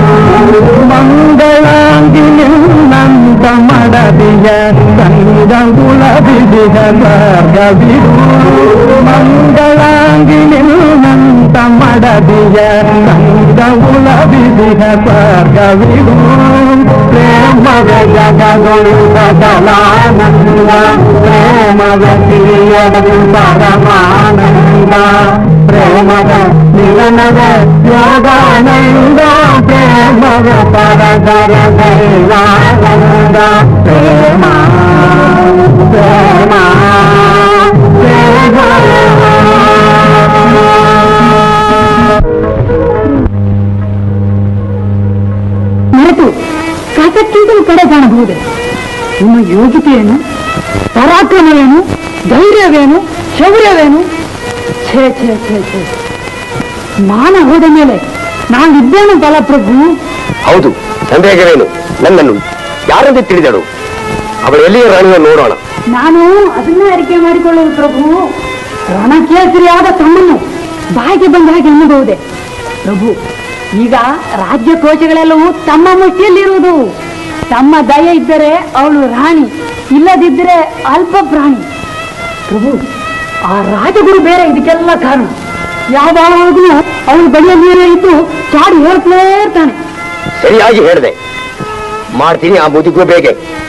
ಮಂಗಳಾಂಗಿನಿನ್ನಂತ ಮಡದಿಯ ಸಂಗಂಗುಳ ಬಿಡಿದ ಮಾರ್ಗವಿದು ಮಂಗಳಾಂಗಿನಿನ್ನಂತ ಮಡದಿಯ ಸಂಗ ಉಳವಿದಿಹ ಸ್ವರ್ಗವಿದು ಪ್ರೇಮದ ಜಗಗಳು ಸಕಲಾನಂದ ಪ್ರೇಮದ ತಿಳಿಯದ ಪರಮಾನಂದ ಪ್ರೇಮದ ನಿಲನದ ಯೋಗಾನಂದ ಪ್ರೇಮದ ಪರದರ ದೈವಾನಂದ ಪ್ರೇಮ ಪ್ರೇಮ ಮರೆತು ಕಾಕಕ್ಕಿಂತಲೂ ಕಡೆ ಕಾಣಬಹುದೇ ನಿಮ್ಮ ಯೋಗ್ಯತೆಯನ್ನು ಪರಾಕ್ರಮವೇನು ಧೈರ್ಯವೇನು ಶೌರ್ಯವೇನು ಛೇ ಛೇ ಛೇ ಛೇ ಮಾನ ಹೋದ ಮೇಲೆ ನಾವಿದ್ದೇನು ಬಲ ಪ್ರಭು ಹೌದು ಸಂದೇಹವೇನು ನನ್ನನ್ನು ಯಾರೆಂದು ತಿಳಿದಳು ಅವಳು ಎಲ್ಲಿಯ ರಾಣಿಯನ್ನು ನೋಡೋಣ ನಾನು ಅದನ್ನೇ ಅರಿಕೆ ಮಾಡಿಕೊಳ್ಳುವುದು ಪ್ರಭು ರಣಕೇಸರಿಯಾದ ತಮ್ಮನ್ನು ಬಾಯಿಗೆ ಬಂದ ಹಾಗೆ ಎನ್ನಬಹುದೇ ಪ್ರಭು ಈಗ ರಾಜ್ಯ ಕೋಶಗಳೆಲ್ಲವೂ ತಮ್ಮ ಮುಷ್ಟಿಯಲ್ಲಿರುವುದು ತಮ್ಮ ದಯ ಇದ್ದರೆ ಅವಳು ರಾಣಿ ಇಲ್ಲದಿದ್ದರೆ ಅಲ್ಪ ಪ್ರಾಣಿ ಪ್ರಭು ಆ ರಾಜಗುರು ಬೇರೆ ಇದಕ್ಕೆಲ್ಲ ಕಾರಣ ಯಾವಾಗಲೂ ಅವಳು ಬಳಿಯಲ್ಲಿಯೇ ಇದ್ದು ಚಾಡಿ ಹೇಳ್ತಲೇ ಇರ್ತಾನೆ ಸರಿಯಾಗಿ ಹೇಳಿದೆ ಮಾಡ್ತೀನಿ ಆ ಮುದುಗು ಬೇಗೆ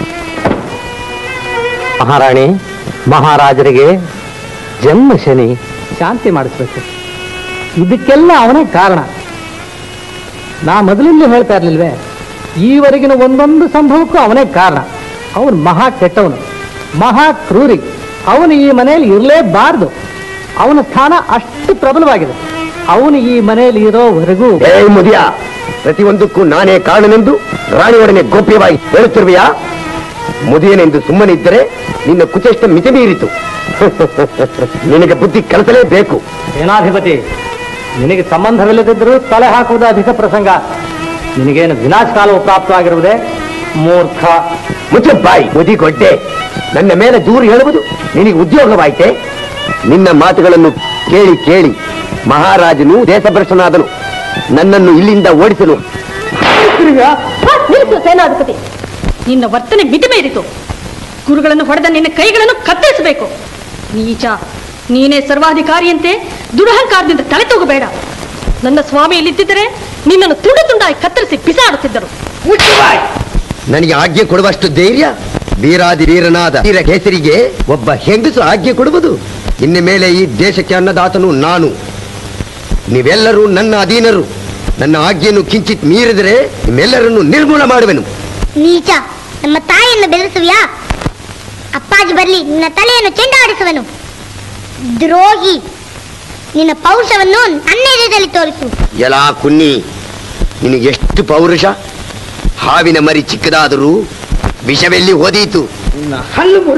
ಮಹಾರಾಣಿ ಮಹಾರಾಜರಿಗೆ ಜನ್ಮ ಶನಿ ಶಾಂತಿ ಮಾಡಿಸ್ಬೇಕು ಇದಕ್ಕೆಲ್ಲ ಅವನೇ ಕಾರಣ ನಾ ಮೊದಲಿಂದ ಹೇಳ್ತಾ ಇರ್ಲಿಲ್ವೇ ಈವರೆಗಿನ ಒಂದೊಂದು ಸಂಭವಕ್ಕೂ ಅವನೇ ಕಾರಣ ಅವನು ಮಹಾ ಕೆಟ್ಟವನು ಮಹಾ ಕ್ರೂರಿ ಅವನು ಈ ಮನೆಯಲ್ಲಿ ಇರಲೇಬಾರ್ದು ಅವನ ಸ್ಥಾನ ಅಷ್ಟು ಪ್ರಬಲವಾಗಿದೆ ಅವನು ಈ ಮನೆಯಲ್ಲಿ ಇರೋವರೆಗೂ ಏ ಮುದಿಯ ಪ್ರತಿಯೊಂದಕ್ಕೂ ನಾನೇ ಕಾರಣನೆಂದು ರಾಣಿಯೊಡನೆ ಗೋಪ್ಯವಾಗಿ ಹೇಳುತ್ತಿರುವೆಯಾ ಮುದಿಯನೆಂದು ಸುಮ್ಮನಿದ್ದರೆ ನಿನ್ನ ಕುಚೇಷ್ಟ ಮಿತಿ ಮೀರಿತು ನಿನಗೆ ಬುದ್ಧಿ ಕಲಿಸಲೇಬೇಕು ಸೇನಾಧಿಪತಿ ನಿನಗೆ ಸಂಬಂಧವಿಲ್ಲದಿದ್ದರೂ ತಲೆ ಹಾಕುವುದು ಅಧಿಕ ಪ್ರಸಂಗ ನಿನಗೇನು ವಿನಾಶಕಾಲವು ಪ್ರಾಪ್ತವಾಗಿರುವುದೇ ಮೂರ್ಖ ಮುಚ್ಚ ಬಾಯಿ ಮುದಿಗೊಡ್ಡೆ ನನ್ನ ಮೇಲೆ ದೂರು ಹೇಳುವುದು ನಿನಗೆ ಉದ್ಯೋಗವಾಯಿತೆ ನಿನ್ನ ಮಾತುಗಳನ್ನು ಕೇಳಿ ಕೇಳಿ ಮಹಾರಾಜನು ದೇಶಭ್ರಷ್ಟನಾದನು ನನ್ನನ್ನು ಇಲ್ಲಿಂದ ಓಡಿಸಲು ನಿಲ್ಲಿಸು ಸೇನಾಧಿಪತಿ ನಿನ್ನ ವರ್ತನೆ ಮಿತಿ ಮೀರಿತು ಗುರುಗಳನ್ನು ಹೊಡೆದ ನಿನ್ನ ಕೈಗಳನ್ನು ಕತ್ತರಿಸಬೇಕು ನೀಚ ನೀನೇ ಸರ್ವಾಧಿಕಾರಿಯಂತೆ ದುರಹಂಕಾರದಿಂದ ತಲೆ ತೂಗಬೇಡ ನನ್ನ ಸ್ವಾಮಿ ಇಲ್ಲಿದ್ದರೆ ನಿನ್ನನ್ನು ತುಂಡು ತುಂಡಾಗಿ ಕತ್ತರಿಸಿ ಬಿಸಾಡುತ್ತಿದ್ದರು ನನಗೆ ಆಜ್ಞೆ ಕೊಡುವಷ್ಟು ಧೈರ್ಯ ವೀರಾದಿ ವೀರನಾದ ವೀರ ಕೇಸರಿಗೆ ಒಬ್ಬ ಹೆಂಗಸು ಆಜ್ಞೆ ಕೊಡುವುದು ಇನ್ನು ಮೇಲೆ ಈ ದೇಶಕ್ಕೆ ಅನ್ನದಾತನು ನಾನು ನೀವೆಲ್ಲರೂ ನನ್ನ ಅಧೀನರು ನನ್ನ ಆಜ್ಞೆಯನ್ನು ಕಿಂಚಿತ್ ಮೀರಿದರೆ ನಿಮ್ಮೆಲ್ಲರನ್ನು ನಿರ್ಮೂಲ ಮಾಡುವೆನು ನೀಚ ನಮ್ಮ ತಾಯಿಯನ್ನು ಬೆದರಿಸುವಿಯಾ ಅಪ್ಪಾಜಿ ಬರ್ಲಿ ನಿನ್ನ ತಲೆಯನ್ನು ಚೆಂಡಾಡಿಸುವನು ದ್ರೋಹಿ ನಿನ್ನ ಪೌರುಷವನ್ನು ನನ್ನೆದುರಲ್ಲಿ ತೋರಿಸು ಎಲಾ ಕುನ್ನಿ ನಿನಗೆ ಎಷ್ಟು ಪೌರುಷ ಹಾವಿನ ಮರಿ ಚಿಕ್ಕದಾದರೂ ವಿಷವೆಲ್ಲಿ ಓದೀತು ಹಲ್ಲು ಮುರು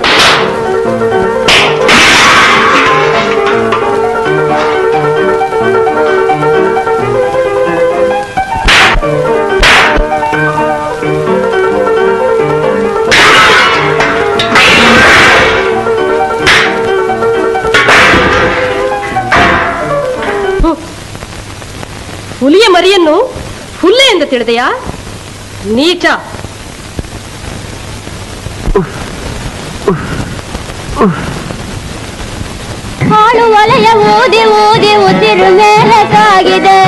ಹುಲಿಯ ಮರಿಯನ್ನು ಹುಲ್ಲೆ ಎಂದು ತಿಳಿದೆಯಾ ನೀಚ ಹಾಳು ವಲಯ ಊದಿ ಊದಿ ಉಸಿರು ಮೇಲಕ್ಕಾಗಿದೆ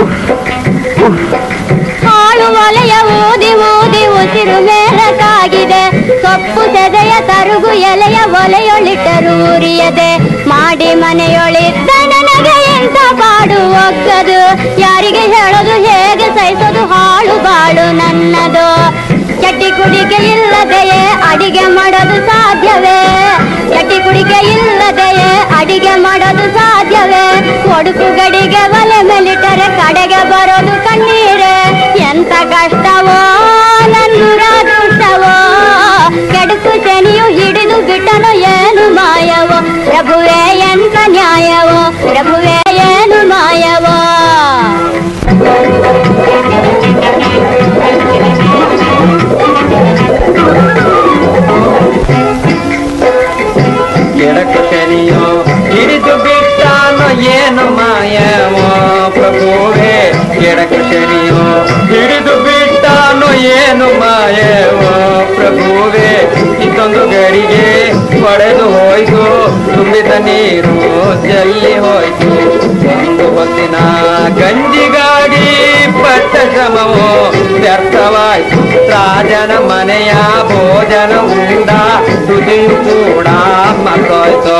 ಹಾಳು ವಲಯ ಊದಿ ಊದಿ ಉಸಿರು ಮೇಲಕ್ಕಾಗಿದೆ ಸೊಪ್ಪು ಸೆದೆಯ ತರುಗು ಎಲೆಯ ಒಲೆಯೊಳಿಟ್ಟರು ಉರಿಯದೆ ಮಾಡಿ ಮನೆಯೊಳಿದ್ದ ನನಗೆ ಎಂತ ಬಾಡು ಒಕ್ಕದು ಯಾರಿಗೆ ಹೇಳೋದು ಹೇಗೆ ಸಹಿಸೋದು ಹಾಳು ಬಾಳು ನನ್ನದು ಚಟ್ಟಿ ಕುಡಿಕೆ ಇಲ್ಲದೆಯೇ ಅಡಿಗೆ ಮಾಡೋದು ಸಾಧ್ಯವೇ ಚಟ್ಟಿ ಕುಡಿಕೆ ಇಲ್ಲದೆಯೇ ಅಡಿಗೆ ಮಾಡೋದು ಸಾಧ್ಯವೇ ಒಡುಕು ಗಡಿಗೆ ಒಲೆ ಮೇಲಿಟ್ಟರೆ ಕಡೆಗೆ ಬರೋದು ಕಣ್ಣೀರೇ ಎಂತ ಕಷ್ಟವೋ ನನ್ನೂರ ದುಷ್ಟವೋ ಕೆಡುಕು ಶನಿಯು ಹಿಡಿದು ಬಿಟ್ಟನು ಏನು ಮಾಯವೋ ಪ್ರಭುವೇ ಎಂತ ನ್ಯಾಯವೋ ಪ್ರಭುವೇ ಏನು ಮಾಯವೋ ಕೆಡಕು ಶನಿಯೋ ಹಿಡಿದು ಬಿಟ್ಟಾನೋ ಏನು ಮಾಯವೋ ಪ್ರಭುವೇ ಕೆಡಕು ಶನಿಯೋ ಹಿಡಿದು ಬಿಟ್ಟಾನೋ ಏನು ಮಾಯವೋ ಪ್ರಭುವೇ ಇದೊಂದು ಗಡಿಗೆ ಹೊಡೆದು ಹೋಯ್ತು ತುಂಬಿದ ನೀರು ಜಲ್ಲಿ ಹೋಯ್ತು ಒಂದು ಹೊತ್ತಿನ ಗಂಜಿಗಾಗಿ ಪಟ್ಟ ಶ್ರಮವು ವ್ಯರ್ಥವಾಯ್ತು ರಾಜನ ಮನೆಯ ಭೋಜನ ಉಂಡ ತುದಿಯು ಕೂಡ ಮತ್ತೋಯ್ತು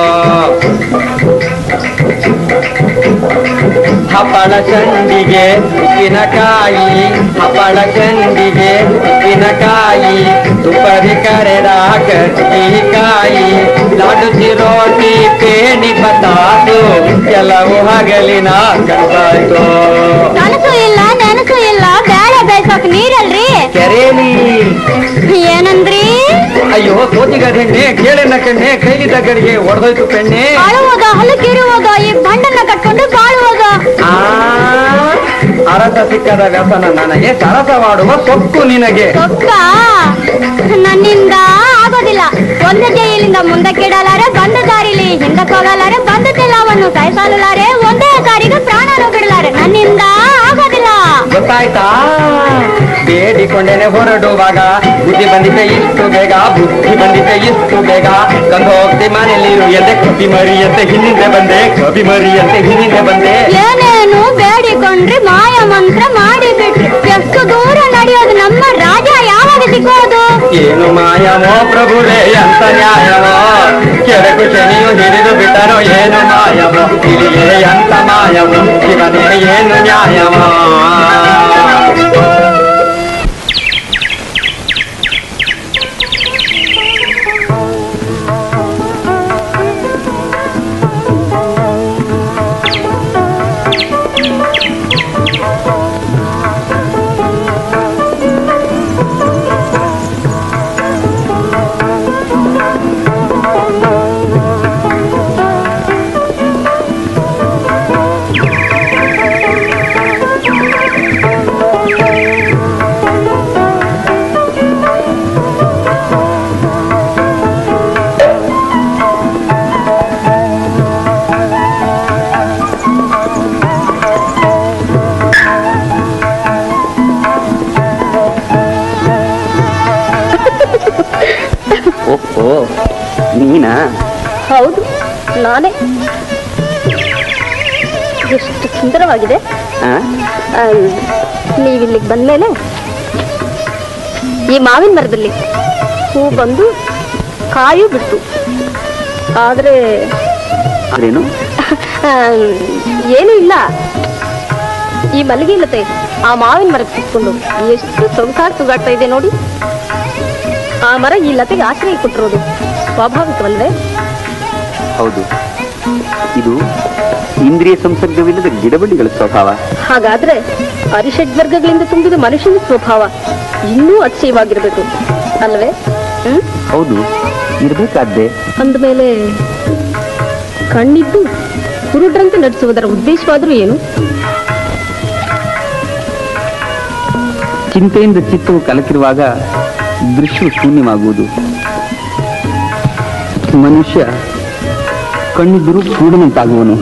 ಹಪ್ಪಳ ಚಂಡಿಗೆ ಉಪ್ಪಿನಕಾಯಿ ಹಪ್ಪಳ ಚಂಡಿಗೆ ಉಪ್ಪಿನಕಾಯಿ ತುಪ್ಪರಿ ಕರೆದ ಕರ್ಜಿಕಾಯಿ ಲಾಡು ಚಿರೋಟಿ ಪೇಣಿ ಬತಾತು ಕೆಲವು ಹಗಲಿನ ಕನಸಾಯ್ತು ಕನಸು ಇಲ್ಲ ನೆನಸು ಇಲ್ಲ ಬೇಳೆ ಬೇಯ್ಸೋಕ್ ನೀರಲ್ರಿ ಕೆರೇಲಿ ಏನಂದ್ರಿ ಅಯ್ಯೋ ಸೋತಿಗದೆಣ್ಣೆ ಕೇಳಿನ ಕಣ್ಣೆ ಕೈಲಿದ್ದ ಗಡಿಗೆ ಒಡೆದೋಯ್ತು ಪೆಣ್ಣೆ ಅಳುವಾಗ ಹಲಕಿರುವಾಗ ಈ ಬಂಡನ್ನ ಕಟ್ಕೊಂಡು ಬಾಳುವಾಗ ಆ ಅರಸ ಸಿಕ್ಕದ ವ್ಯಸನ ನನಗೆ ಸರಸವಾಡುವ ಸೊಕ್ಕು ನಿನಗೆ ಸೊಕ್ಕ ನನ್ನಿಂದ ಆಗೋದಿಲ್ಲ ಒಂದು ಜೈಲಿಂದ ಮುಂದಕ್ಕಿಡಲಾರೆ ಬಂದ ದಾರಿಲಿ ಹಿಂದಕ್ಕೋಗಲಾರೆ ಬಂದ ತಿಲ್ಲವನ್ನು ಸಾಯಿಸಲಾರೆ ಒಂದೇ ಸಾರಿಗೆ ಪ್ರಾಣನು ಬಿಡಲಾರೆ ನನ್ನಿಂದ ಆಗೋದಿಲ್ಲ ಗೊತ್ತಾಯ್ತಾ ಬೇಡಿಕೊಂಡೇನೆ ಹೊರಡುವಾಗ ಬುದ್ಧಿ ಬಂದಿದೆ ಇಷ್ಟು ಬೇಗ ಬುದ್ಧಿ ಬಂದಿದೆ ಇಷ್ಟು ಬೇಗ ಕಂದು ಹೋಗ್ತಿ ಮನೆಯಲ್ಲಿರು ಎಂದೆ ಕಬಿ ಮರಿಯಂತೆ ಹಿಂದೆ ಬಂದೆ ಕಬಿ ಮರಿಯಂತೆ ಹಿಂದೆ ಬಂದೆ ಏನೇನು ಬೇಡಿಕೊಂಡ್ರಿ ಮಾಯ ಮಂತ್ರ ಮಾಡಿ ಬಿಟ್ರಿ ಎಷ್ಟು ದೂರ ನಡೆಯೋದು ನಮ್ಮ ರಾಜ ಯಾವಾಗ ಸಿಗೋದು ಏನು ಮಾಯವೋ ಪ್ರಭುರೇ ಅಂತ ನ್ಯಾಯವೋ ಕೆರಕು ಶನಿಯು ಹಿಡಿದು ಬಿಟ್ಟನೋ ಏನು ಮಾಯವೋ ಇಲ್ಲಿಯೇ ಅಂತ ಮಾಯವೋ ಶಿವನೇ ಏನು ನ್ಯಾಯವೋ ಓಹೋ ನೀನಾ ಹೌದು ನಾನೇ ಎಷ್ಟು ಸುಂದರವಾಗಿದೆ ಆ? ಆಮ್, ನೀವಿಲ್ಲಿಗೆ ಬಂದ್ಮೇಲೆ ಈ ಮಾವಿನ ಮರದಲ್ಲಿ ಹೂ ಬಂದು ಕಾಯು ಬಿಟ್ಟು ಆದ್ರೆ ಅದೇನು ಆಮ್, ಏನೂ ಇಲ್ಲ ಈ ಮಲ್ಲಿಗೆ ಲತೆ ಆ ಮಾವಿನ ಮರಕ್ಕೆ ಸಿಕ್ಕೊಂಡು ಎಷ್ಟು ಸೊಗಸಾಗಿ ಸುಗಾಡ್ತಾ ಇದೆ ನೋಡಿ ಆ ಮರ ಈ ಲತೆಗೆ ಆಶ್ರಯ ಕೊಟ್ಟಿರೋದು ಸ್ವಾಭಾವಿಕವಲ್ವೇ ಹೌದು ಇದು ಇಂದ್ರಿಯ ಸಂಸರ್ಗವಿಲ್ಲದ ಗಿಡಬಳ್ಳಿಗಳ ಸ್ವಭಾವ ಹಾಗಾದ್ರೆ ಅರಿಷಡ್ವರ್ಗಗಳಿಂದ ತುಂಬಿದ ಮನುಷ್ಯನ ಸ್ವಭಾವ ಇನ್ನೂ ಅತಿಶಯವಾಗಿರ್ಬೇಕು ಅಲ್ವೇ ಹ್ಮ್ ಹೌದು ಇರ್ಬೇಕಾದ್ದೆ ಅಂದಮೇಲೆ ಕಣ್ಣಿದ್ದು ಕುರುಡ್ರಂತೆ ನಡೆಸುವುದರ ಉದ್ದೇಶವಾದ್ರೂ ಏನು ಚಿಂತೆಯಿಂದ ಚಿತ್ತವು ಕಲಕಿರುವಾಗ ದೃಶ್ಯವು ಶೂನ್ಯವಾಗುವುದು ಮನುಷ್ಯ ಕಣ್ಣಿದ್ದರೂ ಕೂಡನಂತಾಗುವನು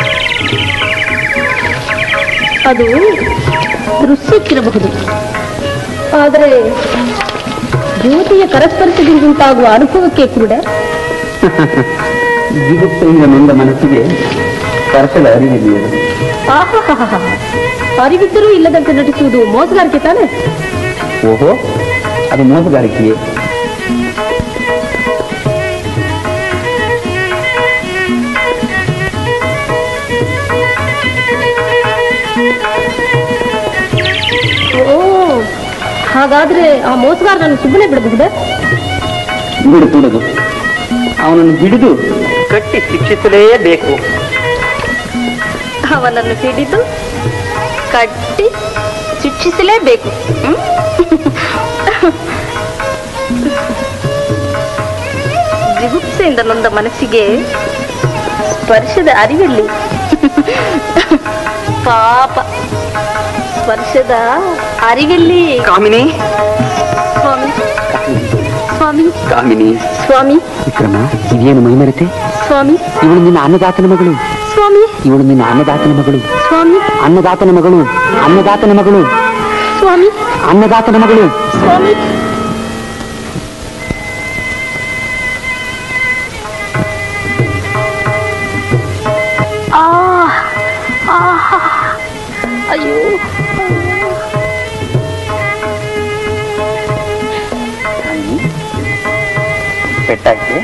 ಅದು ದೃಶ್ಯಕ್ಕಿರಬಹುದು ಆದರೆ ಜ್ಯೋತಿಯ ಕರಸ್ಪರ್ಶದಿಂದುಂಟಾಗುವ ಅನುಭವಕ್ಕೆ ಕೂಡ ಜಿಗುಪ್ಸೆಯಿಂದ ನೊಂದ ಮನಸ್ಸಿಗೆ ಸ್ಪರ್ಶದ ಅರಿವಿದೆಯದು ಆಹಾಹಾಹಾ. ಅರಿವಿದ್ದರೂ ಇಲ್ಲದಂತೆ ನಟಿಸುವುದು ಮೋಸಗಾರಿಕೆ ತಾನೆ ಓಹೋ ಅದು ಮೋಸಗಾರಿಕೆಯೇ ಓ ಹಾಗಾದ್ರೆ ಆ ಮೋಸಗಾರನನ್ನು ಸುಮ್ಮನೆ ಬಿಡಬಹುದೇ ಬಿಡು ಬಿಡುದು ಅವನನ್ನು ಹಿಡಿದು ಕಟ್ಟಿ ಶಿಕ್ಷಿಸಲೇಬೇಕು ಅವನನ್ನು ಹಿಡಿದು ಕಟ್ಟಿ ಶಿಕ್ಷಿಸಲೇಬೇಕು ಹ್ಮ್? ಜಿಗುಪ್ಸೆಯಿಂದ ನೊಂದ ಮನಸ್ಸಿಗೆ ಸ್ಪರ್ಶದ ಅರಿವಲ್ಲಿ ಪಾಪ ಸ್ಪರ್ಶದ ಅರಿವಲ್ಲಿ ಕಾಮಿನಿ ಸ್ವಾಮಿ ಸ್ವಾಮಿ ಕಾಮಿನಿ ಸ್ವಾಮಿ ವಿಕ್ರಮ ಇದೇನು ಮೈಮರತೆ ಸ್ವಾಮಿ ಇವಳು ನಿನ್ನ ಅನ್ನದಾತನ ಮಗಳು ಸ್ವಾಮಿ ಇವಳು ನಿನ್ನ ಅನ್ನದಾತನ ಮಗಳು ಸ್ವಾಮಿ ಅನ್ನದಾತನ ಮಗಳು ಅನ್ನದಾತನ ಮಗಳು ಸ್ವಾಮಿ ಅನ್ನದಾತನ ಮಗಳು ಸ್ವಾಮಿ ಆ ಆಹಾ ಅಯ್ಯೋ ಪೆಟ್ಟಾಯ್ತು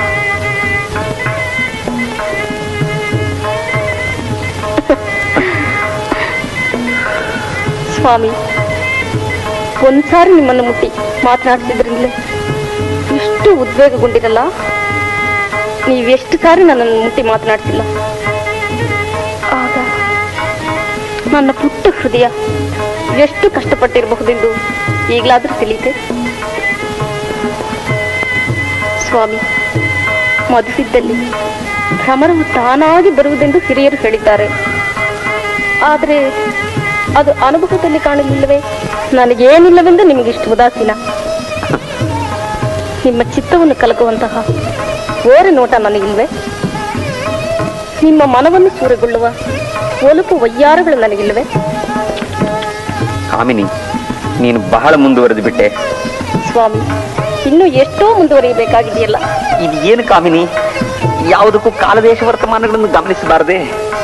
ಸ್ವಾಮಿ ಒಂದ್ಸಾರಿ ನಿಮ್ಮನ್ನು ಮುಟ್ಟಿ ಮಾತನಾಡ್ತಿದ್ರಿಂದಲೇ ಇಷ್ಟು ಉದ್ವೇಗಗೊಂಡಿರಲ್ಲ ನೀವೆಷ್ಟು ಸಾರಿ ನನ್ನನ್ನು ಮುಟ್ಟಿ ಮಾತನಾಡ್ತಿಲ್ಲ ಆಗ ನನ್ನ ಪುಟ್ಟ ಹೃದಯ ಎಷ್ಟು ಕಷ್ಟಪಟ್ಟಿರಬಹುದೆಂದು ಈಗಲಾದರೂ ತಿಳಿತೆ ಸ್ವಾಮಿ ಮದುವಿದ್ದಲ್ಲಿ ಭ್ರಮರವು ತಾನಾಗಿ ಬರುವುದೆಂದು ಹಿರಿಯರು ಹೇಳಿದ್ದಾರೆ ಆದರೆ ಅದು ಅನುಭವದಲ್ಲಿ ಕಾಣಲಿಲ್ಲವೇ ನನಗೇನಿಲ್ಲವೆಂದು ನಿಮಗಿಷ್ಟು ಉದಾಸೀನ ನಿಮ್ಮ ಚಿತ್ತವನ್ನು ಕಲಕುವಂತಹ ಓರೆ ನೋಟ ನನಗಿಲ್ವೇ ನಿಮ್ಮ ಮನವನ್ನು ಸೂರೆಗೊಳ್ಳುವ ಒಲುಪು ವಯ್ಯಾರಗಳು ನನಗಿಲ್ವೇ ಕಾಮಿನಿ ನೀನು ಬಹಳ ಮುಂದುವರೆದು ಬಿಟ್ಟೆ ಸ್ವಾಮಿ ಇನ್ನೂ ಎಷ್ಟೋ ಮುಂದುವರಿಯಬೇಕಾಗಿದೆಯಲ್ಲ ಇದು ಏನು ಕಾಮಿನಿ ಯಾವುದಕ್ಕೂ ಕಾಲದೇಶ ವರ್ತಮಾನಗಳನ್ನು ಗಮನಿಸಬಾರದೆ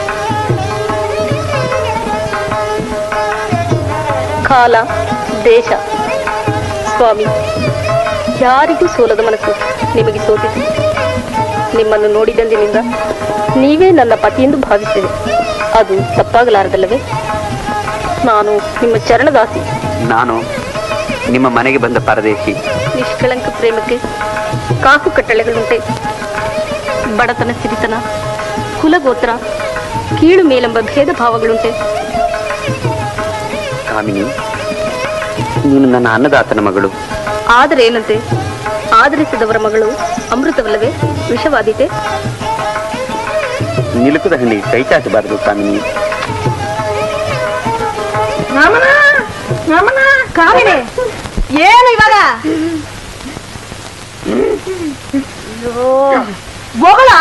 ಕಾಲ ದೇಶ ಸ್ವಾಮಿ ಯಾರಿಗೂ ಸೋಲದ ಮನಸ್ಸು ನಿಮಗೆ ಸೋತಿದೆ ನಿಮ್ಮನ್ನು ನೋಡಿದಂದಿನಿಂದ ನೀವೇ ನನ್ನ ಪತಿಯೆಂದು ಭಾವಿಸಿದೆ ಅದು ತಪ್ಪಾಗಲಾರದಲ್ಲವೇ ನಾನು ನಿಮ್ಮ ಚರಣದಾಸಿ ನಾನು ನಿಮ್ಮ ಮನೆಗೆ ಬಂದ ಪರದೇಶಿ ನಿಷ್ಕಳಂಕ ಪ್ರೇಮಕ್ಕೆ ಕಾಕು ಕಟ್ಟಳೆಗಳುಂಟೆ ಬಡತನ ಸಿರಿತನ ಕುಲಗೋತ್ರ ಕೀಳು ಮೇಲೆಂಬ ಭೇದ ಭಾವಗಳುಂಟೆ ಕಾಮಿನಿ ನೀನು ನನ್ನ ಅನ್ನದಾತನ ಮಗಳು ಆದರೆ ಏನಂತೆ ಆದರಿಸಿದವರ ಮಗಳು ಅಮೃತವಲ್ಲವೇ ವಿಷವಾದೀತೆ ನಿಲುಕದ ಹಣ್ಣಿಗೆ ಕೈ ಚಾಚಬಾರದು ಕಾಮಿನಿ ರಾಮನ ರಾಮನ ಕಾಮಿನಿ ಏನು ಇವಾಗ ಬೊಗಳ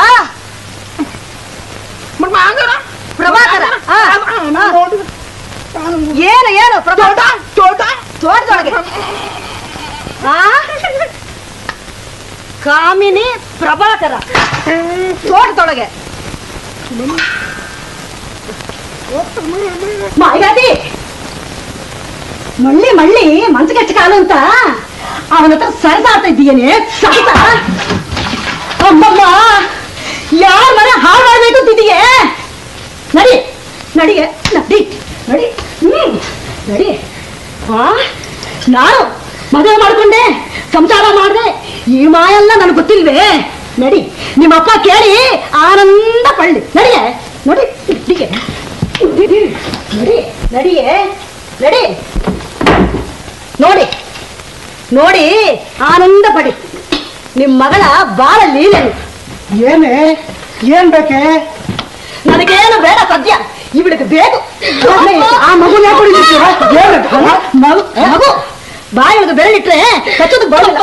ಪ್ರಭಾಕರ ಆ, ಆ. ಏನು ಏನು ಪ್ರಭಾಕರ ತೋಟದೊಳಗೆ ಆ? ಕಾಮಿನಿ ಪ್ರಭಾಕರ ತೋಟದೊಳಗೆ ಮಾಯಾದಿ ಮಳ್ಳಿ ಮಳ್ಳಿ ಮಂಚಗೆಚ್ಚ ಕಾಲು ಅಂತ ಅವನ ಹತ್ರ ಸರಸಾಡ್ತಾ ಇದ್ದೀಯೇನೆ ಸರಸ ಅಮ್ಮಮ್ಮ ಯಾರ ಮನೆ ಹಾಳು ಮಾಡ್ಬೇಕು ಅಂತಿದೀಯೇ ನಡಿ ನಡಿಗೆ ನಡಿ ನಡಿ ಹ್ಮ್ ನಡಿ ಆ ನಾನು ಮದುವೆ ಮಾಡ್ಕೊಂಡೆ ಸಂಸಾರ ಮಾಡ್ದೆ ಈ ಮಾಯೆಲ್ಲ ನನಗೆ ಗೊತ್ತಿಲ್ವೇ ನಡಿ ನಿಮ್ಮಪ್ಪ ಕೇಳಿ ಆನಂದ ಪಳ್ಳಿ ನಡಿಗೆ ನೋಡಿ ನಡಿಗೆ ನಡಿ ನಡಿಯೇ ನಡಿ ನೋಡಿ ನೋಡಿ ಆನಂದ ಪಡಿ ನಿಮ್ ಮಗಳ ಬಾಳ ಲೀಲೆ ಏನೇ ಏನ್ ಬೇಕೆ ನನಗೇನು ಬೇಡ ಸದ್ಯ ಇವಳಿಗೆ ಬೇಕು ಆ ಮಗು ಮಗು ಮಗು ಬಾಯಿಗೆ ಬೆರಳಿಟ್ರೆ ಕಚ್ಚೋದು ಬರಲ್ಲ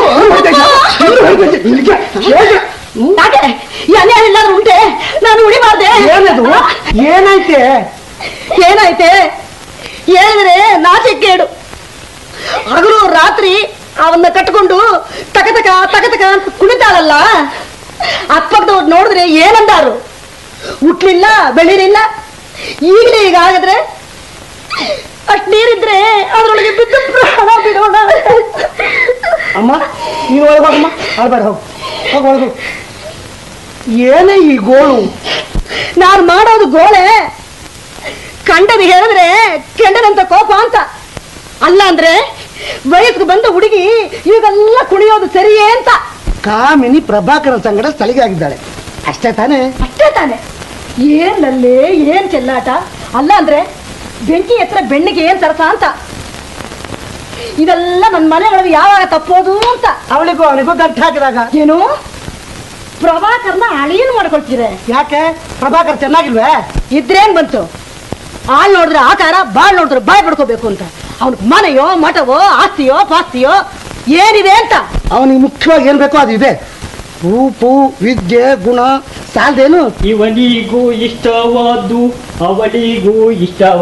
ಯಾಕೆ ಈ ಅನ್ಯಾಯ ಇಲ್ಲಾದ್ರೂ ಉಂಟೆ ನಾನು ಉಳಿಬಾರ್ದೆ ಏನದು ಏನಾಯ್ತೆ ಏನಾಯ್ತೆ ಹೇಳಿದ್ರೆ ನಾಚಿಕೇಡು ಹಗಲು ರಾತ್ರಿ ಅವನ್ನ ಕಟ್ಕೊಂಡು ತಕತಕ ತಕತಕ ಅಂತ ಕುಣಿತಾಳಲ್ಲ ಅಕ್ಕಪಕ್ಕದವ್ರು ನೋಡಿದ್ರೆ ಏನಂದಾರು ಹುಟ್ಲಿಲ್ಲ ಬೆಳಿಲಿಲ್ಲ ಈಗಲೇ ಈಗ ಆಗಿದ್ರೆ ಅಷ್ಟ್ ನೀರಿದ್ರೆ ಅದ್ರೊಳಗೆ ಬಿದ್ದು ಪ್ರಾಣ ಬಿಡೋಣ ಅಮ್ಮ ನೀನು ಒಳಗೆ ಹೋಗಮ್ಮ ಅಳ್ಬೇಡ ಹೋಗು ಹೋಗು ಒಳಗೆ ಹೋಗು. ಏನೇ ಈ ಗೋಳು ನಾನು ಮಾಡೋದು ಗೋಳೆ ಕಂಡದು ಹೇಳಿದ್ರೆ ಕೆಂಡದಂತ ಕೋಪ ಅಂತ ಅಲ್ಲ ಅಂದ್ರೆ ವಯಸ್ಸಿಗೆ ಬಂದ ಹುಡುಗಿ ಈಗೆಲ್ಲ ಕುಣಿಯೋದು ಸರಿಯೇ ಅಂತ ಕಾಮಿನಿ ಪ್ರಭಾಕರನ್ ಸಂಗಡ ಸ್ಥಳಿಗೆ ಆಗಿದ್ದಾಳೆ ಅಷ್ಟೇ ತಾನೇ ಅಷ್ಟೇ ತಾನೆ ಏನಲ್ಲೇ ಏನ್ ಚೆಲ್ಲಾಟ ಅಲ್ಲ ಅಂದ್ರೆ ಬೆಂಕಿ ಎತ್ತರ ಬೆಣ್ಣಿಗೆ ಏನ್ ಸರಸ ಅಂತ ಇದೆಲ್ಲ ನನ್ನ ಮನೆಗಳಲ್ಲಿ ಯಾವಾಗ ತಪ್ಪೋದು ಅಂತ ಅವಳಿಗೂ ಅವನಿಗೂ ಗಂಟು ಹಾಕಿದಾಗ ಏನು ಪ್ರಭಾಕರ್ನ ಅಳಿಯನ್ ಮಾಡ್ಕೊಳ್ತೀರ ಯಾಕೆ ಪ್ರಭಾಕರ್ ಚೆನ್ನಾಗಿಲ್ವೇ ಇದ್ರೇನ್ ಬಂತು ಆಳ್ ನೋಡಿದ್ರೆ ಆಕಾರ ಬಾಳ್ ನೋಡಿದ್ರೆ ಬಾಯ್ ಪಡ್ಕೋಬೇಕು ಅಂತ ಅವನ್ ಮನೆಯೋ ಮಠವೋ ಆಸ್ತಿಯೋ ಪಾಸ್ತಿಯೋ ಏನಿದೆ ಅಂತ ಅವನಿಗೆ ಮುಖ್ಯವಾಗಿ ಏನ್ ಬೇಕೋ ಅದು ಇದೆ ರೂಪು ವಿದ್ಯೆ ಗುಣ ಸಾಲದೇನು ಇವನಿಗೂ ಇಷ್ಟವಾದ್ದು ಅವಳಿಗೂ ಇಷ್ಟವ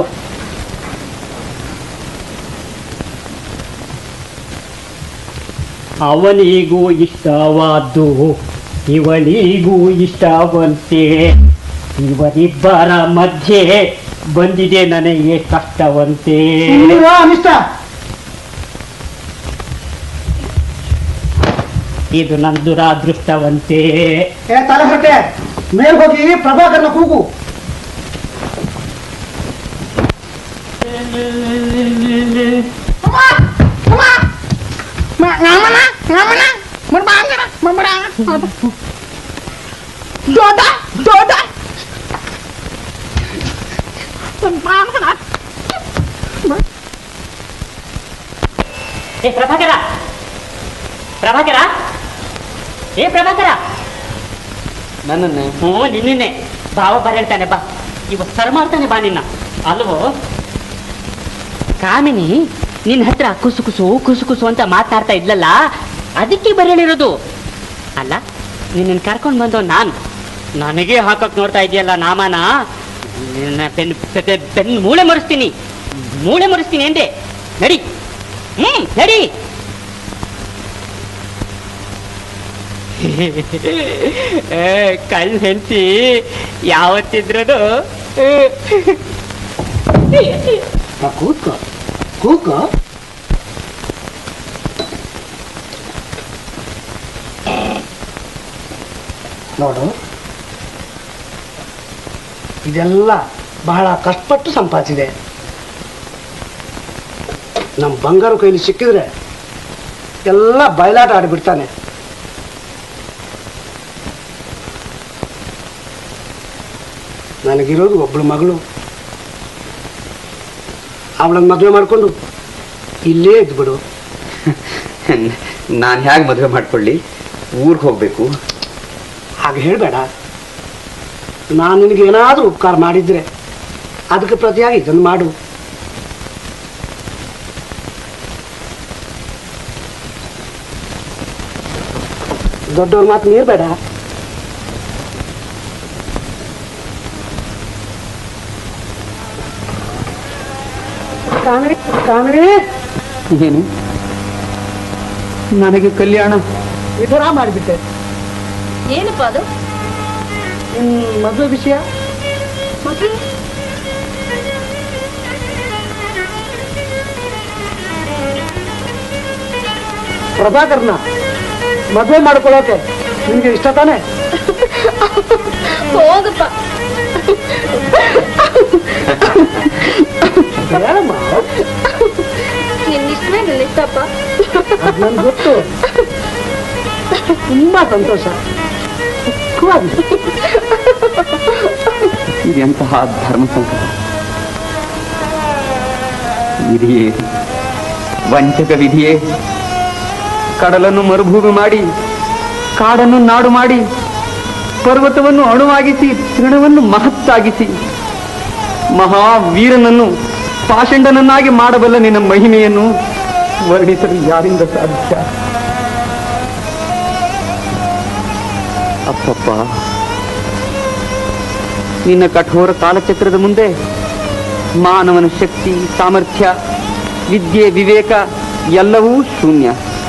ಅವನಿಗೂ ಇಷ್ಟವಾದ್ದು ಇವಳಿಗೂ ಇಷ್ಟವಂತೆ ಇವರಿಬ್ಬರ ಮಧ್ಯೆ ಬಂದಿದೆ ನನಗೆ ಕಷ್ಟವಂತೆ ಇಲ್ಲಿರೋ ಅನಿಷ್ಟ ಇದು ನನ್ನ ದುರಾದೃಷ್ಟವಂತೆ ಏ ತಲೆ ಹೊಟ್ಟೆ ಮೇಲ್ ಹೋಗಿ ಪ್ರಭಾಕರ್ನ ಕೂಗು ಏ ಪ್ರಭಾಕರ ಪ್ರಭಾಕರ ಏ ಪ್ರಭಾಕರ ನನ್ನನ್ನೇ ಹ್ಞೂ ನಿನ್ನೆ ಭಾವ ಬರ ಹೇಳ್ತಾನೆ ಬಾ ಇವ ಸರ್ ಮಾಡ್ತಾನೆ ಬಾ ನಿನ್ನ ಅಲ್ವೋ ಕಾಮಿನಿ ನಿನ್ನ ಹತ್ರ ಕುಸು ಕುಸು ಕುಸು ಕುಸು ಅಂತ ಮಾತಾಡ್ತಾ ಇದ್ಲಲ್ಲ ಅದಕ್ಕೆ ಬರೇಳಿರೋದು ಅಲ್ಲ ನಿನ್ನ ಕರ್ಕೊಂಡು ಬಂದೋ ನಾನು ನನಗೆ ಹಾಕಕ್ ನೋಡ್ತಾ ಇದೆಯಲ್ಲ ನಾಮನ ನಿನ್ನ ಪೆನ್ ಪೆ- ಪೆನ್ ಮೂಳೆ ಮರೆಸ್ತೀನಿ ಮೂಳೆ ಮರೆಸ್ತೀನಿ ಎಂದೆ ನಡಿ ಹ್ಮ್ ನಡಿ ಕಳ್ ಹೆಂಡತಿ ಯಾವತ್ತಿದ್ರೂ ಕೂತ್ಕೋ ಕೂತ್ಕೋ ನೋಡು ಇದೆಲ್ಲ ಬಹಳ ಕಷ್ಟಪಟ್ಟು ಸಂಪಾದಿಸಿದೆ ನಮ್ಮ ಬಂಗಾರು ಕೈಲಿ ಸಿಕ್ಕಿದ್ರೆ ಎಲ್ಲ ಬಯಲಾಟ ಆಡಿಬಿಡ್ತಾನೆ ನನಗಿರೋದು ಒಬ್ಬಳು ಮಗಳು ಅವಳನ್ನ ಮದುವೆ ಮಾಡಿಕೊಂಡು ಇಲ್ಲೇ ಇದ್ಬಿಡು ನಾನು ಹೇಗೆ ಮದುವೆ ಮಾಡ್ಕೊಳ್ಳಿ ಊರಿಗೆ ಹೋಗ್ಬೇಕು ಹಾಗೆ ಹೇಳಬೇಡ ನಾನು ನಿನಗೆ ಏನಾದರೂ ಉಪಕಾರ ಮಾಡಿದ್ರೆ ಅದಕ್ಕೆ ಪ್ರತಿಯಾಗಿ ಇದನ್ನು ಮಾಡು ದೊಡ್ಡವ್ರ ಮಾತು ಮೀರ್ಬೇಡ ಕಾಮಿಡಿ ಕಾಮಿಡಿ ಏನು ನನಗೆ ಕಲ್ಯಾಣ ವಿಧುರ ಮಾಡಿಬಿಟ್ಟೆ ಏನಪ್ಪ ಅದು ನಿನ್ನ ಮದುವೆ ವಿಷಯ ಮದುವೆ ಪ್ರಭಾಕರ್ನ ಮದುವೆ ಮಾಡ್ಕೊಳ್ಳೋಕೆ ನಿಮ್ಗೆ ಇಷ್ಟ ತಾನೆ ಹೋಗಪ್ಪ ಹೇಳಮ್ಮ ನಿನ್ ಇಷ್ಟವೇ ನನ್ನ ಇಷ್ಟಪ್ಪ ಅದ್ ನನ್ಗೆ ಗೊತ್ತು ತುಂಬಾ ಸಂತೋಷ ಸುಖವಾಗಿ ಇದೆಂತಹ ಧರ್ಮ ಸಂಕಟ ವಿಧಿಯೇ ವಂಚಕ ವಿಧಿಯೇ ಕಡಲನ್ನು ಮರುಭೂಮಿ ಮಾಡಿ ಕಾಡನ್ನು ನಾಡು ಮಾಡಿ ಪರ್ವತವನ್ನು ಅಣುವಾಗಿಸಿ ತೃಣವನ್ನು ಮಹತ್ತಾಗಿಸಿ ಮಹಾವೀರನನ್ನು ಪಾಷಂಡನನ್ನಾಗಿ ಮಾಡಬಲ್ಲ ನಿನ್ನ ಮಹಿಮೆಯನ್ನು ವರ್ಣಿಸಲು ಯಾರಿಂದ ಸಾಧ್ಯ ಅಪ್ಪಪ್ಪ ನಿನ್ನ ಕಠೋರ ಕಾಲಚಕ್ರದ ಮುಂದೆ ಮಾನವನ ಶಕ್ತಿ ಸಾಮರ್ಥ್ಯ ವಿದ್ಯೆ ವಿವೇಕ ಎಲ್ಲವೂ ಶೂನ್ಯ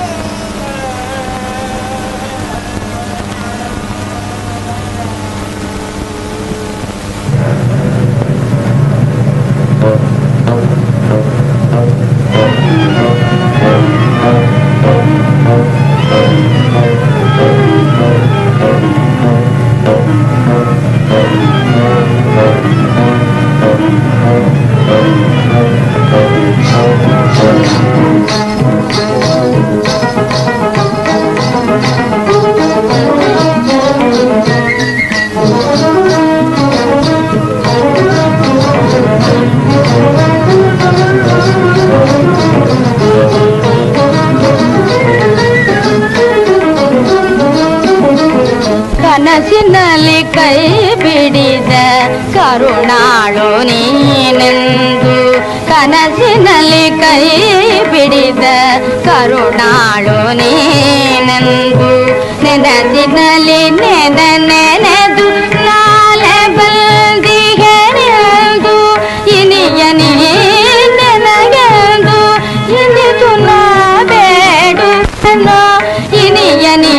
ಕನಸಿನಲ್ಲಿ ಕೈ ಬಿಡಿದ ಕರುಣಾಳು ನೀನೆಂದು ಕನಸಿನಲ್ಲಿ ಕೈ ಬಿಡಿದ ಕರುಣಾಳು ನೀನೆಂದು ನೆನಸಿನಲ್ಲಿ ನೆನ ನೆನೆದು ನಾಳೆ ಬಂದಿಗೆನೆಂದು ಇನಿಯ ನೀ ನೆನಗೆಂದು ಇನಿತು ನಾ ಬೇಡುವೆನೋ ಇನಿಯ ನೀ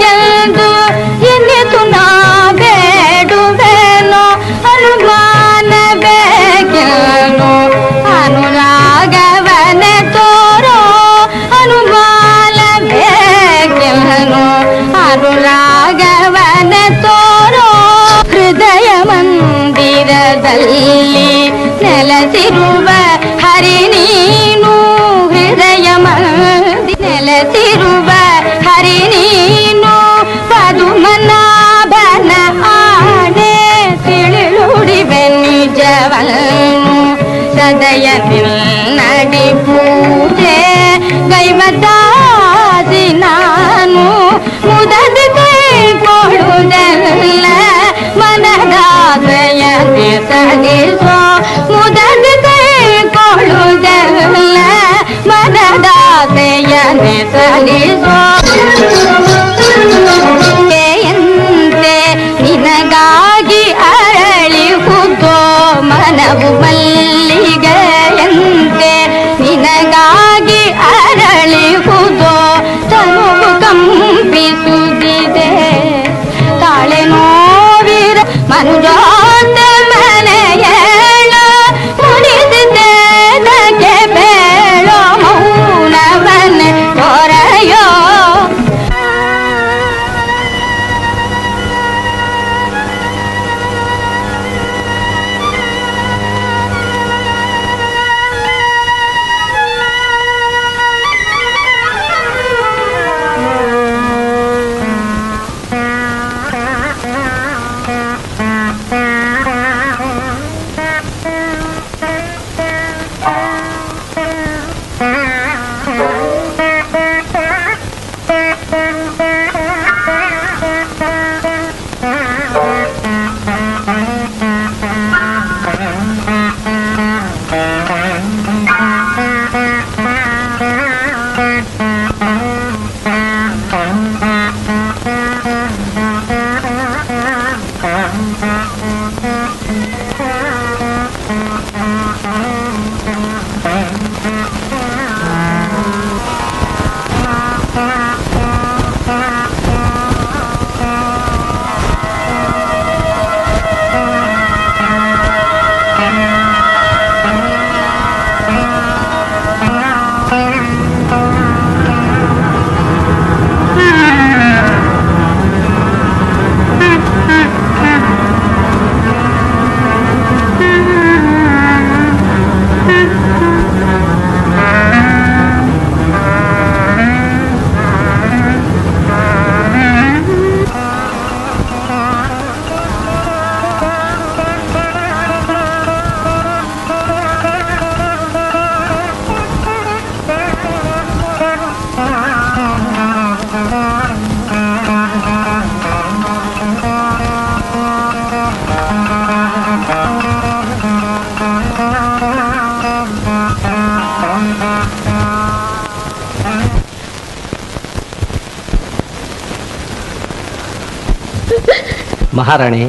ನನಗೆಂದು ಇನ್ನಿತು ನಾ ಬೇಡುವೆನೋ ಅನುಮಾನ ಸದಯ ನಿನ್ನಡಿ ಪೂಜೆ ಗೈವದಾಸಿ ನಾನು ಮುದದ ಕೈಗೊಳ್ಳುವುದಲ್ಲ ಮನದಾಸೆಯ ಸದಿಸೋ ಮುದದ ಕೈಗೊಳ್ಳುವುದಲ್ಲ ಮನದಾಸೆಯ ಸದಿಸೋ ಎಂತೆ ನಿನಗಾಗಿ ಅರಳಿಹುದೋ ಮನವು ಮಲ್ಲಿಗೆಯಂತೆ ನಿನಗಾಗಿ ಅರಳಿಹುದೋ ತನುವು ಕಂಪಿಸುತ್ತಿದೆ ತಾಳೆ ನೋವಿರ ಮನುಜಾತ ಮನೆಯೇಳ ಮುಡಿಸಿದ್ದೇದಕ್ಕೆ ಬೇಳೋ ಮೌನವನ್ನೇ ತೊರೆಯೋ ಮಹಾರಾಣಿ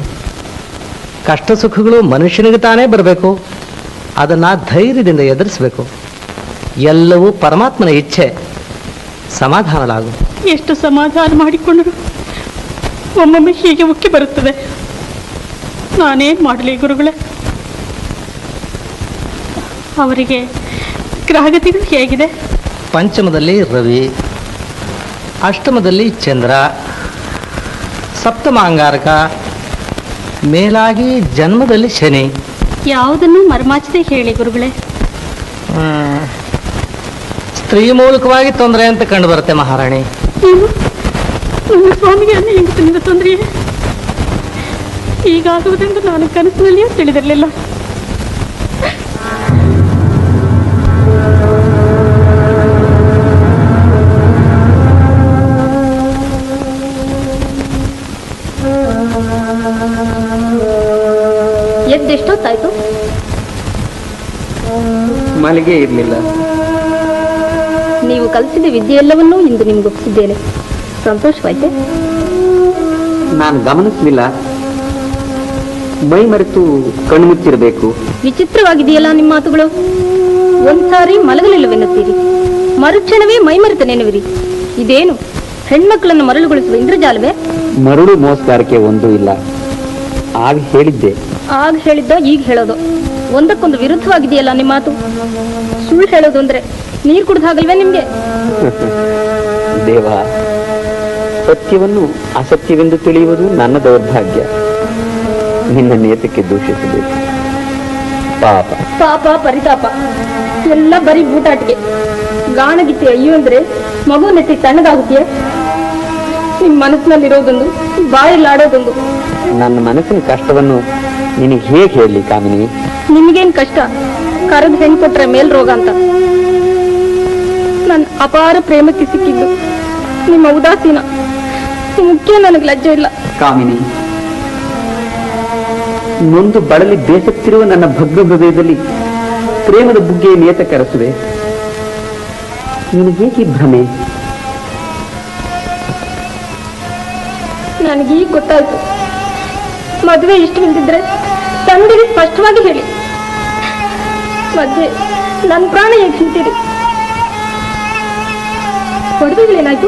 ಕಷ್ಟ ಸುಖಗಳು ಮನುಷ್ಯನಿಗೆ ತಾನೇ ಬರಬೇಕು ಅದನ್ನ ಧೈರ್ಯದಿಂದ ಎದುರಿಸಬೇಕು ಎಲ್ಲವೂ ಪರಮಾತ್ಮನ ಇಚ್ಛೆ ಸಮಾಧಾನಲಾಗು ಎಷ್ಟು ಸಮಾಧಾನ ಮಾಡಿಕೊಂಡರು ಒಮ್ಮೊಮ್ಮೆ ಹೀಗೆ ಉಕ್ಕಿ ಬರುತ್ತದೆ ನಾನೇನ್ ಮಾಡಲಿ ಗುರುಗಳೇ ಅವರಿಗೆ ಗ್ರಹಗತಿಗಳು ಹೇಗಿದೆ ಪಂಚಮದಲ್ಲಿ ರವಿ ಅಷ್ಟಮದಲ್ಲಿ ಚಂದ್ರ ಸಪ್ತಮ ಅಂಗಾರಕ ಮೇಲಾಗಿ ಜನ್ಮದಲ್ಲಿ ಶನಿ ಯಾವುದನ್ನು ಮರ್ಮಾಚದೆ ಹೇಳಿ ಗುರುಗಳೇ ಆ, ಸ್ತ್ರೀ ಮೂಲಕವಾಗಿ ತೊಂದರೆ ಅಂತ ಕಂಡು ಬರುತ್ತೆ ಮಹಾರಾಣಿ ಏನು ನನ್ನ ಸ್ವಾಮಿಗೆ ಅನ್ನ ಹೆಂಗಸನಿಂದ ತೊಂದರೆಯೇ ಹೀಗಾಗುವುದೆಂದು ನಾನು ಕನಸಿನಲ್ಲಿಯೂ ತಿಳಿದಿರಲಿಲ್ಲ ಎದ್ದೆಷ್ಟೊತ್ತಾಯ್ತು ಮಲ್ಲಿಗೆ ಇರಲಿಲ್ಲ ನೀವು ಕಲಿಸಿದ ವಿದ್ಯೆಲ್ಲವನ್ನೂ ಇಂದು ನಿಮ್ಗೆ ಒಪ್ಪಿಸಿದ್ದೇನೆ ಸಂತೋಷವಾಯ್ತೆ ನಾನು ಗಮನಿಸಲಿಲ್ಲ ಮೈ ಮರೆತು ಕಣ್ಮುಚ್ಚಿರಬೇಕು ವಿಚಿತ್ರವಾಗಿದೆಯಲ್ಲ ನಿಮ್ಮ ಮಾತುಗಳು ಒಂದ್ಸಾರಿ ಮಲಗಲಿಲ್ಲವೆನ್ನುತ್ತೀರಿ ಮರುಕ್ಷಣವೇ ಮೈಮರೆತ ನೆನವಿರಿ ಇದೇನು ಹೆಣ್ಮಕ್ಕಳನ್ನು ಮರಳುಗೊಳಿಸುವ ಇಂದ್ರಜಾಲವೇ ಮರುಳು ಮೋಸಗಾರಿಕೆ ಒಂದು ಇಲ್ಲ ಆಗ ಹೇಳಿದ್ದೆ ಆಗ ಹೇಳಿದ್ದ ಈಗ ಹೇಳೋದು ಒಂದಕ್ಕೊಂದು ವಿರುದ್ಧವಾಗಿದೆಯಲ್ಲ ನಿಮ್ಮ ಮಾತು ಸುಳ್ಳು ಹೇಳೋದು ಅಂದ್ರೆ ನೀರು ಕುಡ್ದು ಹಾಗಲ್ವೇ ನಿಮ್ಗೆ ದೇವ ಸತ್ಯವನ್ನು ಅಸತ್ಯವೆಂದು ತಿಳಿಯುವುದು ನನ್ನ ದೌರ್ಭಾಗ್ಯ ನಿನ್ನ ನೇತಕ್ಕೆ ದೂಷಿಸಬೇಕು ಪಾಪ ಪಾಪ ಪರಿತಾಪ ಎಲ್ಲ ಬರೀ ಬೂಟಾಟಿಗೆ ಗಾಣಗಿತ್ತಿ ಅಯ್ಯೋ ಅಂದ್ರೆ ಮಗು ನೆತ್ತಿ ತಣ್ಣಗಾಗುತ್ತೀಯ ನಿಮ್ ಮನಸ್ಸಿನಲ್ಲಿರೋದೊಂದು ಬಾಯಲ್ಲಿ ಆಡೋದೊಂದು ನನ್ನ ಮನಸ್ಸಿನ ಕಷ್ಟವನ್ನು ನಿನಗೆ ಹೇಗೆ ಹೇಳಲಿ ಕಾಮಿನಿ ನಿಮ್ಗೇನ್ ಕಷ್ಟ ಕರೆದು ಹೆಣ್ ಕೊಟ್ರೆ ಮೇಲ್ ರೋಗ ಅಂತ ನನ್ನ ಅಪಾರ ಪ್ರೇಮಕ್ಕೆ ಸಿಕ್ಕಿದ್ದು ನಿಮ್ಮ ಉದಾಸೀನ ಮುಖ್ಯ ನನಗೆ ಲಜ್ಜೆ ಇಲ್ಲ ಕಾಮಿನಿ ನೊಂದು ಬಳಲಿ ಬೇಸತ್ತಿರುವ ನನ್ನ ಭಗ್ನ ಹೃದಯದಲ್ಲಿ ಪ್ರೇಮದ ಬುಗ್ಗೆ ನಿಯತ ಕರೆಸುವೆ ನಿನಗೇಕೆ ಭ್ರಮೆ ನನಗೀಗ ಗೊತ್ತಾಯ್ತು ಮದುವೆ ಇಷ್ಟವಿಲ್ದಿದ್ರೆ ತಂದೆಗೆ ಸ್ಪಷ್ಟವಾಗಿ ಹೇಳಿ ಮಧ್ಯೆ ನನ್ನ ಪ್ರಾಣ ಹೇಗೆ ತಿಂತೀರಿ ಹೊಡೆದಿಲ್ಲೇನಾಯ್ತು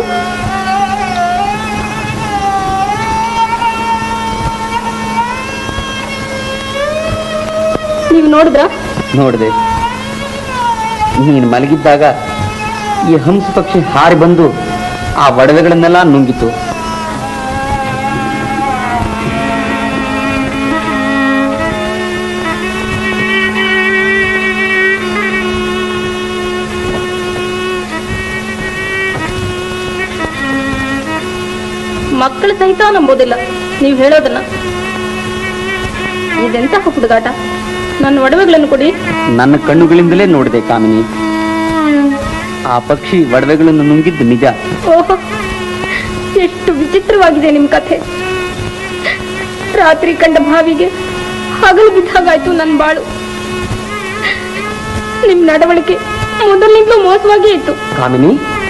ನೀವು ನೋಡಿದ್ರಾ ನೋಡಿದೆ ನೀನು ಮಲಗಿದ್ದಾಗ ಈ ಹಂಸ ಪಕ್ಷಿ ಹಾರಿ ಬಂದು ಆ ಒಡವೆಗಳನ್ನೆಲ್ಲ ನುಂಗಿತು ಮಕ್ಕಳು ಸಹಿತ ನಂಬೋದಿಲ್ಲ ನೀವು ಹೇಳೋದನ್ನ ಇದೆಂತಹ ಹುಡುಗಾಟ ನನ್ನ ಒಡವೆಗಳನ್ನು ಕೊಡಿ ನನ್ನ ಕಣ್ಣುಗಳಿಂದಲೇ ನೋಡಿದೆ ಕಾಮಿನಿ ಆ ಪಕ್ಷಿ ಒಡವೆಗಳನ್ನು ನುಂಗಿದ್ದು ನಿಜ ಓಹೋ ಎಷ್ಟು ವಿಚಿತ್ರವಾಗಿದೆ ನಿಮ್ ಕಥೆ ರಾತ್ರಿ ಕಂಡ ಭಾವಿಗೆ ಹಗಲು ಬಿದ್ದಾಗಾಯ್ತು ನನ್ ಬಾಳು ನಿಮ್ ನಡವಳಿಕೆ ಮೊದಲಿನಿಂದಲೂ ಮೋಸವಾಗೇ ಇತ್ತು ಕಾಮಿನಿ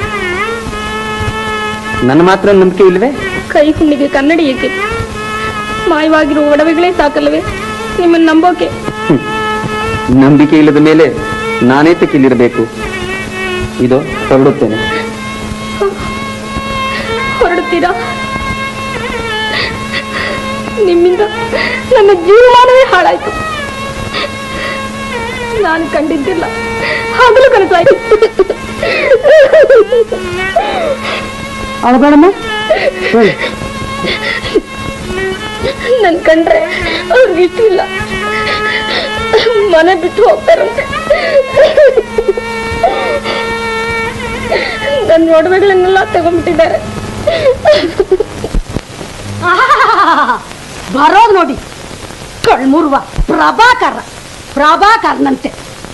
ನನ್ನ ಮಾತ್ರ ನಂಬಿಕೆ ಇಲ್ವೇ ಕೈ ಹುಣ್ಣಿಗೆ ಕನ್ನಡಿ ಏಕೆ ಮಾಯವಾಗಿರುವ ಒಡವೆಗಳೇ ಸಾಕಲ್ವೇ ನಿಮ್ಮನ್ನ ನಂಬೋಕೆ ನಂಬಿಕೆ ಇಲ್ಲದ ಮೇಲೆ ನಾನೇ ತಕ್ಕಿಲ್ಲಿರಬೇಕು ಇದು ಹೊರಡುತ್ತೇನೆ ಹೊರಡುತ್ತೀರಾ ನಿಮ್ಮಿಂದ ನನ್ನ ಜೀವಮಾನವೇ ಹಾಳಾಯ್ತು ನಾನು ಕಂಡಿದ್ದಿಲ್ಲ ಹಗಲು ಕನಸಾಯ್ತು ಅಳಬೇಡಮ್ಮ ನನ್ ಕಂಡ್ರೆ ಅವ್ರಿಗೆ ಇಷ್ಟಿಲ್ಲ ಮನೆ ಬಿಟ್ಟು ಹೋಗ್ತಾರಂತೆ ನನ್ನ ಒಡವೆಗಳನ್ನೆಲ್ಲ ತಗೊಂಡ್ಬಿಟ್ಟಿದ್ದಾರೆ ಬರೋದು ನೋಡಿ ಕಳ್ಮುರುವ ಪ್ರಭಾಕರ ಪ್ರಭಾಕರ್ನಂತೆ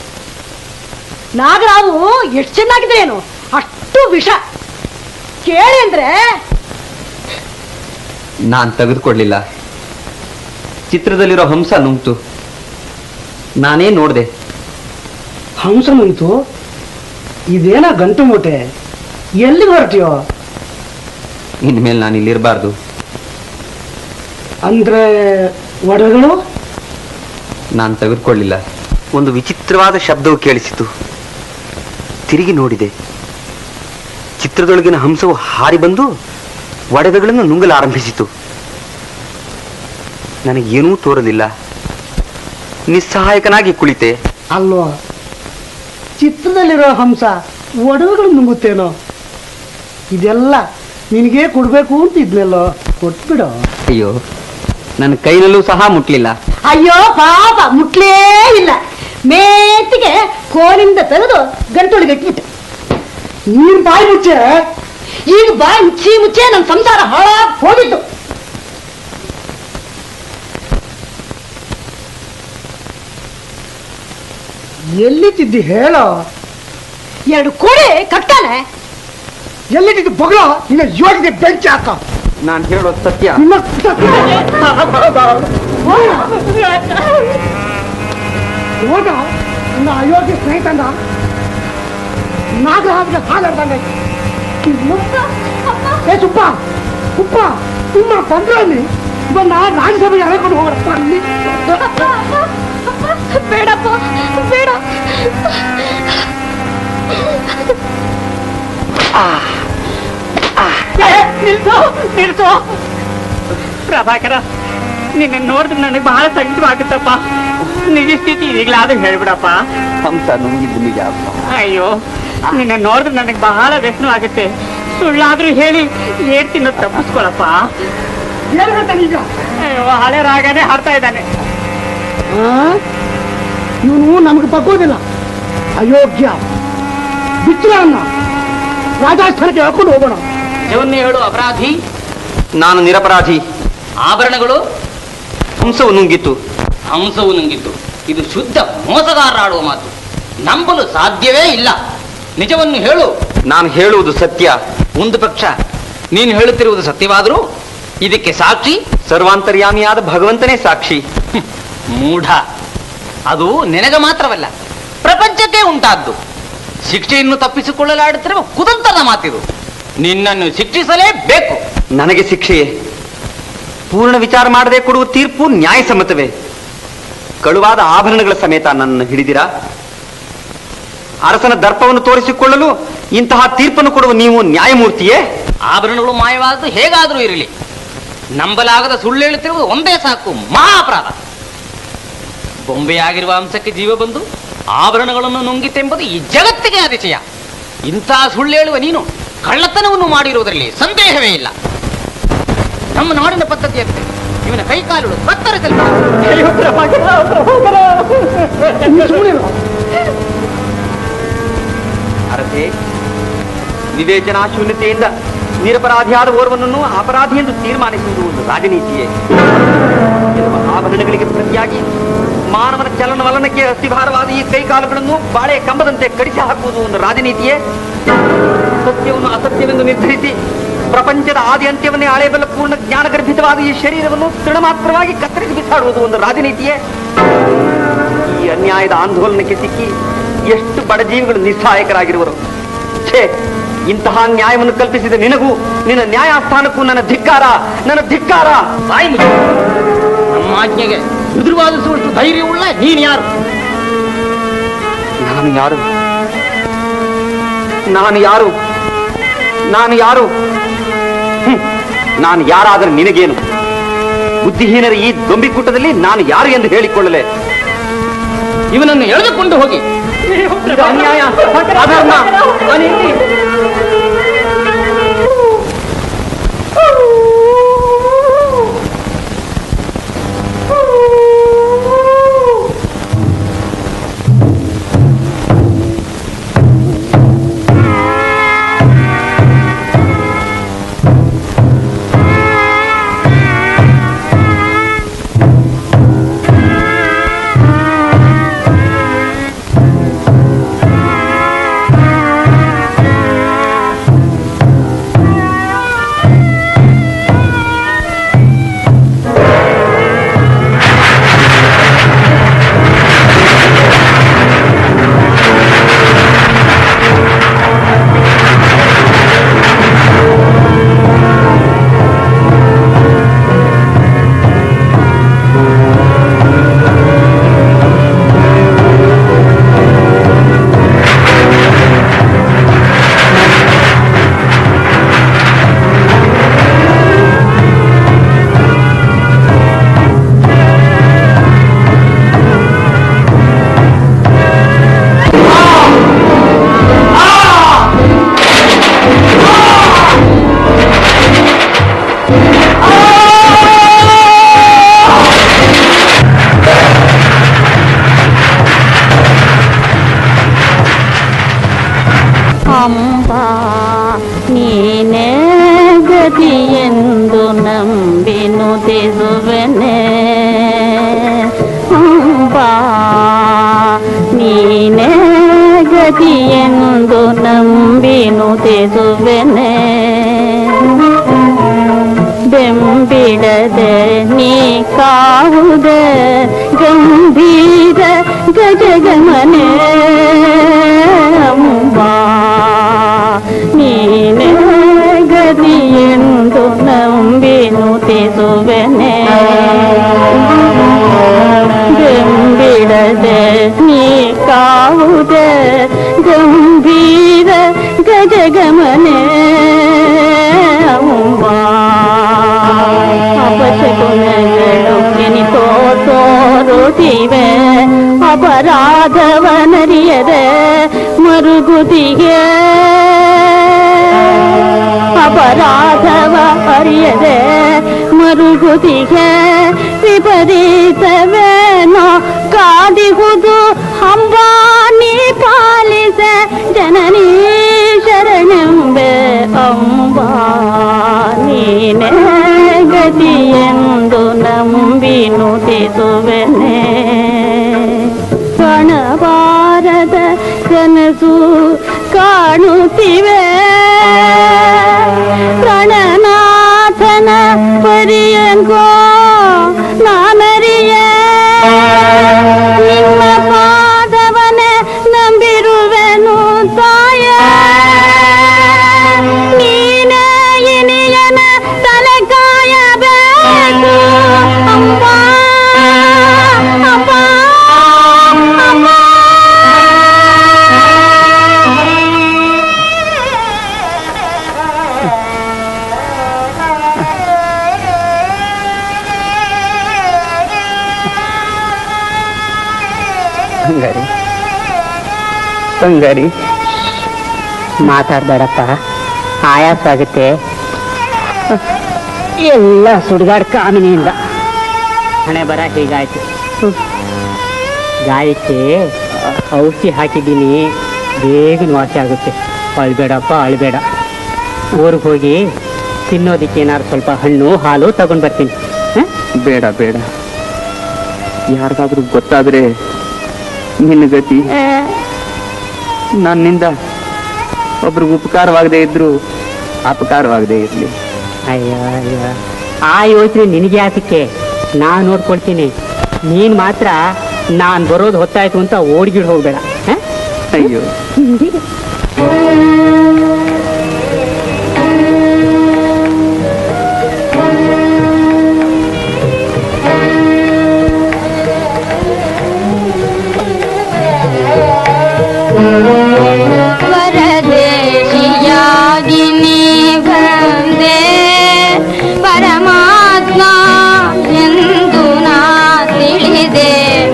ನಾಗರಾವು ಎಷ್ಟು ಚೆನ್ನಾಗಿದ್ರೇನು ಅಷ್ಟು ವಿಷ ಕೇಳಿ ಅಂದ್ರೆ ನಾನ್ ತೆಗೆದುಕೊಡ್ಲಿಲ್ಲ ಚಿತ್ರದಲ್ಲಿರೋ ಹಂಸ ನುಂಗ್ತು ನಾನೇ ನೋಡ್ದೆ ಹಂಸ ನಿಂತು ಇದೇನ ಗಂಟು ಮೂಟೆ ಎಲ್ಲಿಗೆ ಹೊರಟಿಯೋ ಇನ್ಮೇಲೆ ನಾನು ಇಲ್ಲಿರಬಾರ್ದು ಅಂದ್ರೆ ಒಡಗಳು ನಾನು ತೆಗೆದುಕೊಳ್ಳಿಲ್ಲ ಒಂದು ವಿಚಿತ್ರವಾದ ಶಬ್ದವು ಕೇಳಿಸಿತು ತಿರುಗಿ ನೋಡಿದೆ ಚಿತ್ರದೊಳಗಿನ ಹಂಸವು ಹಾರಿ ಬಂದು ಒಡವೆಗಳನ್ನು ನುಂಗಲಾರಂಭಿಸಿತು ನನಗೇನೂ ತೋರಲಿಲ್ಲ ನಿಸ್ಸಹಾಯಕನಾಗಿ ಕುಳಿತೆ ಅಲ್ವೋ ಚಿತ್ರದಲ್ಲಿರೋ ಹಂಸ ಒಡವೆಗಳು ನುಂಗುತ್ತೇನೋ ಇದೆಲ್ಲ ನಿನಗೆ ಕೊಡ್ಬೇಕು ಅಂತ ಇದ್ನಲ್ಲೋ ಕೊಟ್ಬಿಡು ಅಯ್ಯೋ ನನ್ನ ಕೈನಲ್ಲೂ ಸಹ ಮುಟ್ಲಿಲ್ಲ ಅಯ್ಯೋ ಪಾಪ ಮುಟ್ಲೇ ಇಲ್ಲ ಮೇತಿಗೆ ಕೋಲಿಂದ ತೆಗೆದು ಗಂಟೊಳಗೆ ಇಟ್ಬಿಟ್ಟೆ ನೀನ್ ಬಾಯಿ ಮುಚ್ಚೆ ಈಗ ಬಾಯಿ ಮುಚ್ಚಿ ಮುಚ್ಚೆ ನನ್ನ ಸಂಸಾರ ಹಾಳಾಗಿ ಹೋಗಿದ್ದು ಎಲ್ಲಿತ್ತಿದ್ದಿ ಹೇಳೋ ಎರಡು ಕೋಡೆ ಕಟ್ಟಾನೆ ಎಲ್ಲಿಟ್ಟಿದ್ದು ಬೊಗಳ ನಿನ್ನ ಯೋಗಿಗೆ ಬೆಂಚಿ ಹಾಕ ನಾನು ಹೇಳೋದು ಸತ್ಯ ನಿಮ್ಮ ಹೋಗ ನನ್ನ ಅಯೋಗ್ಯ ಸ್ನೇಹಿತಂದ ನಾಗರಾಜ್ಗೆ ಹಾಲಾಡ್ದಂಗ ಏ ಸುಪ್ಪ ಉಪ್ಪ ನಿಮ್ಮ ಬಂದ್ರಲ್ಲಿ ಬಂದ ರಾಜ್ಯಸಭೆಗೆ ಎಳ್ಕೊಂಡು ಹೋಗಪ್ಪ ಅಲ್ಲಿ ಬೇಡಪ್ಪ ಬೇಡ ನಿಲ್ಸು ನಿಲ್ಸು ಪ್ರಭಾಕರ ನಿನ್ನ ನೋಡಿದ್ರೆ ನನಗೆ ಬಹಳ ಸಂಕಟವಾಗುತ್ತಪ್ಪ ನಿಜ ಸ್ಥಿತಿ ಈಗಲಾದ್ರೂ ಹೇಳ್ಬಿಡಪ್ಪ ಹಂಸ ನುಂಗಿದ್ದು ನಿಜ ಅಪ್ಪ ಅಯ್ಯೋ ನಿನ್ನ ನೋಡಿದ್ರೆ ನನಗೆ ಬಹಳ ವ್ಯಸನವಾಗುತ್ತೆ ಸುಳ್ಳಾದ್ರೂ ಹೇಳಿ ಏಟ್ ತಿನ್ನೋದು ತಪ್ಪಿಸ್ಕೊಳಪ್ಪ ಏನ್ ಹೇಳ್ತಾನೆ ಈಗ ಅಯ್ಯೋ ಹಳೆ ರಾಗನೇ ಹಾಡ್ತಾ ಇದ್ದಾನೆ ಇವನು ನಮಗೆ ಬಗ್ಗೋದಿಲ್ಲ ಅಯೋಗ್ಯ ಬಿಚ್ಚಲ ಅನ್ನ ರಾಜಸ್ಥಾನಕ್ಕೆ ಹೇಳ್ಕೊಂಡು ಹೋಗೋಣ ಜವನ್ನೇ ಹೇಳು ಅಪರಾಧಿ ನಾನು ನಿರಪರಾಧಿ ಆಭರಣಗಳು ಹಂಸವು ನುಂಗಿತ್ತು ಹಂಸವು ನಂಗಿತ್ತು ಇದು ಶುದ್ಧ ಮೋಸಗಾರರಾಡುವ ಮಾತು ನಂಬಲು ಸಾಧ್ಯವೇ ಇಲ್ಲ ನಿಜವನ್ನು ಹೇಳು ನಾನು ಹೇಳುವುದು ಸತ್ಯ ಒಂದು ಪಕ್ಷ ನೀನು ಹೇಳುತ್ತಿರುವುದು ಸತ್ಯವಾದರೂ ಇದಕ್ಕೆ ಸಾಕ್ಷಿ ಸರ್ವಾಂತರ್ಯಾಮಿಯಾದ ಭಗವಂತನೇ ಸಾಕ್ಷಿ ಮೂಢ ಅದು ನಿನಗೆ ಮಾತ್ರವಲ್ಲ ಪ್ರಪಂಚಕ್ಕೆ ಉಂಟಾದ್ದು ಶಿಕ್ಷೆಯನ್ನು ತಪ್ಪಿಸಿಕೊಳ್ಳಲಾಡುತ್ತಿರುವ ಕುದಂತದ ಮಾತಿದು ನಿನ್ನನ್ನು ಶಿಕ್ಷಿಸಲೇಬೇಕು ನನಗೆ ಶಿಕ್ಷೆಯೇ ಪೂರ್ಣ ವಿಚಾರ ಮಾಡದೆ ಕೊಡುವ ತೀರ್ಪು ನ್ಯಾಯಸಮ್ಮತವೇ ಕಳುವಾದ ಆಭರಣಗಳ ಸಮೇತ ನನ್ನನ್ನು ಹಿಡಿದಿರಾ ಅರಸನ ದರ್ಪವನ್ನು ತೋರಿಸಿಕೊಳ್ಳಲು ಇಂತಹ ತೀರ್ಪನ್ನು ಕೊಡುವ ನೀವು ನ್ಯಾಯಮೂರ್ತಿಯೇ ಆಭರಣಗಳು ಮಾಯವಾದ್ದು ಹೇಗಾದರೂ ಇರಲಿ ನಂಬಲಾಗದ ಸುಳ್ಳು ಹೇಳುತ್ತಿರುವುದು ಒಂದೇ ಸಾಕು ಮಹಾ ಅಪರಾಧ ಬೊಂಬೆಯಾಗಿರುವ ಅಂಶಕ್ಕೆ ಜೀವ ಬಂದು ಆಭರಣಗಳನ್ನು ನುಂಗಿತೆಂಬುದು ಈ ಜಗತ್ತಿಗೆ ಅತಿಶಯ ಇಂತಹ ಸುಳ್ಳು ಹೇಳುವ ನೀನು ಕಳ್ಳತನವನ್ನು ಮಾಡಿರುವುದರಲ್ಲಿ ಸಂದೇಹವೇ ಇಲ್ಲ ನಮ್ಮ ನಾಡಿನ ಪದ್ಧತಿಯಂತೆ ಇವನ ಕೈಕಾಲುಗಳು ಅರಸೆ ವಿವೇಚನಾ ಶೂನ್ಯತೆಯಿಂದ ನಿರಪರಾಧಿಯಾದ ಓರ್ವನನ್ನು ಅಪರಾಧಿ ಎಂದು ತೀರ್ಮಾನಿಸುವುದು ಒಂದು ರಾಜನೀತಿಯೇ ಕೆಲವು ಆಭರಣಗಳಿಗೆ ಪ್ರತಿಯಾಗಿ ಮಾನವನ ಚಲನವಲನಕ್ಕೆ ಅಸ್ಥಿಭಾರವಾದ ಈ ಕೈಕಾಲುಗಳನ್ನು ಬಾಳೆ ಕಂಬದಂತೆ ಕಡಿಸಿ ಹಾಕುವುದು ಒಂದು ರಾಜನೀತಿಯೇ ಸತ್ಯವನ್ನು ಅಸತ್ಯವೆಂದು ನಿರ್ಧರಿಸಿ ಪ್ರಪಂಚದ ಆದಿ ಅಂತ್ಯವನ್ನೇ ಆಳೆಬಲ್ಲ ಪೂರ್ಣ ಜ್ಞಾನಗರ್ಭಿತವಾದ ಈ ಶರೀರವನ್ನು ತೃಣಮಾತ್ರವಾಗಿ ಕತ್ತರಿಸಿ ಬಿಸಾಡುವುದು ಒಂದು ರಾಜನೀತಿಯೇ ಈ ಅನ್ಯಾಯದ ಆಂದೋಲನಕ್ಕೆ ಸಿಕ್ಕಿ ಎಷ್ಟು ಬಡ ಜೀವಿಗಳು ನಿಸ್ಸಹಾಯಕರಾಗಿರುವರು ಛೇ ಇಂತಹ ನ್ಯಾಯವನ್ನು ಕಲ್ಪಿಸಿದ ನಿನಗೂ ನಿನ್ನ ನ್ಯಾಯಸ್ಥಾನಕ್ಕೂ ನನ್ನ ಧಿಕ್ಕಾರ ನನ್ನ ಧಿಕ್ಕಾರ ಬಾಯಿ ಮುಚ್ಚು. ನಮ್ಮ ಆಜ್ಞೆಗೆ ಎದುರುವಾದಿಸುವಷ್ಟು ಧೈರ್ಯವುಳ್ಳ ನೀನು ಯಾರು ನಾನು ಯಾರು ನಾನು ಯಾರು ನಾನು ಯಾರು ಹ್ಮ್. ನಾನು ಯಾರಾದರೆ ನಿನಗೇನು ಬುದ್ಧಿಹೀನರ ಈ ದೊಂಬಿಕೂಟದಲ್ಲಿ ನಾನು ಯಾರು ಎಂದು ಹೇಳಿಕೊಳ್ಳಲೆ ಇವನನ್ನು ಎಳೆದುಕೊಂಡು ಹೋಗಿ ಇದು ಅನ್ಯಾಯ ಅಧರ್ಮ ಅನೀತಿ. ಅಂಬಾ ನೀನೇ ಗತಿಯೆಂದು ನಂಬಿನು ತಿರುವೆನೆ ಅಂಬಾ ನೀನೇ ಗತಿಯೆಂದು ನಂಬಿನು ತಿರುವೆನೆ ಬೆಂಬಿಡದೆ ನೀ ಕಾವುದೆ ಗಂಭೀರ ಗಜಗಮನೆ ಅಂಬಾ ನೀನೇ ಗದಿಯೆಂದು ನಂಬಿನು ತಿರುವೆನೆ ಬೆಂಬಿಡದೆ ನೀ ಕಾವುದೆ ಗಂಭೀರ ಗಜಗಮನೆ ಅಂಬಾ ಅಪಶಕುನಗಳು ಕೆನಿತೋ ತೋರುತ್ತಿವೆ ಅಪರಾಧವನರಿಯದೆ ಮರುಗುದಿಗೆ ಅಪರಾಧವ ಅರಿಯದೆ ಮರುಗುದಿಗೆ ವಿಪರೀತವೇನೋ ಕಾದಿಹುದು ಅಂಬಾನಿ ಪಾಲಿಸ ಜನನೀ ಶರಣೆಂಬೆ ಅಂಬಾ ನೀನೇ ಗತಿಯೆಂದು ನಂಬಿ ನುತಿಸುವೆನೆ ಬಂಗಾರಿ ಮಾತಾಡ್ಬೇಡಪ್ಪ ಆಯಾಸ ಆಗುತ್ತೆ ಎಲ್ಲ ಸುಡುಗಾಡ್ ಕಾಮಿನಿಯಿಂದ ಹಣೆ ಬರ ಹೀಗಾಯ್ತು ಗಾಯಕ್ಕೆ ಔಷಧಿ ಹಾಕಿದ್ದೀನಿ ಬೇಗ ವಾಸಿ ಆಗುತ್ತೆ ಅಳ್ಬೇಡಪ್ಪ ಅಳ್ಬೇಡ ಊರಿಗೆ ಹೋಗಿ ತಿನ್ನೋದಕ್ಕೆ ಏನಾದ್ರು ಸ್ವಲ್ಪ ಹಣ್ಣು ಹಾಲು ತಗೊಂಡ್ ಬರ್ತೀನಿ ಹ? ಬೇಡ ಬೇಡ ಯಾರಿಗಾದ್ರೂ ಗೊತ್ತಾದ್ರೆ ನಿನ್ನ ಗತಿ ನನ್ನಿಂದ ಒಬ್ರಿಗೆ ಉಪಕಾರವಾಗದೇ ಇದ್ರು ಅಪಕಾರವಾಗದೇ ಇರ್ಲಿ ಅಯ್ಯೋ ಅಯ್ಯೋ ಆ ಯೋಚನೆ ನಿನಗೆ ಯಾತಕ್ಕೆ ನಾನು ನೋಡ್ಕೊಳ್ತೀನಿ ನೀನ್ ಮಾತ್ರ ನಾನ್ ಬರೋದು ಹೊತ್ತಾಯ್ತು ಅಂತ ಓಡ್ಗಿಡ್ ಹೋಗ್ಬೇಡ ಹ? ಅಯ್ಯೋ ಪರದೇಶಿಯಾಗಿ ನೀ ಬಂದೆ ಪರಮಾತ್ಮ ಎಂದು ನಾ ತಿಳಿದೆ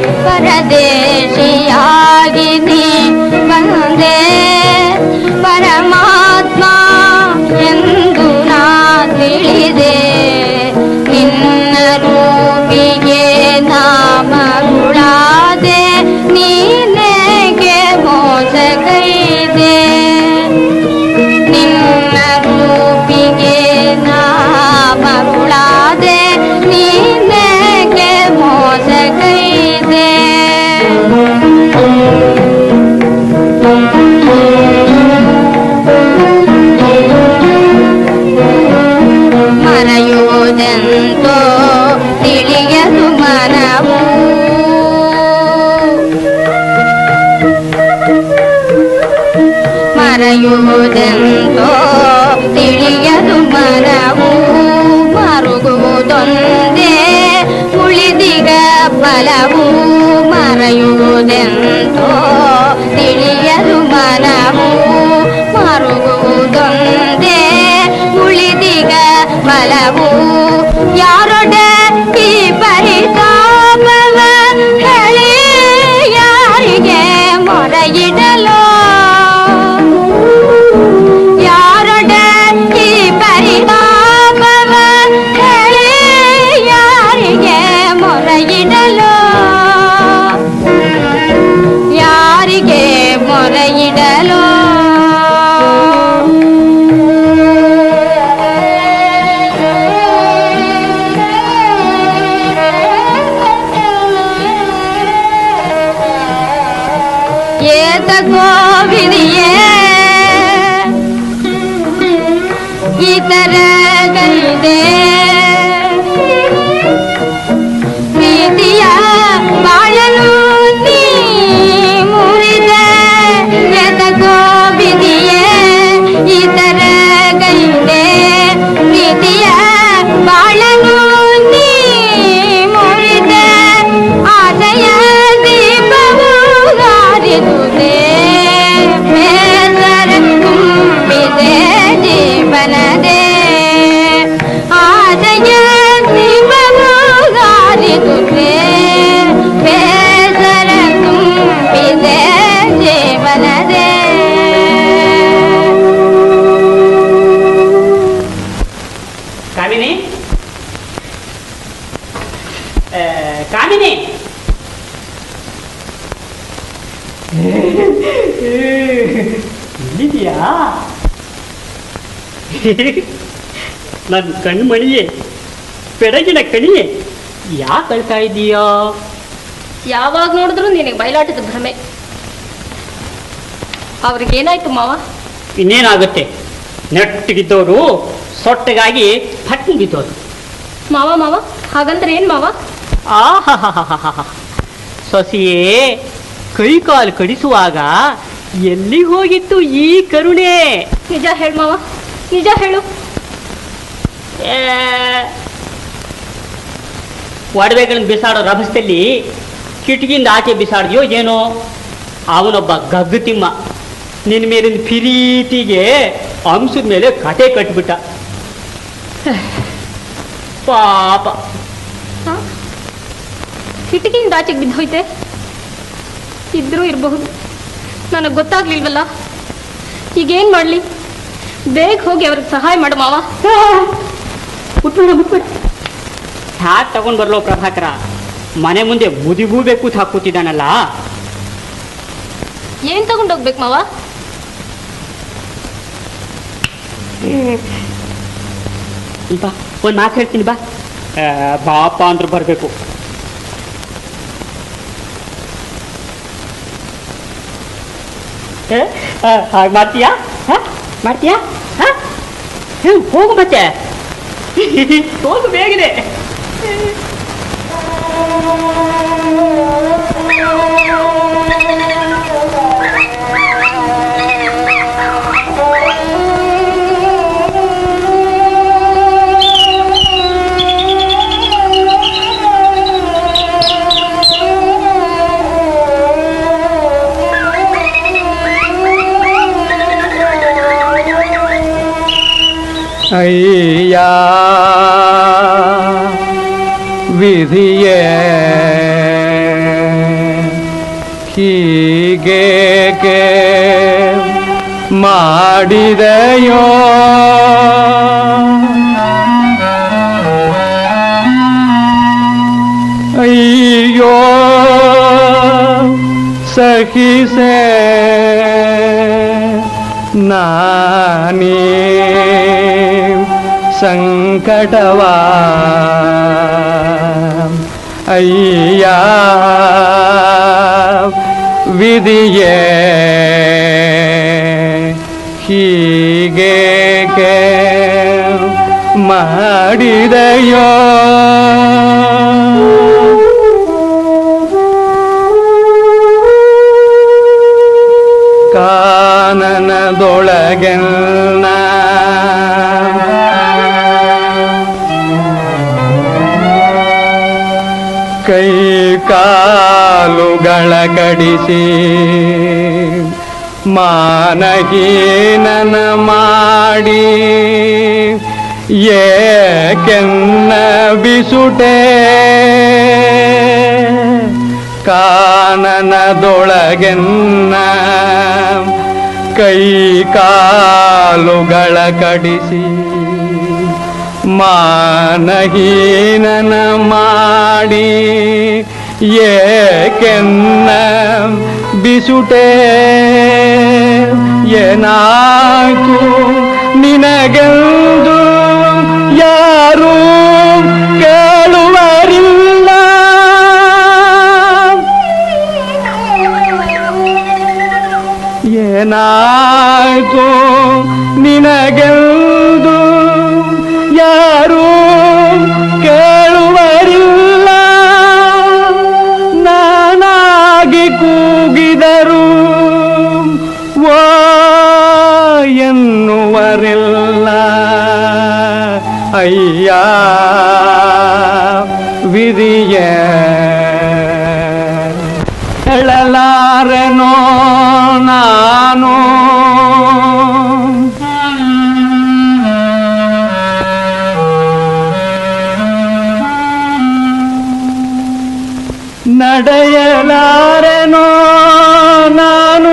ಪರದೇಶಿಯಾಗಿ ನೀ ಬಂದೆ ಪರಮಾತ್ಮ ಎಂದು ನಾ ತಿಳಿದೆ ನಿನ್ನ ರೂಪಿಗೆ ನಾಮಗುಳಾದೆ ನೀನೆಗೆ ಮೋಸ ಕೈದೆ ನಿನ್ನ ರೂಪಿಗೆ ನಾಮಗುಳಾದೆ ನೀನೆಗೆ ಮೋಸ ಕೈದೆ ಮರೆಯುವುದೆಂತೋ ತಿಳಿಯದು ಮನವು ಮರೆಯುವುದೆಂತೋ ತಿಳಿಯದು ಮನವು ಮರುಗುವುದೊಂದೇ ಉಳಿದಿಗ ಫಲವು ಮರೆಯುವುದೆಂತೋ ತಿಳಿಯದು ಮನವು ಮರುಗುವುದೊಂದೇ ಉಳಿದಿಗ ಫಲವು ಯಾರೊಡೆ ಈ ಪರಿತಾಪವ ಹೇಳಿ ಯಾರಿಗೆ ಮೊರೆಯಿಡಲೋ ಯಾರೊಡೆ ಈ ಪರಿತಾಪವ ಹೇಳಿ ಯಾರಿಗೆ ಮೊರೆಯಿಡಲೋ ಯಾರಿಗೆ ಮೊರೆಯಿಡಲೋ ಏತ ಗೋವಿದೆಯೇ ಇತರ ಗೈದೆ ಪ್ರೀತಿಯ ಬಾಳಲು ನೀ ಮುರಿದ ಎದ ಗೋವಿದೆಯೇ ಇತರ ಗೈದೆ ಪ್ರೀತಿಯ ಬಾಳಲು ನೀ ಮುರಿದ ಆಸೆಯ ದೀಪವು ಹಾರಿದುದೇ ಬೇಸರ ತುಂಬಿದೆ ಜೀವನದೇ ಆಸೆಯ ದೀಪವು ಹಾರಿದುದೇ ಬೇಸರ ತುಂಬಿದೆ ಜೀವನದೇ ಕಾಮಿನಿ ಆ, ಕಾಮಿನಿ ಇಲ್ಲಿದ್ಯಾ ನನ್ನ ಕಣ್ಮಣಿಯೇ ಬೆಳಗಿನ ಕಣಿಯೇ ಯಾಕೆ ಅಳ್ತಾ ಇದ್ದೀಯಾ ಯಾವಾಗ ನೋಡಿದ್ರು ನಿನಗೆ ಬಯಲಾಟದ ಭ್ರಮೆ ಅವ್ರಿಗೇನಾಯ್ತು ಮಾವ ಇನ್ನೇನಾಗುತ್ತೆ ನೆಟ್ಟಗಿದ್ದವರು ಸೊಟ್ಟಗಾಗಿ ಪಟ್ಟಿ ಬಿದ್ದೋರು ಮಾವ ಮಾವ ಹಾಗಂದ್ರೆ ಏನ್ ಮಾವ ಆಹಾಹಾಹಾಹಾ ಸೊಸೆಯೇ ಕೈ ಕಾಲು ಕಡಿಸುವಾಗ ಎಲ್ಲಿ ಹೋಗಿತ್ತು ಈ ಕರುಣೆ ನಿಜ ಹೇಳು ಮಾವ ನಿಜ ಹೇಳು ಏ, ಒಡವೆಗಳನ್ನ ಬಿಸಾಡೋ ರಭಸದಲ್ಲಿ ಕಿಟಕಿಯಿಂದ ಆಚೆ ಬಿಸಾಡ್ದ್ಯೋ ಏನೋ ಅವನೊಬ್ಬ ಗಗ್ಗು ತಿಮ್ಮ ನಿನ್ನ ಮೇಲಿನ ಪ್ರೀತಿಗೆ ಅಂಶದ ಮೇಲೆ ಕಟೆ ಕಟ್ಬಿಟ್ಟ ಪಾಪ ಕಿಟಕಿಯಿಂದ ಆಚೆಗೆ ಬಿದ್ದೋಯ್ತೆ ಇದ್ರೂ ಇರಬಹುದು ನನಗೆ ಗೊತ್ತಾಗ್ಲಿಲ್ವಲ್ಲ ಈಗೇನ್ ಮಾಡ್ಲಿ ಬೇಗ ಹೋಗಿ ಅವ್ರಿಗೆ ಸಹಾಯ ಮಾಡು ಮಾವ ಮುಟ್ಬೇಡ ಮುಟ್ಬೇಡ ಹ್ಯಾಕ್ ತಗೊಂಡ್ ಬರ್ಲೋ ಪ್ರಭಾಕರ ಮನೆ ಮುಂದೆ ಮುದಿಗೂ ಬೇಕು ಹಾಕೂತಿದ್ದಾನಲ್ಲ ಏನ್ ತಗೊಂಡೋಗ್ಬೇಕು ಮಾವ ಬಾ ಒಂದ್ ಮಾತು ಹೇಳ್ತೀನಿ ಬಾ ಆ, ಬಾಪ ಅಂದ್ರೆ ಬರ್ಬೇಕು ಏ, ಆ, ಹಾಗ್ ಮಾಡ್ತೀಯಾ ಹ? ಮಾಡ್ತೀಯಾ ಹ? ಹ್ಮ್, ಹೋಗು ಮತ್ತೆ ಹೋಗು ಬೇಗನೆ ಅಯ್ಯ ವಿಧಿಯೇ ಹೀಗೇಕೆ ಮಾಡಿದೆಯೋ ಅಯ್ಯೋ ಸಹಿಸೆ ನಾನೇ ಸಂಕಟವಾ ಅಯ್ಯ ವಿಧಿಯೇ ಹೀಗೇಕೆ ಮಾಡಿದೆಯೋ ಕಾನನದೊಳಗೆನ್ನ ಕೈ ಕಾಲುಗಳ ಕಡಿಸಿ ಮಾನಹೀನನ ಮಾಡಿ ಏಕೆನ್ನ ಬಿಸುಟೆ ಕಾನನದೊಳಗೆನ್ನ ಕೈ ಕಾಲುಗಳ ಕಡಿಸಿ ಮಾನಹೀನನ ಮಾಡಿ ಏಕೆನ್ನ ಬಿಸುಟೆ ಏನಾಯ್ತು ನಿನಗೆಂದು ಯಾರೂ ಕೇಳುವರಿಲ್ಲ ಏನಾಯ್ತು ನಿನಗೆಂದು ಯಾರೂ ಕೇಳುವರಿಲ್ಲ ನಾನಾಗಿ ಕೂಗಿದರು ಓ ಎನ್ನುವರಿಲ್ಲ ಅಯ್ಯ ವಿಧಿಯ ಹೇಳಲಾರೆನೋ ನಾನು ನಡೆಯಲಾರೆನೋ ನಾನು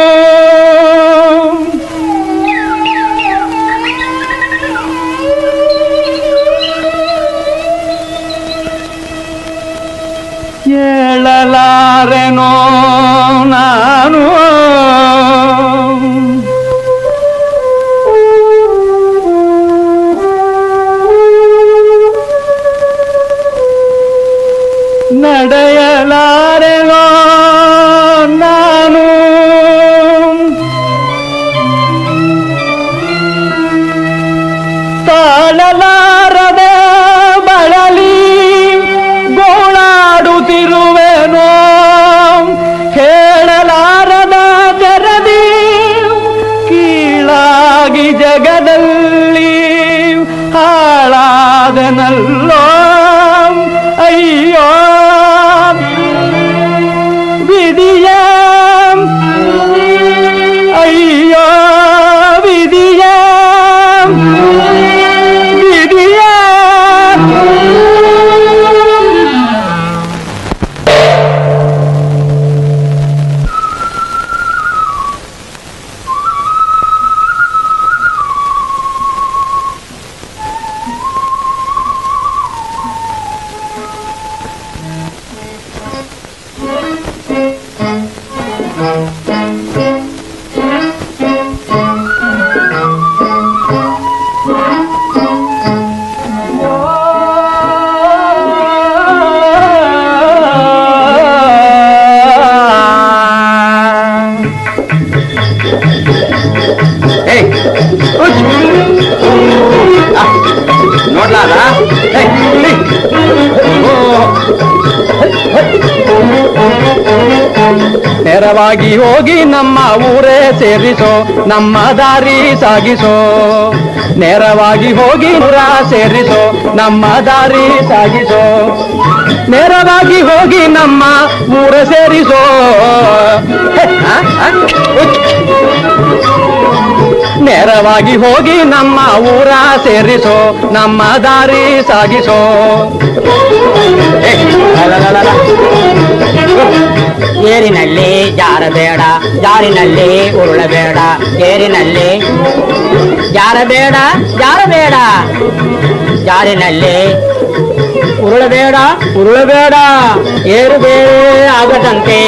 ಹೇಳಲಾರೆನೋ ನಾನು ನಡೆಯಲಾರೆನೋ ನಾನು ತಾಳಲಾರದ ಬಳಲಿ ಗೋಳಾಡುತ್ತಿರುವೆನೋ ಹೇಳಲಾರದ ತೆರದಿ ಕೀಳಾಗಿ ಜಗದಲ್ಲಿ ಹಾಳಾದನಲ್ಲೋ ಅಯ್ಯೋ ವಿಧಿಯ ಅಯ್ಯೋ ವಿಧಿಯ ವಿಧಿಯ ಏಯ್, ಉಚ್. ಆ, ನೋಡ್ಲಾ ಅದ? ಏಯ್, ಏಯ್. ಓ. ನೇರವಾಗಿ ಹೋಗಿ ನಮ್ಮ ಊರೇ ಸೇರಿಸೋ ನಮ್ಮ ದಾರಿ ಸಾಗಿಸೋ ನೇರವಾಗಿ ಹೋಗಿ ಊರ ಸೇರಿಸೋ ನಮ್ಮ ದಾರಿ ಸಾಗಿಸೋ ನೇರವಾಗಿ ಹೋಗಿ ನಮ್ಮ ಊರ ಸೇರಿಸೋ ಹೇ, ಆ, ಆ, ಉಚ್. ನೇರವಾಗಿ ಹೋಗಿ ನಮ್ಮ ಊರ ಸೇರಿಸೋ ನಮ್ಮ ದಾರಿ ಸಾಗಿಸೋ ಏ, ಲ, ಲ, ಲ, ಲ. ಏರಿನಲ್ಲಿ ಜಾರಬೇಡ ಜಾರಿನಲ್ಲಿ ಉರುಳಬೇಡ ಏರಿನಲ್ಲಿ ಜಾರಬೇಡ ಜಾರಬೇಡ ಜಾರಿನಲ್ಲಿ ಉರುಳಬೇಡ ಉರುಳಬೇಡ ಏರು ಬೇರೆ ಆಗದಂತೆ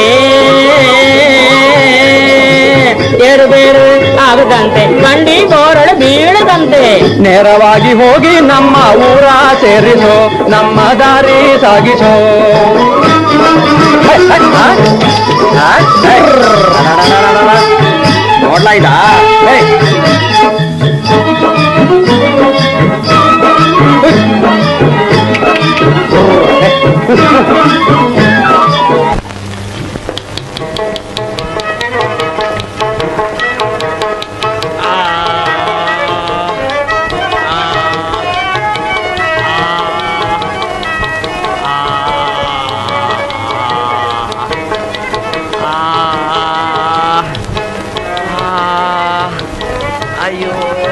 ಏರು ಬೇರೆ ಆಗದಂತೆ ಬಂಡಿ ಬೋರಳು ಬೀಳದಂತೆ ನೇರವಾಗಿ ಹೋಗಿ ನಮ್ಮ ಊರ ಸೇರಿಸೋ ನಮ್ಮ ದಾರಿ ಸಾಗಿಸೋ ಹೇ, ಹೇ, ಆ? ಆ? ಹೇ, ರರರರರರ. ನೋಡ್ಲಾ ಇದ ಹೇ. ಅಯ್ಯೋ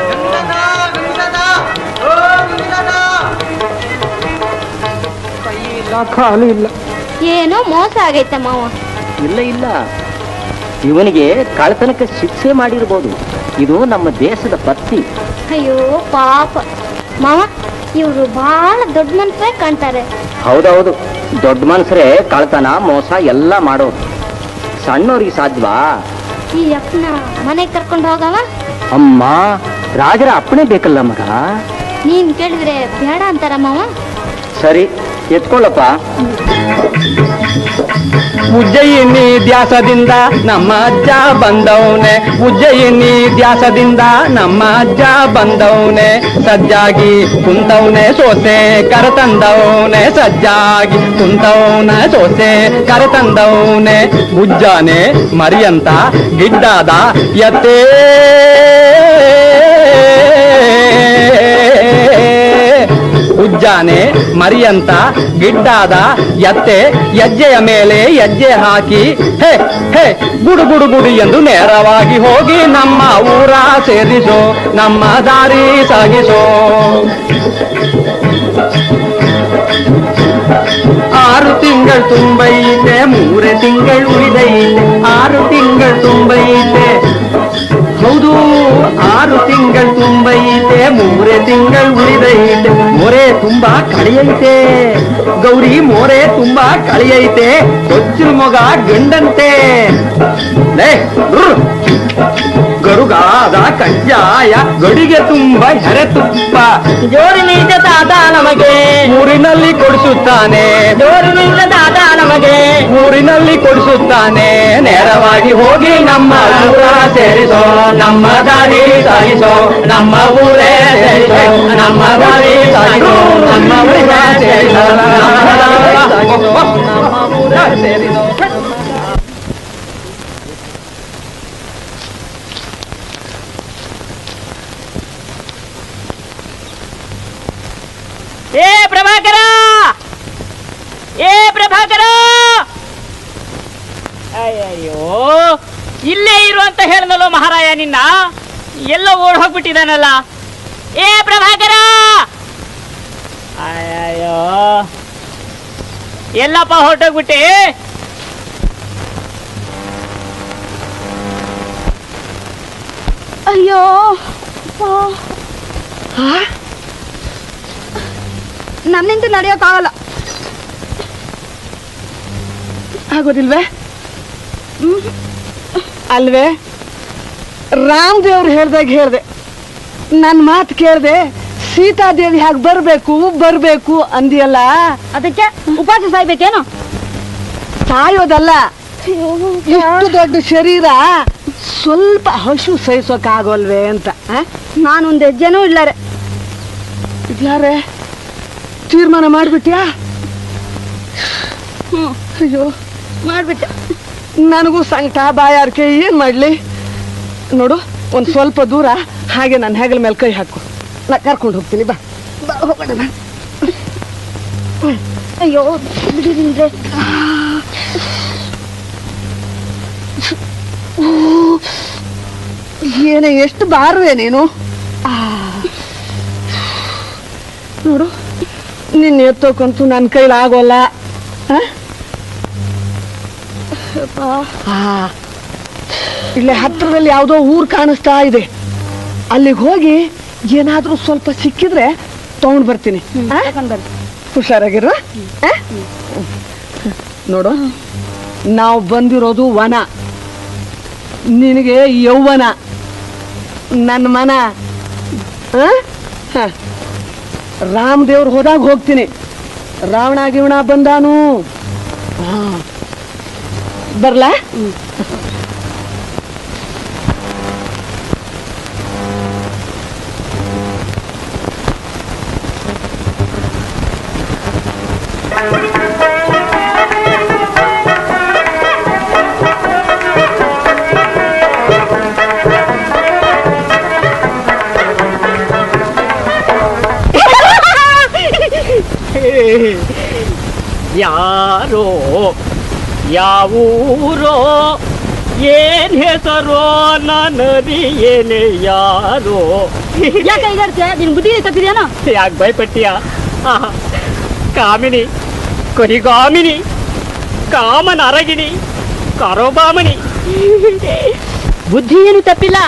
ಖಾಲಿ ಇಲ್ಲ ಏನೋ ಮೋಸ ಆಗೈತೆ ಮಾವ ಇಲ್ಲ ಇಲ್ಲ ಇವನಿಗೆ ಕಳ್ತನಕ್ಕೆ ಶಿಕ್ಷೆ ಮಾಡಿರ್ಬೋದು ಇದು ನಮ್ಮ ದೇಶದ ಪತ್ತಿ ಅಯ್ಯೋ ಪಾಪ ಮಾವ ಇವ್ರು ಬಹಳ ದೊಡ್ಡ ಮನ್ಸೇ ಕಾಣ್ತಾರೆ ಹೌದೌದು ದೊಡ್ಡ ಮನುಷ್ಯರೇ ಕಳ್ತನ ಮೋಸ ಎಲ್ಲ ಮಾಡೋದು ಸಣ್ಣವ್ರಿಗೆ ಸಾಧ್ಯವಾ ಈ ಅಪ್ಪನ ಮನೆಗೆ ಕರ್ಕೊಂಡು ಹೋಗವ ಅಮ್ಮ ರಾಜರ ಅಪ್ಪಣೆ ಬೇಕಲ್ಲ ಮಗ ನೀನ್ ಕೇಳಿದ್ರೆ ಬೇಡ ಅಂತಾರ ಮಾವ ಸರಿ ಎತ್ಕೊಳ್ಳಪ್ಪ ಉಜ್ಜಯಿನಿ ದ್ಯಾಸದಿಂದ ನಮ್ಮ ಅಜ್ಜ ಬಂದವನೆ ಉಜ್ಜಯಿನಿ ದ್ಯಾಸದಿಂದ ನಮ್ಮ ಅಜ್ಜ ಬಂದವನೆ ಸಜ್ಜಾಗಿ ಕುಂತವನೆ ಸೋಸೆ ಕರತಂದವನೆ ಸಜ್ಜಾಗಿ ಕುಂತವನ ಸೋಸೆ ಕರತಂದವನೆ ಬುಜ್ಜಾನೆ ಮರಿಯಂತ ಗಿಡ್ಡಾದ ಎತ್ತೇ ಉಜ್ಜಾನೆ ಮರಿಯಂತ ಗಿಡ್ಡಾದ ಎತ್ತೆ ಹೆಜ್ಜೆಯ ಮೇಲೆ ಹೆಜ್ಜೆ ಹಾಕಿ ಹೇ ಹೇ ಗುಡು ಗುಡು ಗುಡು ಎಂದು ನೇರವಾಗಿ ಹೋಗಿ ನಮ್ಮ ಊರ ಸೇರಿಸೋ ನಮ್ಮ ದಾರಿ ಸಾಗಿಸೋ ಆರು ತಿಂಗಳು ತುಂಬೈತೆ ಮೂರೇ ತಿಂಗಳು ಉಳಿದೈತೆ ಆರು ತಿಂಗಳು ತುಂಬೈತೆ ಹೌದು ಆರು ತಿಂಗಳು ತುಂಬೈತೆ ಮೂರೇ ತಿಂಗಳು ಉಳಿದೈತೆ ಮೊರೆ ತುಂಬಾ ಕಳಿಯೈತೆ ಗೌರಿ ಮೋರೆ ತುಂಬಾ ಕಳಿಯೈತೆ ಕೊಚ್ಚು ಮೊಗ ಗಂಡಂತೆ ಲೇ, ರುರ್. ಗರುಗಾದ ಕಜ್ಜಾಯ ಗಡಿಗೆ ತುಂಬ ಹೆರೆ ತುಪ್ಪ ಜೋರಿನಿಂದ ತಾತ ನಮಗೆ ಊರಿನಲ್ಲಿ ಕೊಡಿಸುತ್ತಾನೆ ಜೋರಿನಿಂದ ತಾತ ನಮಗೆ ಊರಿನಲ್ಲಿ ಕೊಡಿಸುತ್ತಾನೆ ನೇರವಾಗಿ ಹೋಗಿ ನಮ್ಮ ಊರ ಸೇರಿಸೋ ನಮ್ಮ ದಾರಿ ಸಾಗಿಸೋ ನಮ್ಮ ಊರೇ ಸೇರಿಸೋ ನಮ್ಮ ದಾರಿ ಸಾಗಿಸೋ ನಮ್ಮ ಊರ ಸೇರಿಸೋ ನಮ್ಮ ದಾರಿ ಸಾಗಿಸೋ ನಮ್ಮ ಊರ ಸೇರಿಸೋ ಏ ಪ್ರಭಾಕರ ಏ ಪ್ರಭಾಕರ ಅಯ್ಯಯ್ಯೋ ಇಲ್ಲೇ ಇರು ಅಂತ ಹೇಳ್ದಲ್ಲೋ ಮಹಾರಾಯ ನಿನ್ನ ಎಲ್ಲ ಓಡ್ ಹೋಗ್ಬಿಟ್ಟಿದಾನಲ್ಲ ಏ ಪ್ರಭಾಕರ ಅಯ್ಯಯ್ಯೋ ಎಲ್ಲಪ್ಪ ಹೊರಟೋಗ್ಬಿಟ್ಟೆ ಅಯ್ಯೋ ನನ್ನಿಂದ ನಡೆಯೋಕ್ಕಾಗಲ್ಲ ಆಗೋದಿಲ್ವೇ ಹ್ಮ್. ಅಲ್ವೇ ರಾಮದೇವ್ರು ಹೇಳ್ದಾಗ ಹೇಳ್ದೆ ನನ್ನ ಮಾತು ಕೇಳ್ದೆ ಸೀತಾದೇವಿ ಹಾಗೆ ಬರ್ಬೇಕು ಬರ್ಬೇಕು ಅಂದಿಯಲ್ಲ ಅದಕ್ಕೆ ಉಪವಾಸ ಸಾಯ್ಬೇಕೇನು ಸಾಯೋದಲ್ಲ ಇಷ್ಟು ದೊಡ್ಡ ಶರೀರ ಸ್ವಲ್ಪ ಹಸು ಸಹಿಸೋಕ್ಕಾಗೋಲ್ವೇ ಅಂತ ಆ? ನಾನೊಂದು ಹೆಜ್ಜೆನೂ ಇಲ್ಲಾರೆ ಇದ್ಲಾರೆ ತೀರ್ಮಾನ ಮಾಡ್ಬಿಟ್ಯಾ ಅಯ್ಯೋ ಮಾಡ್ಬಿಟ್ಟೆ ನನಗೂ ಸಂಕಟ ಬಾಯಾರಿಕೆ ಏನ್ ಮಾಡ್ಲಿ ನೋಡು ಒಂದ್ ಸ್ವಲ್ಪ ದೂರ ಹಾಗೆ ನನ್ನ ಹೆಗಲ ಮೇಲೆ ಕೈ ಹಾಕು ನಾ ಕರ್ಕೊಂಡು ಹೋಗ್ತೀನಿ ಬಾ ಬಾ, ಹೋಗೋಣ ಬಾ. ಅಯ್ಯೋ ಬಿಡಿದ್ರೆ ಏನೇ ಎಷ್ಟು ಬಾರುವೆ ನೀನು ಆ. ನೋಡು ನಿನ್ನ ಎತ್ತೋಕಂತೂ ನನ್ನ ಕೈಲಿ ಆಗೋಲ್ಲ ಆ? ಆ. ಇಲ್ಲೇ ಹತ್ರದಲ್ಲಿ ಯಾವುದೋ ಊರ್ ಕಾಣಿಸ್ತಾ ಇದೆ ಅಲ್ಲಿಗೆ ಹೋಗಿ ಏನಾದ್ರೂ ಸ್ವಲ್ಪ ಸಿಕ್ಕಿದ್ರೆ ತಗೊಂಡ್ ಬರ್ತೀನಿ ಆ? ಹುಷಾರಾಗಿರು ಆ? ನೋಡು ನಾವು ಬಂದಿರೋದು ವನ ನಿನಗೆ ಯೌವನ ನನ್ನ ಮನ ಆ? ಹ. ರಾಮದೇವ್ರು ಹೋದಾಗ ಹೋಗ್ತೀನಿ ರಾವಣ ಗಿವಣ ಬಂದಾನು ಆ. ಬರ್ಲಾ ಯಾರೋ ಯಾವೂರೋ ಏನ್ ಹೆಸರೋ ನನರಿಯೇನೆ ಯಾರೋ ಯಾಕೆ ಇದಾಡ್ತೀಯ ನಿನ್ ಬುದ್ಧಿ ತಪ್ಪಿದ್ಯಾನೋ ಯಾಕೆ ಭಯಪಟ್ಟಿಯ ಆಹಾ, ಕಾಮಿನಿ ಕೊರಿಗಾಮಿನಿ ಕಾಮನ ಅರಗಿನಿ ಕರೋಬಾಮನಿ ಬುದ್ಧಿ ಏನು ತಪ್ಪಿಲ್ಲ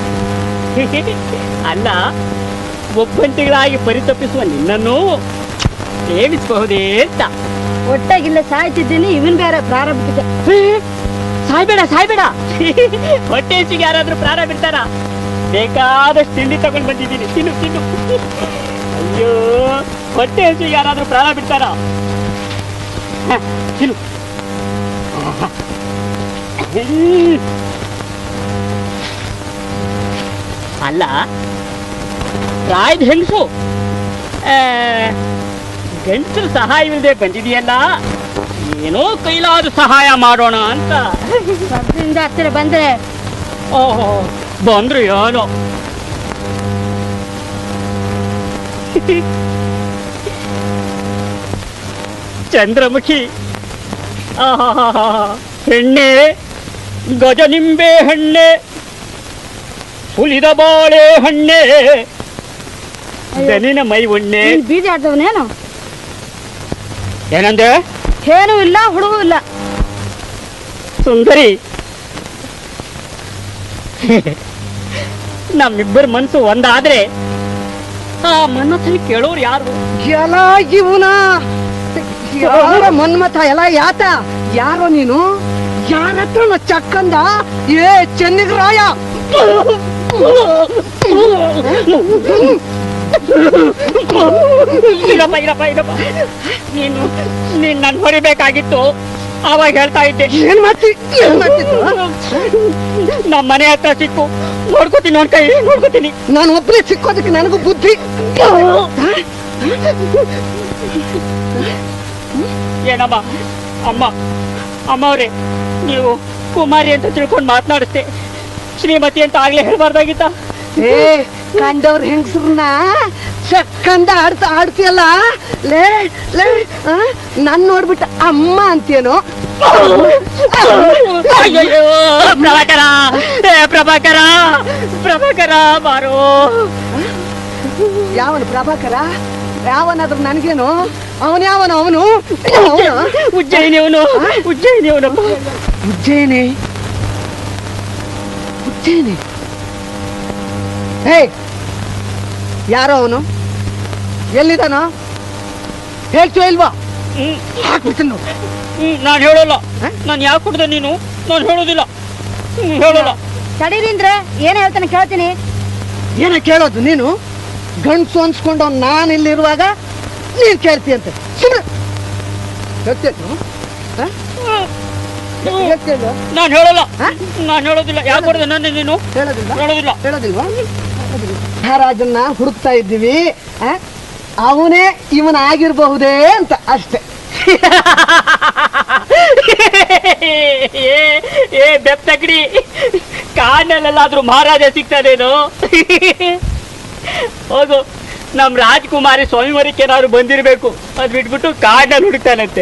ಅಲ್ಲ ಒಬ್ಬಂಟಿಗಳಾಗಿ ಪರಿತಪ್ಪಿಸುವ ನಿನ್ನನ್ನು ಸೇವಿಸಬಹುದೇ ಅಂತ ಒಟ್ಟಾಗಿಲ್ಲ ಸಾಯ್ತಿದ್ದೀನಿ ಇವನ್ ಬೇರೆ ಪ್ರಾರಂಭಿಕ ಸಾಯ್ಬೇಡ ಸಾಯ್ಬೇಡ ಹೊಟ್ಟೆ ಹಸಿಗೆ ಯಾರಾದ್ರೂ ಪ್ರಾಣ ಬಿಡ್ತಾರ ಬೇಕಾದಷ್ಟು ತಿಂಡಿ ತಗೊಂಡ್ ಬಂದಿದ್ದೀನಿ ತಿನ್ನು ತಿನ್ನು ಅಯ್ಯೋ ಹೊಟ್ಟೆ ಹಸಿಗೆ ಯಾರಾದ್ರೂ ಪ್ರಾಣ ಬಿಡ್ತಾರ ಹ, ತಿನ್ನು ಹ್ಮ್. ಅಲ್ಲ ಪ್ರಾಯದ ಹೆಂಗಸು ಗಂಡಸರ ಸಹಾಯವಿಲ್ಲದೆ ಬಂದಿದೆಯಲ್ಲ ಏನೋ ಕೈಲಾದ ಸಹಾಯ ಮಾಡೋಣ ಅಂತ ಸ್ವರ್ಗದಿಂದ ಹತ್ತಿರ ಬಂದ್ರೆ ಓಹೋ ಬಂದ್ರು ಏನೋ ಚಂದ್ರಮುಖಿ ಆಹಾಹಾಹಾ. ಹೆಣ್ಣೆ ಗಜನಿಂಬೆ ಹಣ್ಣೆ ಹುಲಿದ ಬಾಳೆ ಹಣ್ಣೆ ದನಿನ ಮೈ ಉಣ್ಣೆ ನೀನ್ ಬೀದಿ ಆಡ್ದವನೇನು ಏನಂದೆ ಏನೂ ಇಲ್ಲ ಹುಡುಗೂ ಇಲ್ಲ ಸುಂದರಿ ನಮ್ಮಿಬ್ಬರ ಮನ್ಸು ಒಂದಾದ್ರೆ ಆ ಮನ್ಮಥನ್ ಕೇಳೋರು ಯಾರು ಎಲ್ಲ ಇವನ ಯಾರ ಮನ್ಮಥ ಎಲ್ಲ ಯಾತ ಯಾರೋ ನೀನು ಯಾರ ಹತ್ರ ಚಕ್ಕಂದ ಏ ಚೆನ್ನಿಗರಾಯ ಇರಪ್ಪ ಇರಪ್ಪ ಇರಪ್ಪ ನೀನು ನೀನ್ ನನ್ ಹೊರಿಬೇಕಾಗಿತ್ತು ಅವಾಗ ಹೇಳ್ತಾ ಇದ್ದೆ ಏನ್ ಮಾಡ್ತಿ ಏನ್ ಮಾಡ್ತಿದ್ದು ನಮ್ಮ ಮನೆ ಹತ್ರ ಸಿಕ್ಕು ನೋಡ್ಕೋತೀನಿ ನೋಡ್ ಕೈ ನೋಡ್ಕೋತೀನಿ ನಾನು ಒಬ್ಬನೇ ಸಿಕ್ಕೋದಕ್ಕೆ ನನಗೂ ಬುದ್ಧಿ ಏನಮ್ಮ ಅಮ್ಮ ಅಮ್ಮ ಅವ್ರೆ ನೀವು ಕುಮಾರಿ ಅಂತ ತಿಳ್ಕೊಂಡು ಮಾತನಾಡುತ್ತೆ ಶ್ರೀಮತಿ ಅಂತ ಆಗ್ಲೇ ಹೇಳ್ಬಾರ್ದಾಗಿತ್ತ ಏ ಕಂಡವ್ರ ಹೆಂಗಸ್ರನ್ನ ಚಕ್ಕಂದ ಆಡ್ತಾ ಆಡ್ತೀಯಲ್ಲ ಲೇ ಲೇ ಆ? ನನ್ ನೋಡ್ಬಿಟ್ಟು ಅಮ್ಮ ಅಂತೇನೋ ಅಯ್ಯಯ್ಯೋ, ಪ್ರಭಾಕರ ಏ ಪ್ರಭಾಕರ ಪ್ರಭಾಕರ ಬಾರೋ ಯಾವನು ಪ್ರಭಾಕರ ಯಾವನಾದ್ರೂ ನನಗೇನು ಅವನ್ ಯಾವನು ಅವನು ಅವನು ಉಜ್ಜಯಿನಿ ಅವನು ಉಜ್ಜಯಿನಿ ಅವನಪ್ಪ ಉಜ್ಜಯಿನಿ ಉಜ್ಜಯಿನಿ ಹೇ ಯಾರೋ ಅವನು ಎಲ್ಲಿದ್ದಾನೋ ಹೇಳ್ತೀವ ಇಲ್ವಾ ಹಾಕ್ಬಿಡ್ತೀನಿ ನೋಡು. ನಾನು ಹೇಳೋಲ್ಲ ನಾನು ಯಾಕೆ ಕುಡ್ದೆ ನೀನು ನಾನು ಹೇಳೋದಿಲ್ಲ ಹೇಳಲ್ಲ ತಡೀರಿಂದ್ರೆ ಏನ್ ಹೇಳ್ತಾನೆ ಕೇಳ್ತೀನಿ ಏನ ಕೇಳೋದು ನೀನು ಗಂಡ್ಸು ಅನ್ಸ್ಕೊಂಡು ನಾನು ಇಲ್ಲಿರುವಾಗ ನೀನ್ ಕೇಳ್ತೀಯಂತೆ ಸುಮ್ಮನೆ ಹೇಳ್ತೇನು ನಾನು ಹೇಳಲ್ಲ ನಾನು ಹೇಳೋದಿಲ್ಲ ಯಾಕೆ ಹೊಡೆದ ನನ್ನ ನೀನು ಹೇಳೋದಿಲ್ಲ ಹೇಳೋದಿಲ್ಲ ಹೇಳೋದಿಲ್ವಾ ಮಹಾರಾಜನ್ನ ಹುಡುಕ್ತಾ ಇದ್ದೀವಿ ಆ? ಅವನೇ ಇವನ ಆಗಿರಬಹುದೇ ಅಂತ ಅಷ್ಟೇ ಏ ಏ ಬೆತ್ತಗಡಿ ಕಾಡಲ್ಲೆಲ್ಲಾದ್ರೂ ಮಹಾರಾಜ ಸಿಗ್ತಾನೇನು ಹೋಗು ನಮ್ ರಾಜ್ಕುಮಾರಿ ಸ್ವಾಮಿವರಕ್ಕೆ ಏನಾದ್ರು ಬಂದಿರ್ಬೇಕು ಅದ್ ಬಿಟ್ಬಿಟ್ಟು ಕಾಡ್ನಲ್ಲಿ ಹುಡುಕ್ತಾನಂತೆ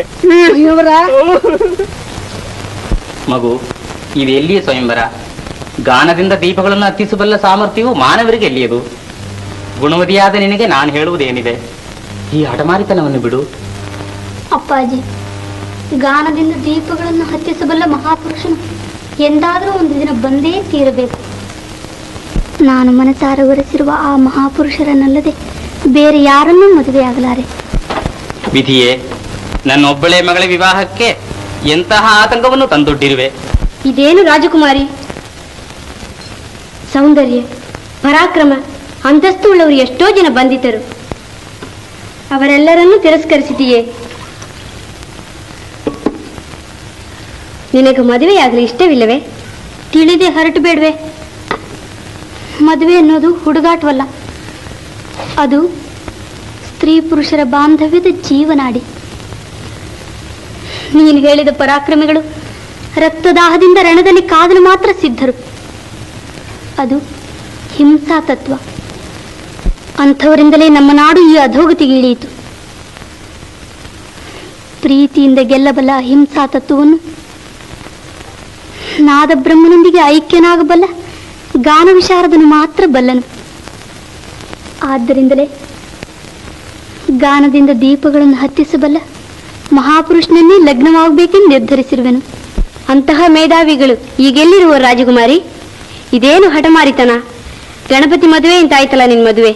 ಮಗು ಇದು ಎಲ್ಲಿಯೇ ಸ್ವಯಂವರ ಗಾನದಿಂದ ದೀಪಗಳನ್ನು ಹತ್ತಿಸಬಲ್ಲ ಸಾಮರ್ಥ್ಯವು ಮಾನವರಿಗೆ ಎಲ್ಲಿಯದು ಗುಣವತಿಯಾದ ನಿನಗೆ ನಾನು ಹೇಳುವುದೇನಿದೆ ಈ ಹಠಮಾರಿತನವನ್ನು ಬಿಡು ಅಪ್ಪಾಜಿ ಗಾನದಿಂದ ದೀಪಗಳನ್ನು ಹತ್ತಿಸಬಲ್ಲ ಮಹಾಪುರುಷನು ಎಂದಾದರೂ ಒಂದು ದಿನ ಬಂದೇ ತೀರಬೇಕು ನಾನು ಮನಸಾರ ಒರೆಸಿರುವ ಆ ಮಹಾಪುರುಷರನ್ನಲ್ಲದೆ ಬೇರೆ ಯಾರನ್ನೂ ಮದುವೆಯಾಗಲಾರೆ ವಿಧಿಯೇ ನನ್ನೊಬ್ಬಳೆ ಮಗಳ ವಿವಾಹಕ್ಕೆ ಎಂತಹ ಆತಂಕವನ್ನು ತಂದೊಡ್ಡಿರುವೆ ಇದೇನು ರಾಜಕುಮಾರಿ ಸೌಂದರ್ಯ ಪರಾಕ್ರಮ ಅಂತಸ್ತು ಉಳ್ಳವರು ಎಷ್ಟೋ ಜನ ಬಂದಿದ್ದರು ಅವರೆಲ್ಲರನ್ನೂ ತಿರಸ್ಕರಿಸಿದೆಯೇ ನಿನಗೆ ಮದುವೆಯಾಗಲಿ ಇಷ್ಟವಿಲ್ಲವೇ ತಿಳಿದೇ ಹೊರಟು ಬೇಡ್ವೆ ಮದುವೆ ಅನ್ನೋದು ಹುಡುಗಾಟವಲ್ಲ ಅದು ಸ್ತ್ರೀ ಪುರುಷರ ಬಾಂಧವ್ಯದ ಜೀವನಾಡಿ ನೀನು ಹೇಳಿದ ಪರಾಕ್ರಮಿಗಳು ರಕ್ತದಾಹದಿಂದ ರಣದಲ್ಲಿ ಕಾದಲು ಮಾತ್ರ ಸಿದ್ಧರು ಅದು ಹಿಂಸಾ ತತ್ವ ಅಂಥವರಿಂದಲೇ ನಮ್ಮ ನಾಡು ಈ ಅಧೋಗತಿಗೆ ಇಳಿಯಿತು ಪ್ರೀತಿಯಿಂದ ಗೆಲ್ಲಬಲ್ಲ ಅಹಿಂಸಾ ತತ್ವವನ್ನು ನಾದ ಬ್ರಹ್ಮನೊಂದಿಗೆ ಐಕ್ಯನಾಗಬಲ್ಲ ಗಾನ ವಿಶಾರದನು ಮಾತ್ರ ಬಲ್ಲನು ಆದ್ದರಿಂದಲೇ ಗಾನದಿಂದ ದೀಪಗಳನ್ನು ಹತ್ತಿಸಬಲ್ಲ ಮಹಾಪುರುಷನನ್ನೇ ಲಗ್ನವಾಗಬೇಕೆಂದು ನಿರ್ಧರಿಸಿರುವೆನು ಅಂತಹ ಮೇಧಾವಿಗಳು ಈಗೆಲ್ಲಿರುವ ರಾಜಕುಮಾರಿ ಇದೇನು ಹಠಮಾರಿತನ ಗಣಪತಿ ಮದುವೆ ಅಂತಾಯ್ತಲ್ಲ ನಿನ್ ಮದುವೆ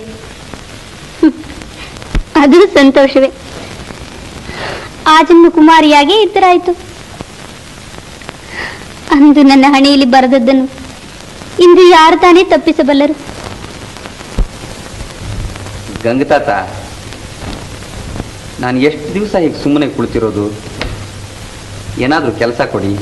ಅದು ಸಂತೋಷವೇ ಆ ಜನ್ಮ ಕುಮಾರಿಯಾಗೇ ಇದ್ದರಾಯ್ತು ಅಂದು ನನ್ನ ಹಣೆಯಲ್ಲಿ ಬರೆದದ್ದನ್ನು ಇಂದು ಯಾರು ತಾನೇ ತಪ್ಪಿಸಬಲ್ಲರು ಗಂಗತಾತ ನಾನು ಎಷ್ಟು ದಿವಸ ಈಗ ಸುಮ್ಮನೆ ಕುಳಿತಿರೋದು ಏನಾದರೂ ಕೆಲಸ ಕೊಡಿ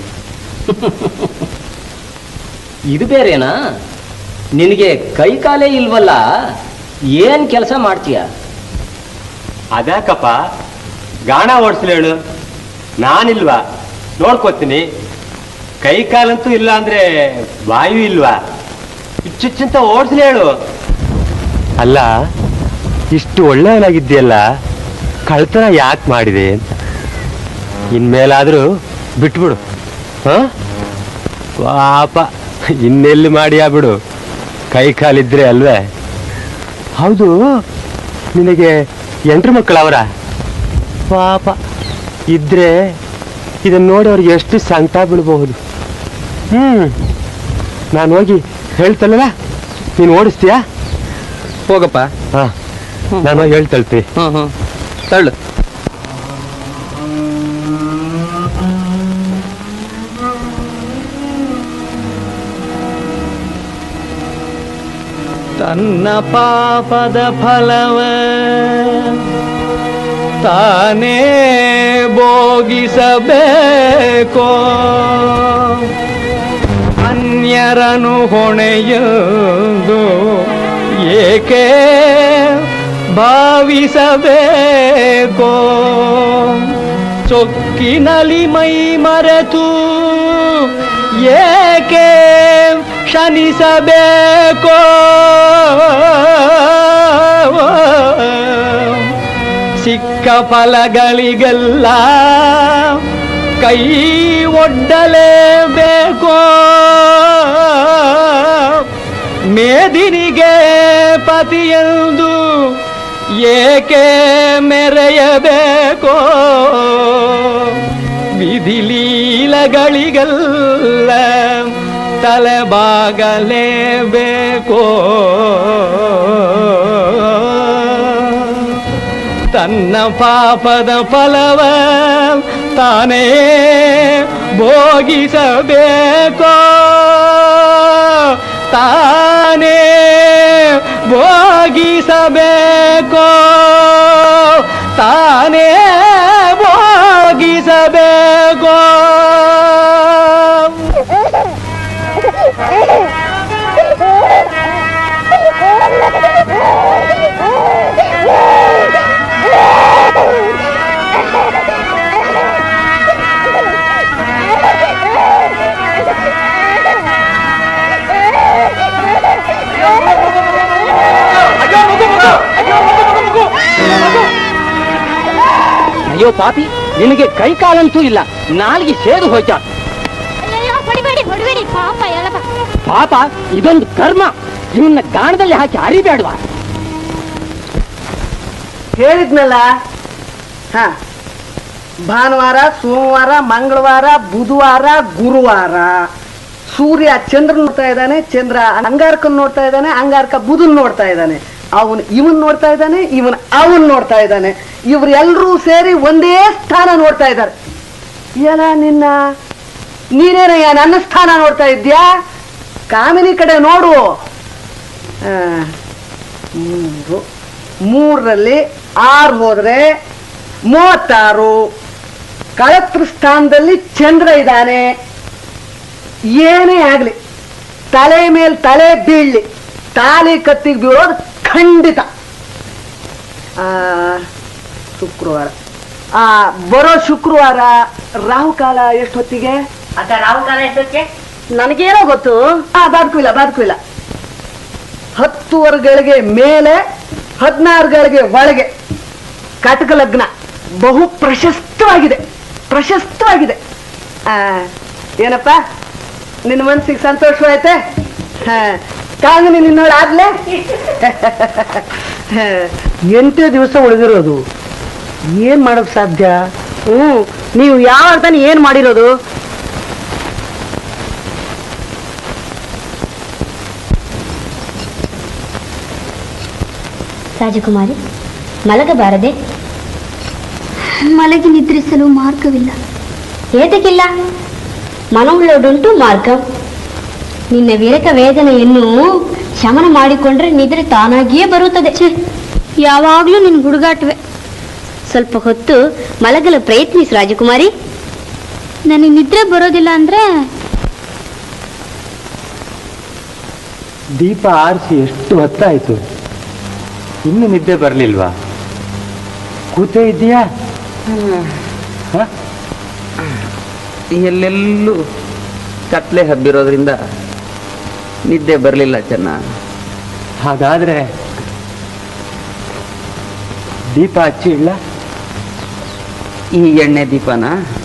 ಇದು ಬೇರೆನಾ ನಿನಗೆ ಕೈ ಕಾಲೇ ಇಲ್ವಲ್ಲ ಏನ್ ಕೆಲಸ ಮಾಡ್ತೀಯ ಅದ್ಯಾಕಪ್ಪ ಗಾಣ ಓಡಿಸ್ಲಿ ಹೇಳು ನಾನಿಲ್ವಾ ನೋಡ್ಕೋತೀನಿ ಕೈ ಕಾಲಂತೂ ಇಲ್ಲ ಅಂದ್ರೆ ವಾಯು ಇಲ್ವಾ ಇಚ್ಚುಚ್ಚಂತ ಓಡಿಸ್ಲಿ ಹೇಳು ಅಲ್ಲ ಇಷ್ಟು ಒಳ್ಳೆಯವನಾಗಿದ್ದೀಯಲ್ಲ ಕಳ್ತನ ಯಾಕೆ ಮಾಡಿದೆ ಅಂತ ಇನ್ಮೇಲಾದ್ರೂ ಬಿಟ್ಬಿಡು ಹ ಪಾಪ ಇನ್ನೆಲ್ಲಿ ಮಾಡಿಯಾ ಬಿಡು ಕೈ ಕಾಲಿದ್ರೆ ಅಲ್ವೇ ಹೌದು ನಿನಗೆ ಎಂಟ್ರು ಮಕ್ಕಳವರ ಪಾಪ ಇದ್ರೆ ಇದನ್ನ ನೋಡಿ ಅವ್ರಿಗೆ ಎಷ್ಟು ಸಂಕಟ ಬೀಳಬಹುದು ಹ್ಮ್ ನಾನು ಹೋಗಿ ಹೇಳ್ತಲ್ಲ ನೀನು ಓಡಿಸ್ತೀಯಾ ಹೋಗಪ್ಪ ಹಾ ನಾನು ಹೋಗಿ ಹೇಳ್ತಳ್ತಿ ಹ್ಮ್ ಹ್ಮ್ ತಳ್ಳು ತನ್ನ ಪಾಪದ ಫಲವ ತಾನೇ ಭೋಗಿಸಬೇಕೋ ಅನ್ಯರನು ಹೊಣೆಯುವುದು ಏಕೆ ಭಾವಿಸಬೇಕೋ ಚೊಕ್ಕಿನಲಿ ಮೈ ಮರೆತು ಏಕೆ ಶನಿಸಬೇಕೋ ಸಿಕ್ಕ ಫಲಗಳಿಗೆಲ್ಲ ಕೈ ಒಡ್ಡಲೇಬೇಕೋ ಮೇದಿನಿಗೆ ಪತಿಯೆಂದು ಏಕೆ ಮೆರೆಯಬೇಕೋ ವಿಧಿಲೀಲಗಳಿಗೆಲ್ಲ ತಲೆಬಾಗಲೇಬೇಕೋ ತನ್ನ ಪಾಪದ ಫಲವ ತಾನೇ ಭೋಗಿಸಬೇಕೋ ಅಯ್ಯೋ ಪಾಪಿ ನಿನಗೆ ಕೈ ಕಾಲಂತೂ ಇಲ್ಲ ನಾಲ್ಗೆ ಸೇದು ಹೋಯ್ತಾ ಅಯ್ಯೋ ಹೊಡಿಬೇಡಿ ಹೊಡಿಬೇಡಿ ಪಾಪ ಎಳಪ ಪಾಪ ಇದೊಂದು ಕರ್ಮ ಇವನ್ನ ಗಾಣದಲ್ಲಿ ಹಾಕಿ ಅರಿಬೇಡ್ವಾ ಹೇಳಿದ್ನಲ್ಲ ಹ ಭಾನುವಾರ ಸೋಮವಾರ ಮಂಗಳವಾರ ಬುಧವಾರ ಗುರುವಾರ ಸೂರ್ಯ ಚಂದ್ರ ನೋಡ್ತಾ ಇದ್ದಾನೆ ಚಂದ್ರ ಅಂಗಾರಕನ್ ನೋಡ್ತಾ ಇದ್ದಾನೆ ಅಂಗಾರಕ ಬುಧನ್ ನೋಡ್ತಾ ಇದ್ದಾನೆ ಅವನ್ ಇವನ್ ನೋಡ್ತಾ ಇದ್ದಾನೆ ಇವನ್ ಅವನ್ ನೋಡ್ತಾ ಇದ್ದಾನೆ ಇವ್ರೆಲ್ರೂ ಸೇರಿ ಒಂದೇ ಸ್ಥಾನ ನೋಡ್ತಾ ಇದ್ದಾರೆ ಎಲ್ಲ ನಿನ್ನ ನೀನೇನಯ್ಯ ನನ್ನ ಸ್ಥಾನ ನೋಡ್ತಾ ಇದ್ಯಾ ಕಾಮಿನಿ ಕಡೆ ನೋಡು ಆ, ಮೂರು ಮೂರರಲ್ಲಿ ಆರು ಹೋದ್ರೆ ಮೂವತ್ತಾರು ಕಳತ್ರ ಸ್ಥಾನದಲ್ಲಿ ಚಂದ್ರ ಇದ್ದಾನೆ ಏನೇ ಆಗ್ಲಿ ತಲೆ ಮೇಲೆ ತಲೆ ಬೀಳ್ಲಿ ತಾಲಿ ಕತ್ತಿಗೆ ಬೀಳೋದು ಖಂಡಿತ ಆ, ಶುಕ್ರವಾರ ಆ ಬರೋ ಶುಕ್ರವಾರ ರಾಹುಕಾಲ ಎಷ್ಟೊತ್ತಿಗೆ ಅಕ್ಕ ರಾಹುಕಾಲ ಎಷ್ಟೊತ್ತಿಗೆ ನನಗೇನೋ ಗೊತ್ತು ಆ ಬಾದ್ಕು ಇಲ್ಲ ಬಾದ್ಕು ಇಲ್ಲ ಹತ್ತುವರೆಗಳಿಗೆ ಮೇಲೆ ಹದಿನಾರುಗಳಿಗೆ ಒಳಗೆ ಕಟಕ ಲಗ್ನ ಬಹು ಪ್ರಶಸ್ತವಾಗಿದೆ ಪ್ರಶಸ್ತವಾಗಿದೆ ಆ, ಏನಪ್ಪ ನಿನ್ನ ಮನ್ಸಿಗೆ ಸಂತೋಷವಾಯ್ತೆ ಹಾ ಕಾಂಗನಿ ನಿನ್ನೋಳು ಆದ್ಲೆ ಎಂಟೇ ದಿವಸ ಉಳಿದಿರೋದು ಏನ್ ಮಾಡೋಕ್ ಸಾಧ್ಯ ಹ್ಮ್ ನೀವು ಯಾವ ಅರ್ಥನ ಏನ್ ಮಾಡಿರೋದು ರಾಜಕುಮಾರಿ ಮಲಗಬಾರದೆ ಮಲಗಿ ನಿದ್ರಿಸಲು ಮಾರ್ಗವಿಲ್ಲ ಏತಕ್ಕಿಲ್ಲ ಮನವುಳ್ಳದುಂಟು ಮಾರ್ಗ ನಿನ್ನ ವಿರಕ ವೇದನೆಯನ್ನು ಶಮನ ಮಾಡಿಕೊಂಡ್ರೆ ನಿದ್ರೆ ತಾನಾಗಿಯೇ ಬರುತ್ತದೆ ಯಾವಾಗ್ಲೂ ನಿನ್ ಹುಡುಗಾಟವೆ ಸ್ವಲ್ಪ ಹೊತ್ತು ಮಲಗಲು ಪ್ರಯತ್ನಿಸು ರಾಜಕುಮಾರಿ ನನಗೆ ನಿದ್ರೆ ಬರೋದಿಲ್ಲ ಅಂದ್ರೆ ದೀಪ ಆರಿಸಿ ಎಷ್ಟು ಹೊತ್ತಾಯ್ತು ಇನ್ನು ನಿದ್ದೆ ಬರ್ಲಿಲ್ವಾ ಕೂತೇ ಇದೆಯಾ ಎಲ್ಲೆಲ್ಲೂ ಕತ್ಲೆ ಹಬ್ಬಿರೋದ್ರಿಂದ ನಿದ್ದೆ ಬರಲಿಲ್ಲ ಚೆನ್ನ ಹಾಗಾದ್ರೆ ದೀಪ ಹಚ್ಚಿ ಇಲ್ಲ ಈ ಎಣ್ಣೆ ದೀಪನ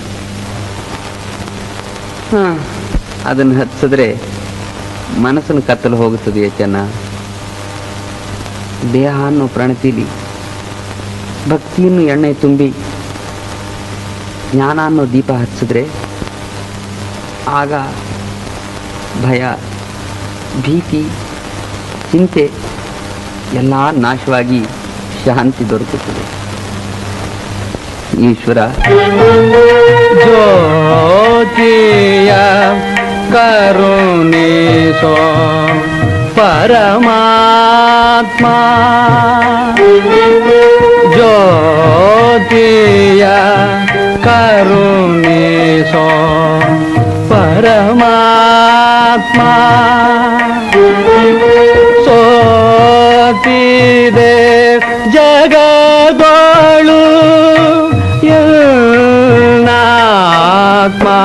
ಹಾ ಅದನ್ನು ಹಚ್ಚಿದ್ರೆ ಮನಸ್ಸನ್ನು ಕತ್ತಲು ಹೋಗುತ್ತದೆ ಚೆನ್ನ ದೇಹ ಅನ್ನೋ ಪ್ರಣತಿಲಿ ಭಕ್ತಿಯನ್ನು ಎಣ್ಣೆ ತುಂಬಿ ಜ್ಞಾನ ಅನ್ನೋ ದೀಪ ಹಚ್ಚಿದ್ರೆ ಆಗ ಭಯ ಭೀತಿ ಚಿಂತೆ ಎಲ್ಲ ನಾಶವಾಗಿ ಶಾಂತಿ ದೊರಕುತ್ತದೆ ಈಶ್ವರ ಜ್ಯೋತಿಯ ಕರುಣಿಸೋ ಪರಮಾತ್ಮ ಜ್ಯೋತಿಯ ಕರುಣಿಸೋ ಪರಮಾತ್ಮ ಸೋತಿದೆ ಜಗದೋಳು ಆತ್ಮ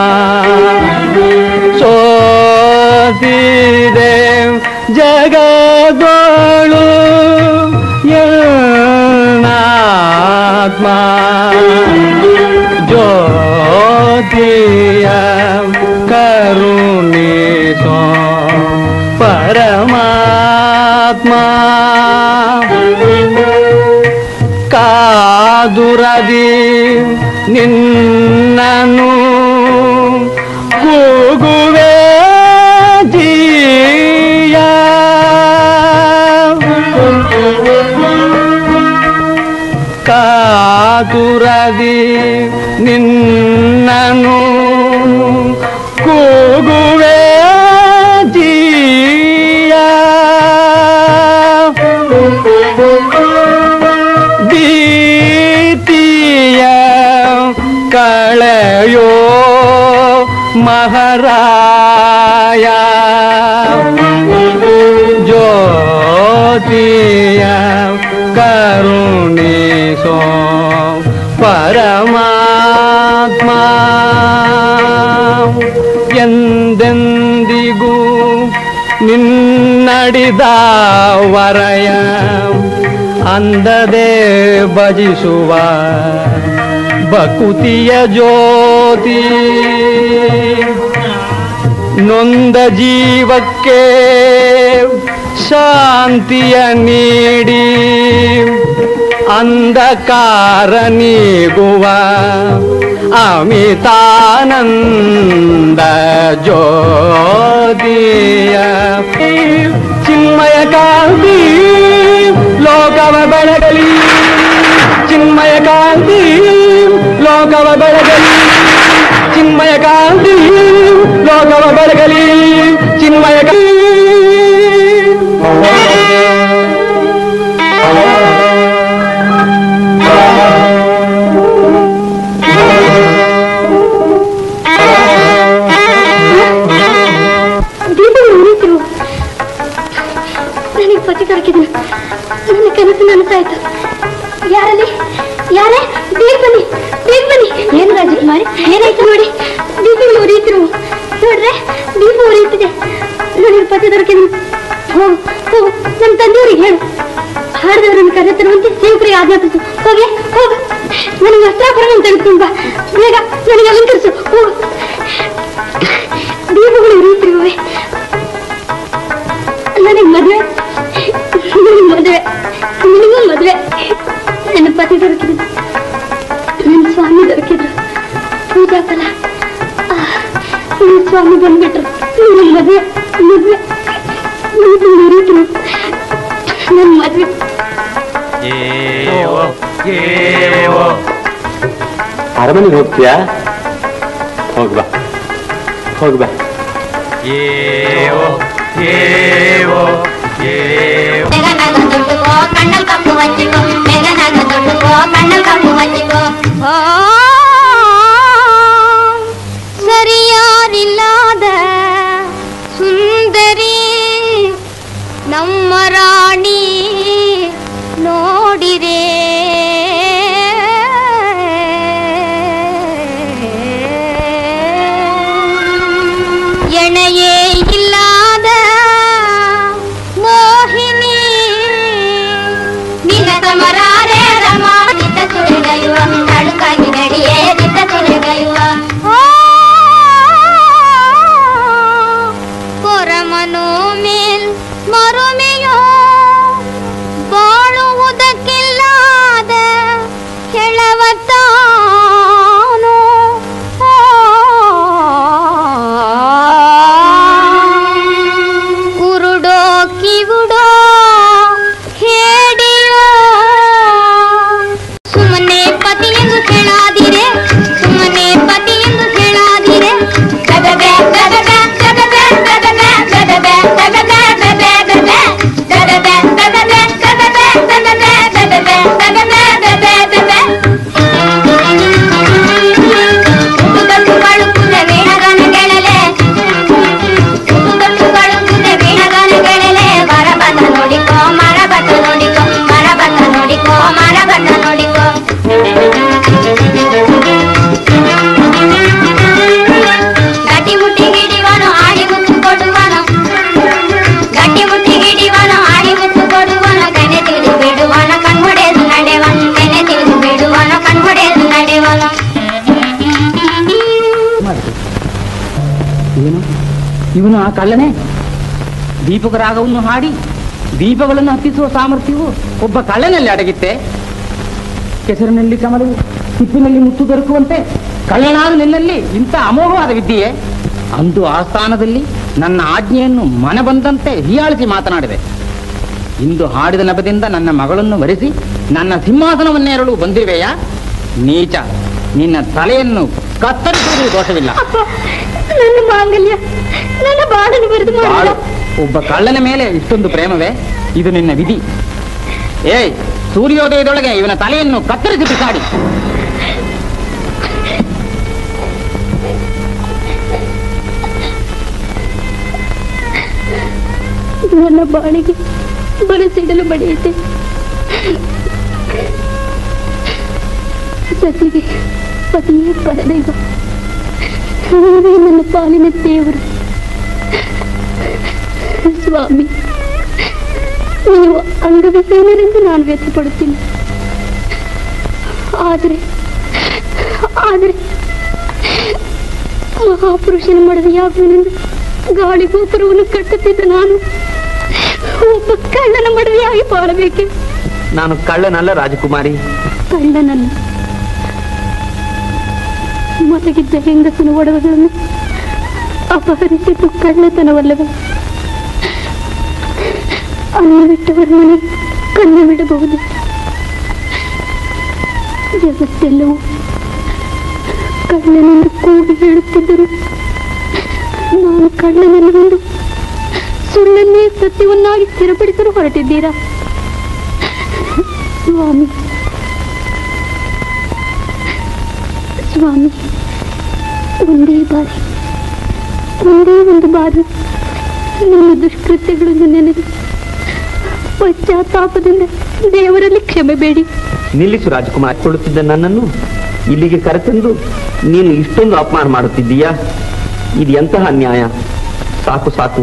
ಸೋತಿದೆ ಜಗದೋಳು ಆತ್ಮ ಜ್ಯೋತಿಯ ಕರುಣಿಸೋ ಪರಮಾತ್ಮ ಕಾದುರದಿ ನಿನ್ನನು ಕೂಗುವೆ ಜೀಯ ಕಾದುರದಿ ನಿನ್ನನು ಕೂಗುವೆ ಜೀಯ ಭೀತಿಯ ಕಳೆಯೋ ಮಹಾರಾಯ ಜ್ಯೋತಿಯ ಕರುಣಿಸೋ ಪರಮಾತ್ಮ ಎಂದೆಂದಿಗೂ ನಿನ್ನಡಿದ ವರಯ ಅಂದದೆ ಭಜಿಸುವ ಬಕುತಿಯ ಜ್ಯೋತಿ ನೊಂದ ಜೀವಕ್ಕೆ ಶಾಂತಿಯ ನೀಡಿ ಅಂಧಕಾರ ನೀಗುವ ಅಮಿತಾನಂದ ಜ್ಯೋತಿಯ ಚಿನ್ಮಯ ಕಾಂತಿ ಲೋಕವ ಬೆಳಗಲಿ ಚಿನ್ಮಯ ಕಾಂತಿ ಲೋಕವ ಬೆಳಗಲಿ ಚಿನ್ಮಯ ಕಾಂತಿ ಲೋಕವ ಬೆಳಗಲಿ ಚಿನ್ಮಯ ದೀಪಗಳು ಉರಿತಿರು ನನಗೆ ಪತಿ ದೊರಕಿದನು ನನ್ನ ಕನಸು ನನಸಾಯ್ತು ಯಾರಲ್ಲಿ ಯಾರೇ ಬೇಗ ಬನ್ನಿ ಬೇಗ ಬನ್ನಿ ಏನು ರಾಜಕುಮಾರಿ ಏನಾಯ್ತು ನೋಡಿ ದೀಪಗಳು ಉರಿಯುತ್ತಿರು ನೋಡ್ರೆ ದೀಪ ಉರಿಯುತ್ತಿದೆ ನನಗೆ ಪತಿ ದೊರಕಿದನು ಹೋಗು ಹೋಗು ನಮ್ಮ ತಂದೆಯವರಿಗೆ ಹೇಳು ಹಾಡಿದವರನ್ನು ಕರೆತರುವಂತೆ ಸೇವಕರಿಗೆ ಆಜ್ಞಾಪಿಸು ಹೋಗೆ ಹೋಗು ನನಗೆ ವಸ್ತ್ರಾಭರಣ ತೆಗೆದುಕೊಂಡು ಬಾ ಬೇಗ ನನಗೆ ಅಲಂಕರಿಸು ಹೋಗು ದೀಪಗಳು ಉರಿಯುತ್ತಿರುವೆ ನನಗೆ ಮದುವೆ ನನಗೆ ಮದುವೆ ನಿನಗೂ ಮದುವೆ ನನ್ನ ಪತಿ ದೊರಕಿದ್ರು ನನ್ನ ಸ್ವಾಮಿ ದೊರಕಿದ್ರು ಪೂಜಾ ಫಲ ಆ, ನನ್ನ ಸ್ವಾಮಿ ಬಂದ್ಬಿಟ್ರು ನನ್ನ ಮದುವೆ ಮದುವೆ ನನಗೆ ಉರಿದ್ರು ನನ್ನ ಮದುವೆ ಅರಮನೆಗೆ ಹೋಗ್ತೀಯಾ ಹೋಗ್ಬಾ ಹೋಗ್ಬಾ ಕಣ್ಣಲ್ ಕಪ್ಪು ಹಚ್ಚಿಕೋ ಬೇಗನಾಗ ದುಡ್ಡುಕೋ ಕಣ್ಣಲ್ ಕಪ್ಪು ಹಚ್ಚಿಕೋ ಸರಿಯಾರಿಲ್ಲದ ಸುಂದರಿ ನಮ್ಮ ರಾಣಿ ನೋಡಿರೆ ಎಣೆಯೇ ಇಲ್ಲದ ಮೋಹಿನಿ ನಿನ್ನ ಸಮರಾರೆ ರಮ ನಿತ್ತ ಸುಳಿಗಯುವ ಅಡುಕಾಗಿ ನಡಿಯೇ ನಿತ್ತ ಸುಳಿಗಯುವ ಕೊರಮನು ಮೇಲ್ ಮರುಮೆಯೋ ಬಾಳುವುದಕ್ಕಿಲ್ಲದ ಕೆಳವತ್ತಾನು ಕುರುಡೋ ಕಿವುಡೋ ಹೇಡಿಯೋ ಸುಮ್ಮನೆ ಪತಿ ಎಂದು ಹೇಳಾದಿರೆ ಸುಮ್ಮನೆ ಪತಿ ಎಂದು ಹೇಳಾದಿರೆ ಗದಬೆ, ಗದಬೆ, ಗದಬೆ, ಗದಬೆ, ಗದಬೆ, ಗದಬೆ, ಗದಬೆ, ಗದಬೆ, ಗದಬೆ, ಗದಬೆ, ಗದಬೆ, ಗದಬೆ, ಗದಬೆ, ಗದಬೆ, ಗದಬೆ, ಗದಬೆ. ಉಡುಗಟ್ಟು ಬಳುಕುದೆ ವೀಣಗಾನ ಗೆಳಲೆ ಉಡುಗಟ್ಟು ಬಳುಕುದೆ ವೀಣಗಾನ ಗೆಳಲೆ ಮರಬತ ನೋಡಿಕೋ ಮರಬತ ನೋಡಿಕೋ ಮರಬತ ನೋಡಿಕೋ ಮರಬತ ನೋಡಿಕೋ ಗಟ್ಟಿ ಮುಟ್ಟಿ ಗಿಡಿವನು ಆಡಿ ಮುತ್ತು ಕೊಡುವನು ಗಟ್ಟಿ ಮುಟ್ಟಿ ಗಿಡಿವನು ಆಡಿ ಮುತ್ತು ಕೊಡುವನು ಕೆನೆ ತಿಳಿದು ಬಿಡುವನು ಕಣ್ಮೊಡೆದು ನಡೆವನು ಕೆನೆ ತಿಳಿದು ಬಿಡುವನು ಕಣ್ಮೊಡೆದು ನಡೆವನು ಏನು ಇವನು ಆ ಕಳ್ಳನೇ ದೀಪಕ ರಾಗವನ್ನು ಹಾಡಿ ದೀಪಗಳನ್ನು ಹತ್ತಿಸುವ ಸಾಮರ್ಥ್ಯವು ಒಬ್ಬ ಕಳ್ಳನಲ್ಲಿ ಅಡಗಿತ್ತೆ ಕೆಸರಿನಲ್ಲಿ ಕಮಲವು ತಿಪ್ಪಿನಲ್ಲಿ ಮುತ್ತು ದೊರಕುವಂತೆ ಕಳ್ಳನಾದ ನಿನ್ನಲ್ಲಿ ಇಂಥ ಅಮೋಘವಾದ ವಿದ್ಯೆಯೇ ಅಂದು ಆ ಸ್ಥಾನದಲ್ಲಿ ನನ್ನ ಆಜ್ಞೆಯನ್ನು ಮನ ಬಂದಂತೆ ಹೀಯಾಳಿಸಿ ಮಾತನಾಡಿದೆ ಇಂದು ಹಾಡಿದ ನಭದಿಂದ ನನ್ನ ಮಗಳನ್ನು ವರಿಸಿ ನನ್ನ ಸಿಂಹಾಸನವನ್ನೇರಲು ಬಂದಿರುವೆಯಾ ನೀಚ ನಿನ್ನ ತಲೆಯನ್ನು ಕತ್ತರಿಸುವುದು ದೋಷವಿಲ್ಲ ನನ್ನ ಮಾಂಗಲ್ಯ ನನ್ನ ಬಾಳನ್ನು ಬರೆದು ಬಾಳು ಒಬ್ಬ ಕಳ್ಳನ ಮೇಲೆ ಇಷ್ಟೊಂದು ಪ್ರೇಮವೇ ಇದು ನಿನ್ನ ವಿಧಿ ಏಯ್ ಸೂರ್ಯೋದಯದೊಳಗೆ ಇವನ ತಲೆಯನ್ನು ಕತ್ತರಿಸಿ ಬಿಸಾಡಿ ನನ್ನ ಬಾಳಿಗೆ ಬರಸಿಡಲು ಬಡಿಯುತ್ತೆ ಸತಿಗೆ ಪತಿಯೇ ಪರದೈವ ನೀವೇ ನನ್ನ ಪಾಲಿನ ದೇವರು ಸ್ವಾಮಿ ನೀವು ಅಂಗವಿಹೀನರೆಂದು ನಾನು ವ್ಯಥಪಡುತ್ತಿಲ್ಲ ಆದರೆ ಆದರೆ ಮಹಾಪುರುಷನ ಮಡವೆಯಾಗುವೆನೆಂದು ಗಾಳಿ ಗೋಪುರವನ್ನು ಕಟ್ಟುತ್ತಿದ್ದ ನಾನು ಒಬ್ಬ ಕಳ್ಳನ ಮಡವೆಯಾಗಿ ಬಾಳಬೇಕೆ ನಾನು ಕಳ್ಳನಲ್ಲ ರಾಜಕುಮಾರಿ ಕಳ್ಳನಲ್ಲ ಮಲಗಿದ್ದ ಹೆಂಗಸನ ಒಡವೆಗಳನ್ನು ಅಪಹರಿಸಿದ್ದು ಕಳ್ಳತನವಲ್ಲವೇ ಅನ್ನವಿಟ್ಟವರ ಮನೆ ಕನ್ನವಿಡಬಹುದು ಜಗತ್ತೆಲ್ಲವೂ ಕಳ್ಳನೆಂದು ಕೂಗಿ ಹೇಳುತ್ತಿದ್ದರು ನಾನು ಕಳ್ಳನಲ್ಲವೆಂದು ಸುಳ್ಳನ್ನೇ ಸತ್ಯವನ್ನಾಗಿ ಸ್ಥಿರಪಡಿಸಲು ಹೊರಟಿದ್ದೀರಾ ಸ್ವಾಮಿ ಸ್ವಾಮಿ ಒಂದೇ ಬಾರಿ ಒಂದೇ ಒಂದು ಬಾರಿ ನಿಮ್ಮ ದುಷ್ಕೃತ್ಯಗಳನ್ನು ನೆನೆದು ಪಶ್ಚಾತ್ತಾಪದಿಂದ ದೇವರಲ್ಲಿ ಕ್ಷಮೆ ಬೇಡಿ ನಿಲ್ಲಿಸು ರಾಜಕುಮಾರ್ ಕೊಡುತ್ತಿದ್ದ ನನ್ನನ್ನು ಇಲ್ಲಿಗೆ ಕರೆತಂದು ನೀನು ಇಷ್ಟೊಂದು ಅಪಮಾನ ಮಾಡುತ್ತಿದ್ದೀಯಾ ಇದು ಎಂತಹ ಅನ್ಯಾಯ ಸಾಕು ಸಾಕು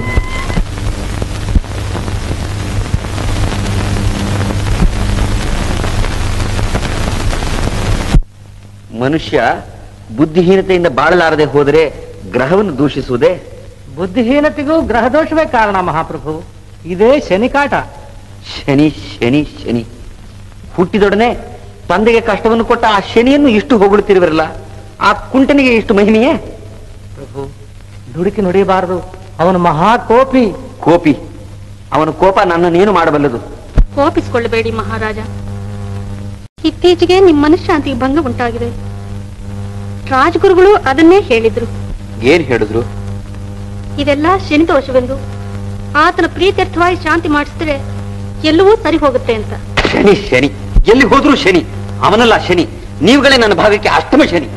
ಮನುಷ್ಯ ಬುದ್ಧಿಹೀನತೆಯಿಂದ ಬಾಳಲಾರದೆ ಹೋದರೆ ಗ್ರಹವನ್ನು ದೂಷಿಸುವುದೇ ಬುದ್ಧಿಹೀನತೆಗೂ ಗ್ರಹದೋಷವೇ ಕಾರಣ ಮಹಾಪ್ರಭು ಇದೇ ಶನಿಕಾಟ ಶನಿ ಶನಿ ಶನಿ ಹುಟ್ಟಿದೊಡನೆ ತಂದೆಗೆ ಕಷ್ಟವನ್ನು ಕೊಟ್ಟ ಆ ಶನಿಯನ್ನು ಇಷ್ಟು ಹೊಗಳುತ್ತಿರುವರಲ್ಲ ಆ ಕುಂಟನಿಗೆ ಇಷ್ಟು ಮಹಿಮೆಯೇ ಪ್ರಭು ದುಡುಕಿ ನುಡಿಯಬಾರದು ಅವನು ಮಹಾಕೋಪಿ ಕೋಪಿ ಅವನ ಕೋಪ ನನ್ನನ್ನೇನು ಮಾಡಬಲ್ಲದು ಕೋಪಿಸಿಕೊಳ್ಳಬೇಡಿ ಮಹಾರಾಜ ಇತ್ತೀಚೆಗೆ ನಿಮ್ಮ ಮನಃಶಾಂತಿಗೆ ಭಂಗ ಉಂಟಾಗಿದೆ ರಾಜಗುರುಗಳು ಅದನ್ನೇ ಹೇಳಿದ್ರು ಏನ್ ಹೇಳಿದ್ರು ಇದೆಲ್ಲ ಶನಿ ದೋಷವೆಂದು ಆತನ ಪ್ರೀತ್ಯರ್ಥವಾಗಿ ಶಾಂತಿ ಮಾಡಿಸಿದ್ರೆ ಎಲ್ಲವೂ ಸರಿ ಹೋಗುತ್ತೆ ಅಂತ ಶನಿ ಶನಿ ಎಲ್ಲಿ ಹೋದ್ರು ಶನಿ ಅವನಲ್ಲ ಶನಿ ನೀವುಗಳೇ ನನ್ನ ಭಾಗಕ್ಕೆ ಅಷ್ಟಮ ಶನಿ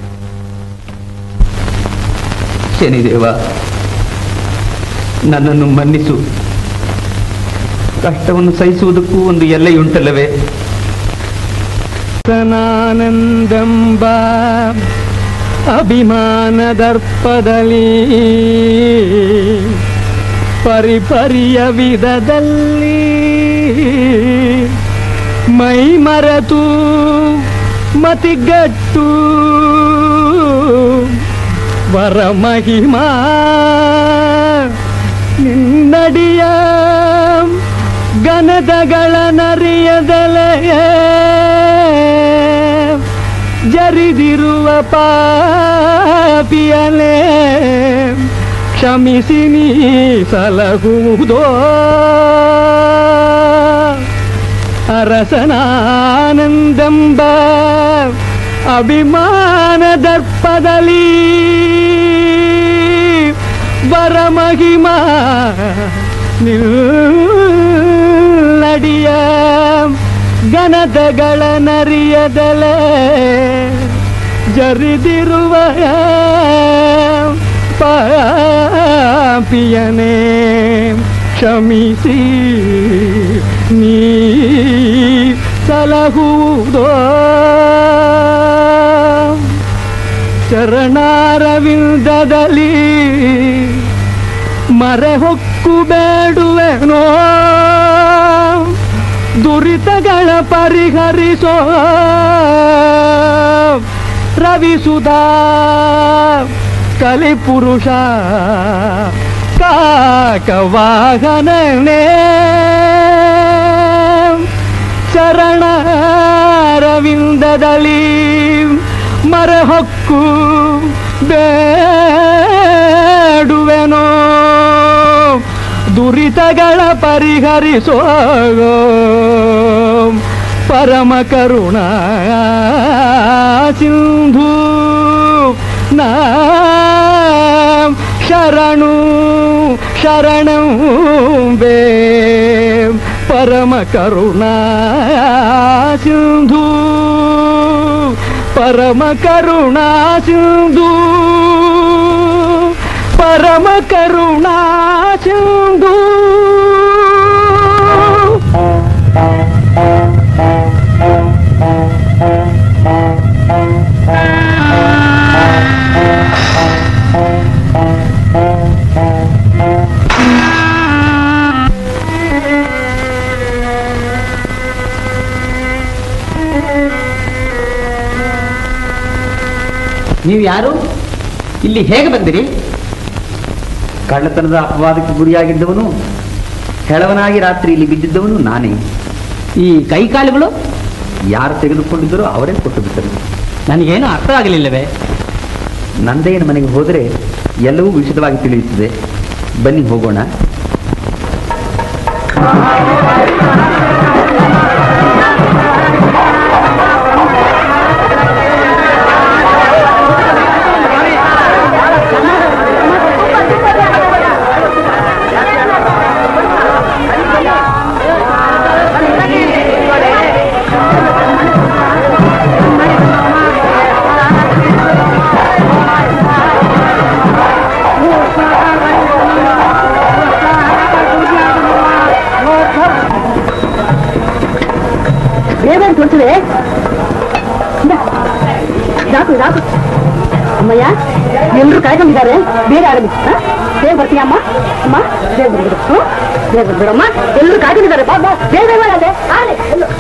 ಶನಿದೇವ ನನ್ನನ್ನು ಮನ್ನಿಸು ಕಷ್ಟವನ್ನು ಸಹಿಸುವುದಕ್ಕೂ ಒಂದು ಎಲ್ಲೆಯುಂಟಲ್ಲವೇ ಸನಾನಂದಂಬ ಅಭಿಮಾನದರ್ಪದಲ್ಲಿ ಪರಿಪರಿಯ ವಿಧದಲ್ಲಿ ಮೈ ಮರೆತು ಮತಿಗಟ್ಟು ವರ ಮಹಿಮಾ ನಿನ್ನಡಿಯ ಗನದಗಳ ನರಿಯದಲೆಯ ಜರಿದಿರುವ ಪಾಪಿಯಲೇ ಕ್ಷಮಿಸಿ ನೀ ಸಲಹುವುದೋ ಅರಸನಾನಂದಂಬ ಅಭಿಮಾನ ದರ್ಪದಲ್ಲಿ ವರ ಮಹಿಮಾ ನಿನ್ನಡಿಯ ಗನದಗಳ ನರಿಯದಲೆ ಜರಿದಿರುವ ಪಾಪಿಯನೇ ಕ್ಷಮಿಸಿ ನೀ ಸಲಹುವುದೋ ಚರಣಾರವಿಂದದಲ್ಲಿ ಮರೆ ಹೊಕ್ಕು ಬೇಡುವೆನೋ ದುರಿತಗಳ ಪರಿಹರಿಸೋ ರವಿಸುಧಾ ಕಲಿಪುರುಷ ಕಾಕವಾಹನೇ ಚರಣರವಿಂದದಲ್ಲಿ ಮರಹೊಕ್ಕು ಬೇಡುವೆನೋ ದುರಿತಗಳ ಪರಿಹರಿಸೋ ಪರಮ ಕರುಣ ಸಿಂಧು ನಾ ಶರಣು ಶರಣಂ ಬೇ ಪರಮ ಕರುಣಾ ಸಿಂಧು ಪರಮ ಕರುಣಾ ಸಿಂಧು ಪರಮ ಕರುಣಾ ಸಿಂಧು ನೀವು ಯಾರು ಇಲ್ಲಿ ಹೇಗೆ ಬಂದಿರಿ ಕಳ್ಳತನದ ಅಪವಾದಕ್ಕೆ ಗುರಿಯಾಗಿದ್ದವನು ಹೆಳವನಾಗಿ ರಾತ್ರಿ ಇಲ್ಲಿ ಬಿದ್ದಿದ್ದವನು ನಾನೇ ಈ ಕೈ ಕಾಲುಗಳು ಯಾರು ತೆಗೆದುಕೊಂಡಿದ್ದರೋ ಅವರೇ ಕೊಟ್ಟು ಬಿಟ್ಟರು ನನಗೇನು ಅರ್ಥ ಆಗಲಿಲ್ಲವೇ ನಂದಯ್ಯನ ಮನೆಗೆ ಹೋದರೆ ಎಲ್ಲವೂ ವಿಶದವಾಗಿ ತಿಳಿಯುತ್ತದೆ ಬನ್ನಿ ಹೋಗೋಣ ಬೇಗ ತೋರಿಸಿದೆ ರಾಕು ರಾಕು ಅಮ್ಮಯ್ಯ ಎಲ್ಲರೂ ಕಾಯ್ಕೊಂಡಿದ್ದಾರೆ ಬೇಗ ಆರಂಭಿಸಿ ಹಾ? ಬೇಗ ಬರ್ತೀಯ ಅಮ್ಮ ಅಮ್ಮ ಬೇಗ ಬಂದ್ಬಿಡು ಹ್ಞೂ ಬೇಗ ಬಂದ್ಬಿಡಮ್ಮ ಎಲ್ಲರೂ ಕಾಯ್ಕೊಂಡಿದ್ದಾರೆ ಬಾ ಬಾ ಬೇಗ ಬೇಗ ಆಗದೆ ಆಗಲಿ ಎಲ್ಲರೂ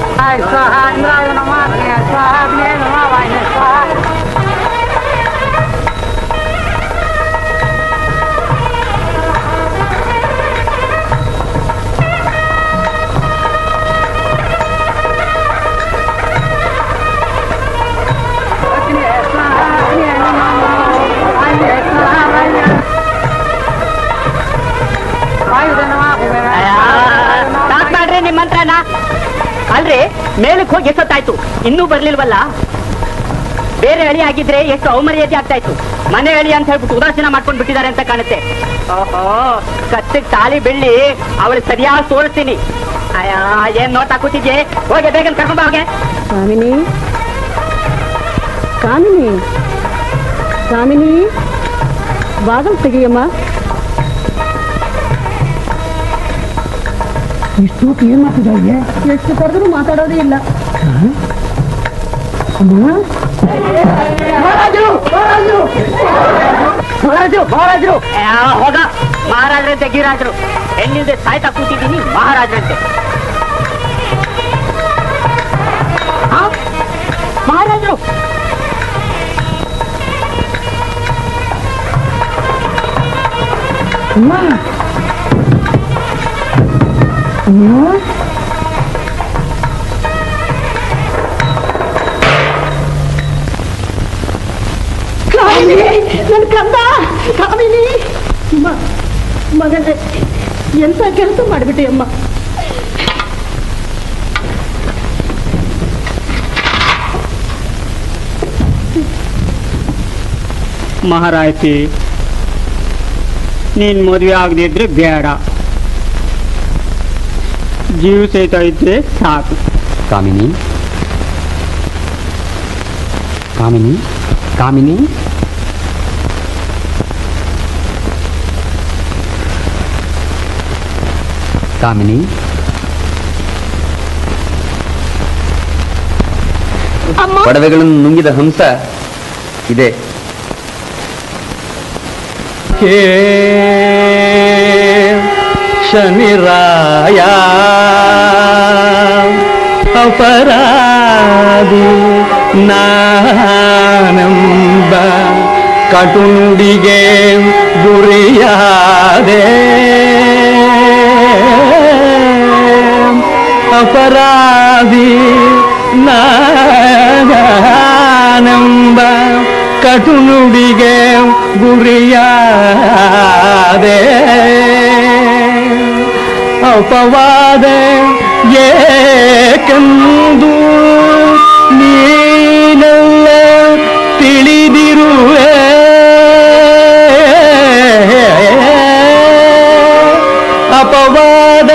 ಸ್ಟಾರ್ಟ್ ಮಾಡ್ರಿ ನಿಮ್ಮ ಮಂತ್ರನ ಅಲ್ರಿ ಮೇಲಕ್ಕೆ ಹೋಗಿ ಎಷ್ಟೊತ್ತಾಯ್ತು ಇನ್ನೂ ಬರ್ಲಿಲ್ವಲ್ಲ ಬೇರೆ ಹಳಿ ಆಗಿದ್ರೆ ಎಷ್ಟು ಅವಮರ್ಯಾದೆ ಆಗ್ತಾ ಇತ್ತು ಮನೆ ಹಳಿ ಅಂತ ಹೇಳ್ಬಿಟ್ಟು ಉದಾಸೀನ ಮಾಡ್ಕೊಂಡು ಬಿಟ್ಟಿದ್ದಾರೆ ಅಂತ ಕಾಣುತ್ತೆ ಓಹೋ ಕತ್ತಿಗೆ ತಾಲಿ ಬೆಳ್ಳಿ ಅವಳು ಸರಿಯಾಗಿ ತೋರಿಸ್ತೀನಿ ಅಯ್ಯ ಏನ್ ನೋಡ್ತಾ ಕೂತಿದ್ಯೆ ಹೋಗಿ ಬೇಗ ಕರ್ಕೊಂಡ್ ಬಾ ಹೋಗೆ ಕಾಮಿನಿ ಕಾಮಿನಿ ಕಾಮಿನಿ ಬಾಗಲ್ ತೆಗಿಯಮ್ಮ ಇಷ್ಟು ಏನ್ ಮಾಡ್ತಿದ್ದಾವೆ ಎಷ್ಟು ಕರೆದ್ರು ಮಾತಾಡೋದೇ ಇಲ್ಲ ಮಹಾರಾಜರು ಮಹಾರಾಜರು ಹೋಗ ಮಹಾರಾಜರಂತೆ ಗಿರಾಜರು ಹೆಣ್ಣಿಲ್ದೆ ಸಾಯ್ತಾ ಕೂತಿದ್ದೀನಿ ಮಹಾರಾಜರಂತೆ ಆ? ಮಹಾರಾಜರು ಕಾಮಿನಿ ನನ್ ಕಂದ ಕಾಮಿನಿ ಮ- ಮಗನೇ ಎಂತ ಕೆಲಸ ಮಾಡಿಬಿಟ್ಟೆ ಅಮ್ಮ ಮಹಾರಾಜಿ ನೀನ್ ಮದುವೆ ಆಗದಿದ್ರೆ ಬೇಡ ಜೀವ ಸಹಿತ ಇದ್ರೆ ಸಾಕು ಕಾಮಿನಿ ಕಾಮಿನಿ ಕಾಮಿನಿ ಕಾಮಿನಿ ಪಡವೆಗಳನ್ನು ನುಂಗಿದ ಹಂಸ ಇದೆ ಹೇ ಶನಿರಾಯ ಅಪರಾಧಿ ನಾನಂಬ ಕಟುನುಡಿಗೆ ಗುರಿಯಾದೆ ಅಪರಾಧಿ ನಾನಂಬ ಕಟುನುಡಿಗೆ ಗುರಿಯಾದೆ ಅಪವಾದ ಏಕೆಂದು ನೀನೆಲ್ಲ ತಿಳಿದಿರುವೆ ಅಪವಾದ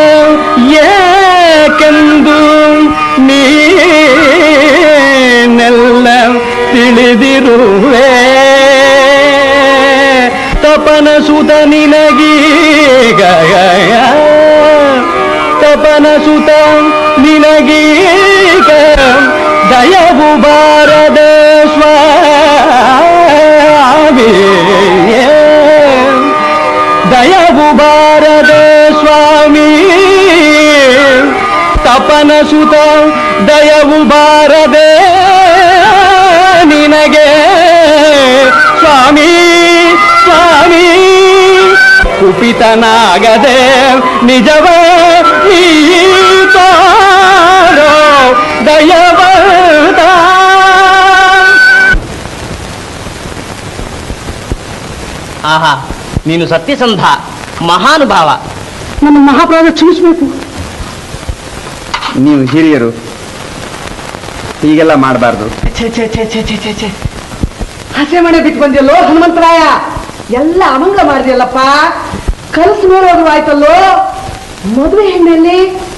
ಏಕೆಂದು ನೀನೆಲ್ಲ ತಿಳಿದಿರುವೆ ತಪನ ಸುತ ನಿನಗೀಗ ತಪನ ಸುತ ನಿನಗೀಗ ದಯವು ಬಾರದ ಸ್ವಾಮಿ ದಯವು ಬಾರದ ಸ್ವಾಮಿ ತಪನ ಸುತ ದಯವು ಬಾರದೆ ನಿನಗೆ ಸ್ವಾಮಿ ಸ್ವಾಮಿ ಕುಪಿತನಾಗದೆ ನಿಜವ ನೀ ತಾರೋ ದಯವದ ಆಹಾ ನೀನು ಸತ್ಯಸಂಧ ಮಹಾನುಭಾವ ನನ್ನ ಮಹಾಪ್ರಾಣ ಕ್ಷಮಿಸಬೇಕು ನೀವು ಹಿರಿಯರು ಹೀಗೆಲ್ಲ ಮಾಡಬಾರ್ದು ಛೇ ಛೇ ಛೇ ಛೇ ಛೇ ಛೇ ಛೇ ಹಸೆ ಮನೆ ಬಿಟ್ಟು ಬಂದಿಯಲ್ಲೋ ಹನುಮಂತರಾಯ ಎಲ್ಲ ಅಮಂಗ ಮಾಡಿದೆಯಲ್ಲಪ್ಪ ಕನಸು ನೋಡೋದು ಆಯ್ತಲ್ಲೋ ಮದುವೆ ಹೆಣ್ಣಲ್ಲಿ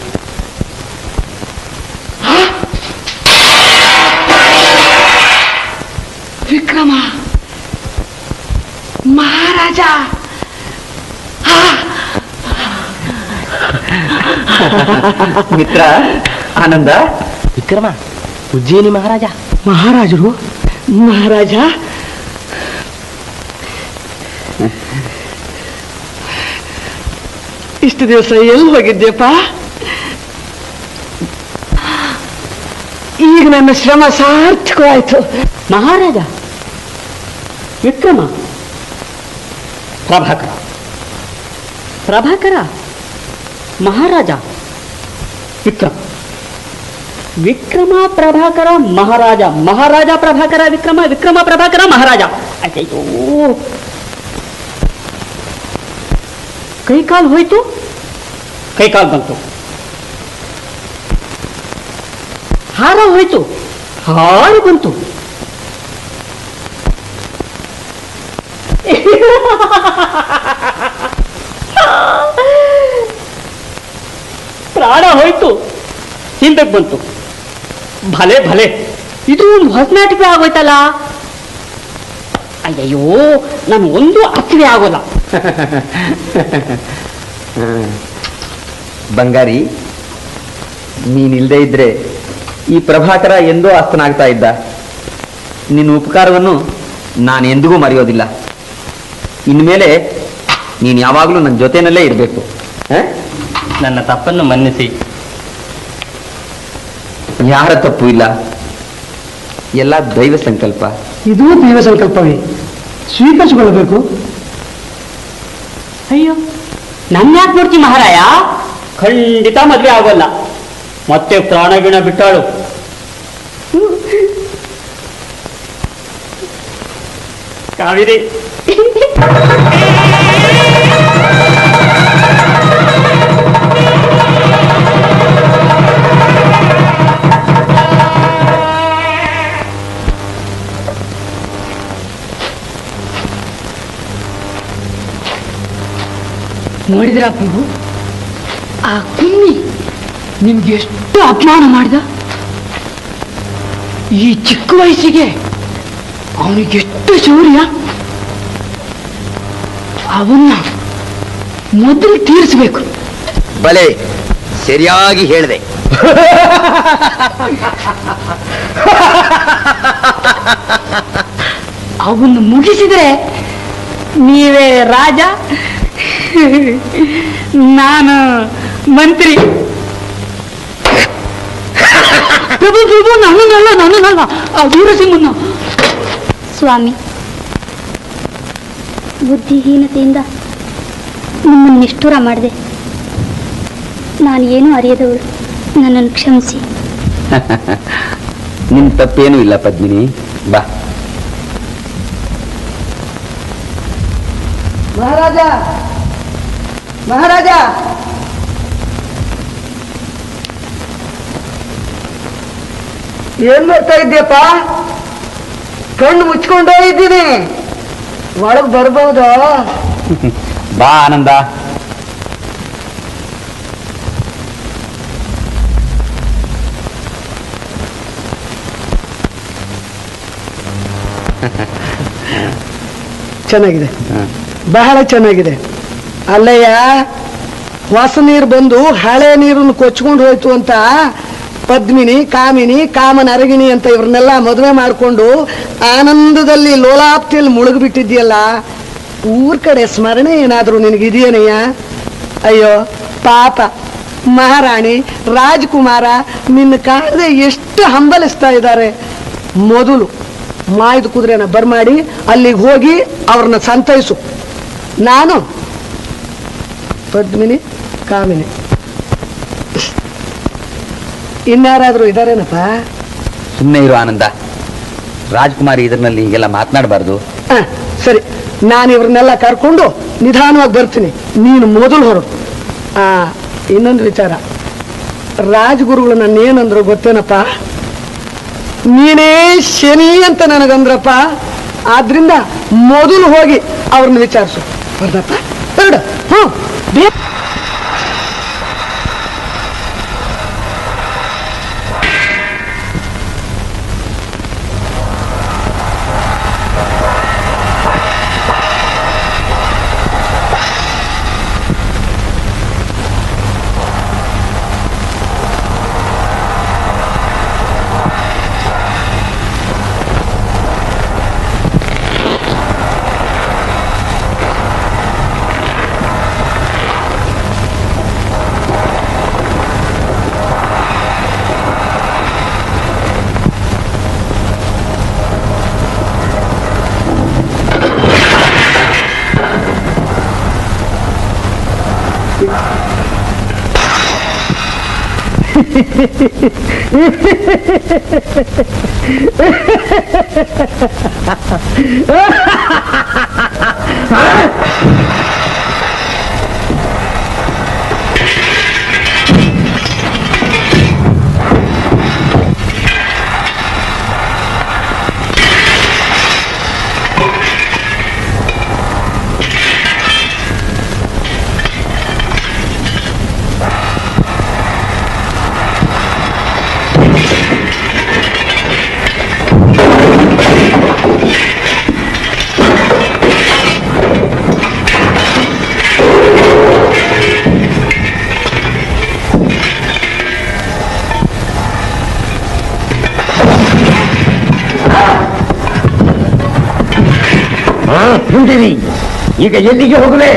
ಆ? ವಿಕ್ರಮ ಮಹಾರಾಜ ಮಿತ್ರ ಆನಂದ ವಿಕ್ರಮ ಉಜ್ಜಯಿನಿ ಮಹಾರಾಜ ಮಹಾರಾಜರು ಮಹಾರಾಜ ಇಷ್ಟು ದಿವಸ ಎಲ್ಲಿ ಹೋಗಿದ್ದೆಪ್ಪ ಈಗ ನನ್ನ ಶ್ರಮ ಸಾರ್ಥಕವಾಯ್ತು ಮಹಾರಾಜ ವಿಕ್ರಮ ಪ್ರಭಾಕರ ಪ್ರಭಾಕರ ಮಹಾರಾಜ ವಿಕ್ರಮ ವಿಕ್ರಮ ಪ್ರಭಾಕರ ಮಹಾರಾಜ ಮಹಾರಾಜ ಪ್ರಭಾಕರ ವಿಕ್ರಮ ವಿಕ್ರಮ ಪ್ರಭಾಕರ ಮಹಾರಾಜ ಅಯ್ಯೋ ಕೈ ಕಾಲು ಹೋಯ್ತು ಕೈ ಕಾಲು ಬಂತು ಹಾರ ಹೋಯ್ತು ಹಾರು ಬಂತು ಪ್ರಾಣ ಹೋಯ್ತು ಹಿಂದಕ್ಕೆ ಬಂತು ಭಲೆ ಭಲೆ ಇದು ಒಂದು ಹೊಸ ನಾಟಕ ಆಗೋಯ್ತಲ್ಲ ಅಯ್ಯಯ್ಯೋ ನಾನು ಒಂದು ಅರ್ಥವೇ ಆಗೋಲ್ಲ ಬಂಗಾರಿ ನೀನಿಲ್ದೇ ಇದ್ರೆ ಈ ಪ್ರಭಾಕರ ಎಂದೋ ಅಸ್ತನಾಗ್ತಾ ಇದ್ದ ನಿನ್ನ ಉಪಕಾರವನ್ನು ನಾನು ಎಂದಿಗೂ ಮರೆಯೋದಿಲ್ಲ ಇನ್ಮೇಲೆ ನೀನು ಯಾವಾಗಲೂ ನನ್ನ ಜೊತೆನಲ್ಲೇ ಇರಬೇಕು ನನ್ನ ತಪ್ಪನ್ನು ಮನ್ನಿಸಿ ಯಾರ ತಪ್ಪು ಇಲ್ಲ ಎಲ್ಲ ದೈವ ಸಂಕಲ್ಪ ಇದು ದೈವ ಸಂಕಲ್ಪವೇ ಸ್ವೀಕರಿಸಿಕೊಳ್ಳಬೇಕು ಅಯ್ಯೋ ನನ್ನ ಯಾಕೆ ನೋಡ್ತಿ ಮಹಾರಾಯ ಖಂಡಿತ ಮದ್ವೆ ಆಗೋಲ್ಲ ಮತ್ತೆ ಪ್ರಾಣಗಿಣ ಬಿಟ್ಟಾಳು ಕಾವೇರಿ ನೋಡಿದ್ರ ಪ್ರಭು ಆ ಕುಮ್ಮಿ ನಿಮ್ಗೆ ಎಷ್ಟು ಅಪಮಾನ ಮಾಡಿದ ಈ ಚಿಕ್ಕ ವಯಸ್ಸಿಗೆ ಅವನಿಗೆ ಎಷ್ಟು ಶೌರ್ಯ ಅವನ್ನ ಮೊದಲು ತೀರಿಸ್ಬೇಕು ಬಲೆ ಸರಿಯಾಗಿ ಹೇಳಿದೆ ಅವನ್ನ ಮುಗಿಸಿದ್ರೆ ನೀವೇ ರಾಜ ನಾನು ಮಂತ್ರಿ ಪ್ರಭು ಪ್ರಭು ನನ್ನನ್ನಲ್ಲ ನನ್ನನ್ನಲ್ಲ ಆ ವೀರಸಿಂಹನ ಸ್ವಾಮಿ ಬುದ್ಧಿಹೀನತೆಯಿಂದ ನಿಮ್ಮನ್ನು ನಿಷ್ಠುರ ಮಾಡಿದೆ ನಾನು ಏನೂ ಅರಿಯದವಳು ನನ್ನನ್ನು ಕ್ಷಮಿಸಿ ನಿನ್ ತಪ್ಪೇನೂ ಇಲ್ಲ ಪದ್ಮಿನಿ ಬಾ ಮಹಾರಾಜ ಮಹಾರಾಜ ಏನ್ ಮಾಡ್ತಾ ಇದ್ದೀಯಪ್ಪ ಕಣ್ಣು ಮುಚ್ಕೊಂಡೇ ಇದ್ದೀನಿ ಒಳಗ್ ಬರ್ಬಹುದಾ ಬಾ ಆನಂದ ಚೆನ್ನಾಗಿದೆ ಬಹಳ ಚೆನ್ನಾಗಿದೆ ಅಲ್ಲಯ್ಯ ಹೊಸ ನೀರು ಬಂದು ಹಳೆ ನೀರನ್ನು ಕೊಚ್ಕೊಂಡು ಹೋಯ್ತು ಅಂತ ಪದ್ಮಿನಿ ಕಾಮಿನಿ ಕಾಮನ ಅರಗಿಣಿ ಅಂತ ಇವ್ರನ್ನೆಲ್ಲ ಮದುವೆ ಮಾಡಿಕೊಂಡು ಆನಂದದಲ್ಲಿ ಲೋಲಾಪ್ತಿಯಲ್ಲಿ ಮುಳುಗಿಬಿಟ್ಟಿದ್ಯಲ್ಲ ಊರ್ ಕಡೆ ಸ್ಮರಣೆ ಏನಾದರೂ ನಿನಗಿದೆಯೇನಯ್ಯ ಅಯ್ಯೋ ಪಾಪ ಮಹಾರಾಣಿ ರಾಜ್ಕುಮಾರ ನಿನ್ನ ಕಾಣದೆ ಎಷ್ಟು ಹಂಬಲಿಸ್ತಾ ಇದ್ದಾರೆ ಮೊದಲು ಮಾಯ್ದು ಕುದುರೆನ ಬರ್ಮಾಡಿ ಅಲ್ಲಿಗೆ ಹೋಗಿ ಅವ್ರನ್ನ ಸಂತೈಸು ನಾನು ಪದ್ಮಿನಿ ಕಾಮಿನಿ ಇನ್ಯಾರಾದ್ರೂ ಇದಾರೇನಪ್ಪ ಸುಮ್ಮನೆ ಇರು ಆನಂದ ರಾಜ್ಕುಮಾರಿ ಇದರಲ್ಲಿ ಹೀಗೆಲ್ಲ ಮಾತನಾಡಬಾರ್ದು ಆ, ಸರಿ ನಾನು ಇವ್ರನ್ನೆಲ್ಲ ಕರ್ಕೊಂಡು ನಿಧಾನವಾಗಿ ಬರ್ತೀನಿ ನೀನು ಮೊದಲು ಹೊರಡು ಆ ಇನ್ನೊಂದು ವಿಚಾರ ರಾಜಗುರುಗಳು ನನ್ನ ಏನಂದ್ರು ಗೊತ್ತೇನಪ್ಪ ನೀನೇ ಶನಿ ಅಂತ ನನಗಂದ್ರಪ್ಪ ಆದ್ರಿಂದ ಮೊದಲು ಹೋಗಿ ಅವ್ರನ್ನ ವಿಚಾರಿಸು ಬರ್ದಪ್ಪ ಹೊರಡು ಹ್ಞೂ ಬೇ ಸುಂದರಿ ಈಗ ಎಲ್ಲಿಗೆ ಹೋಗಲೇ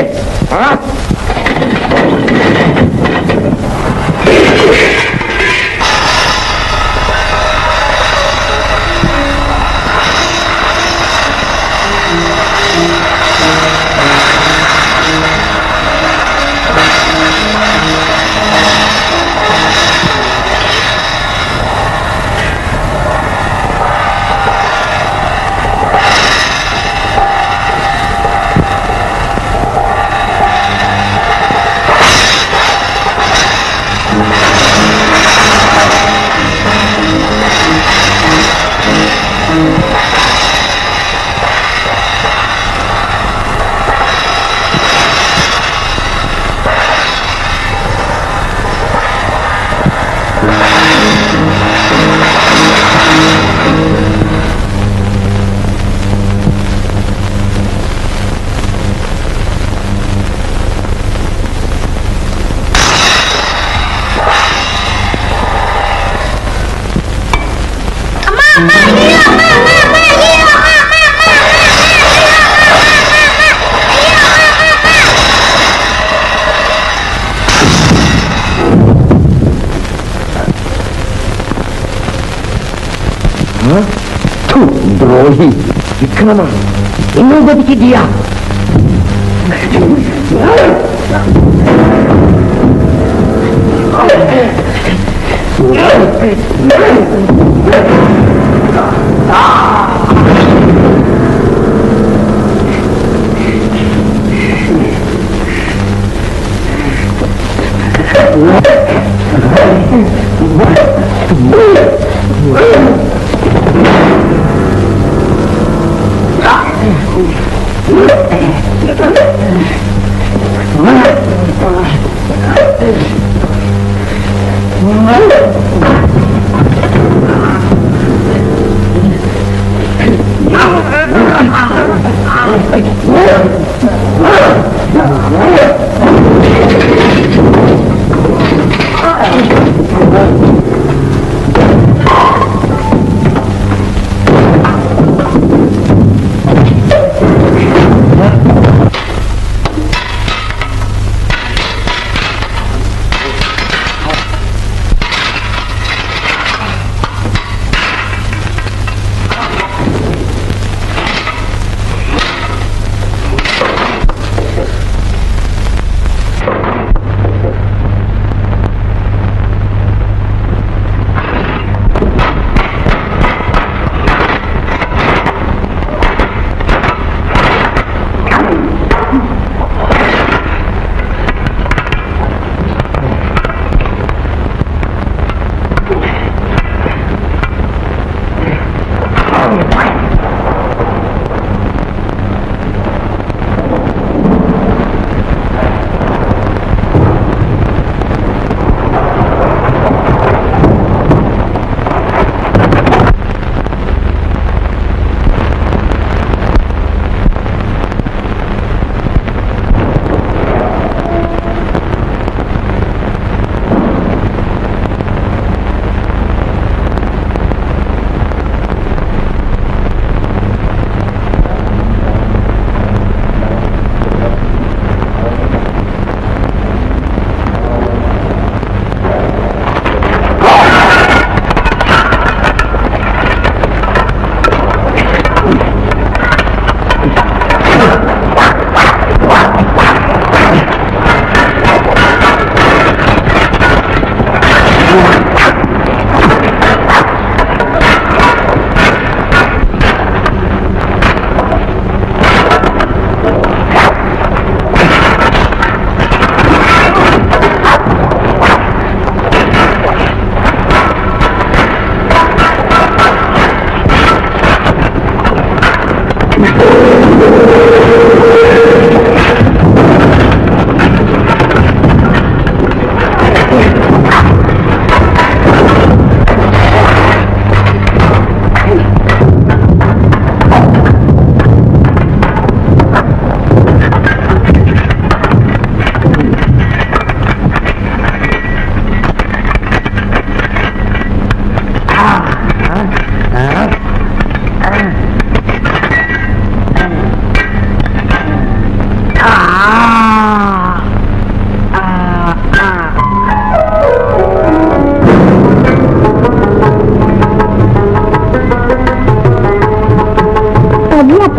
ಥು, ದ್ರೋಹಿ ವಿಕ್ರಮ ಇನ್ನೂ ಬದುಕಿದ್ದೀಯಾ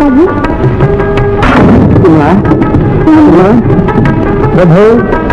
ಪ್ರಭು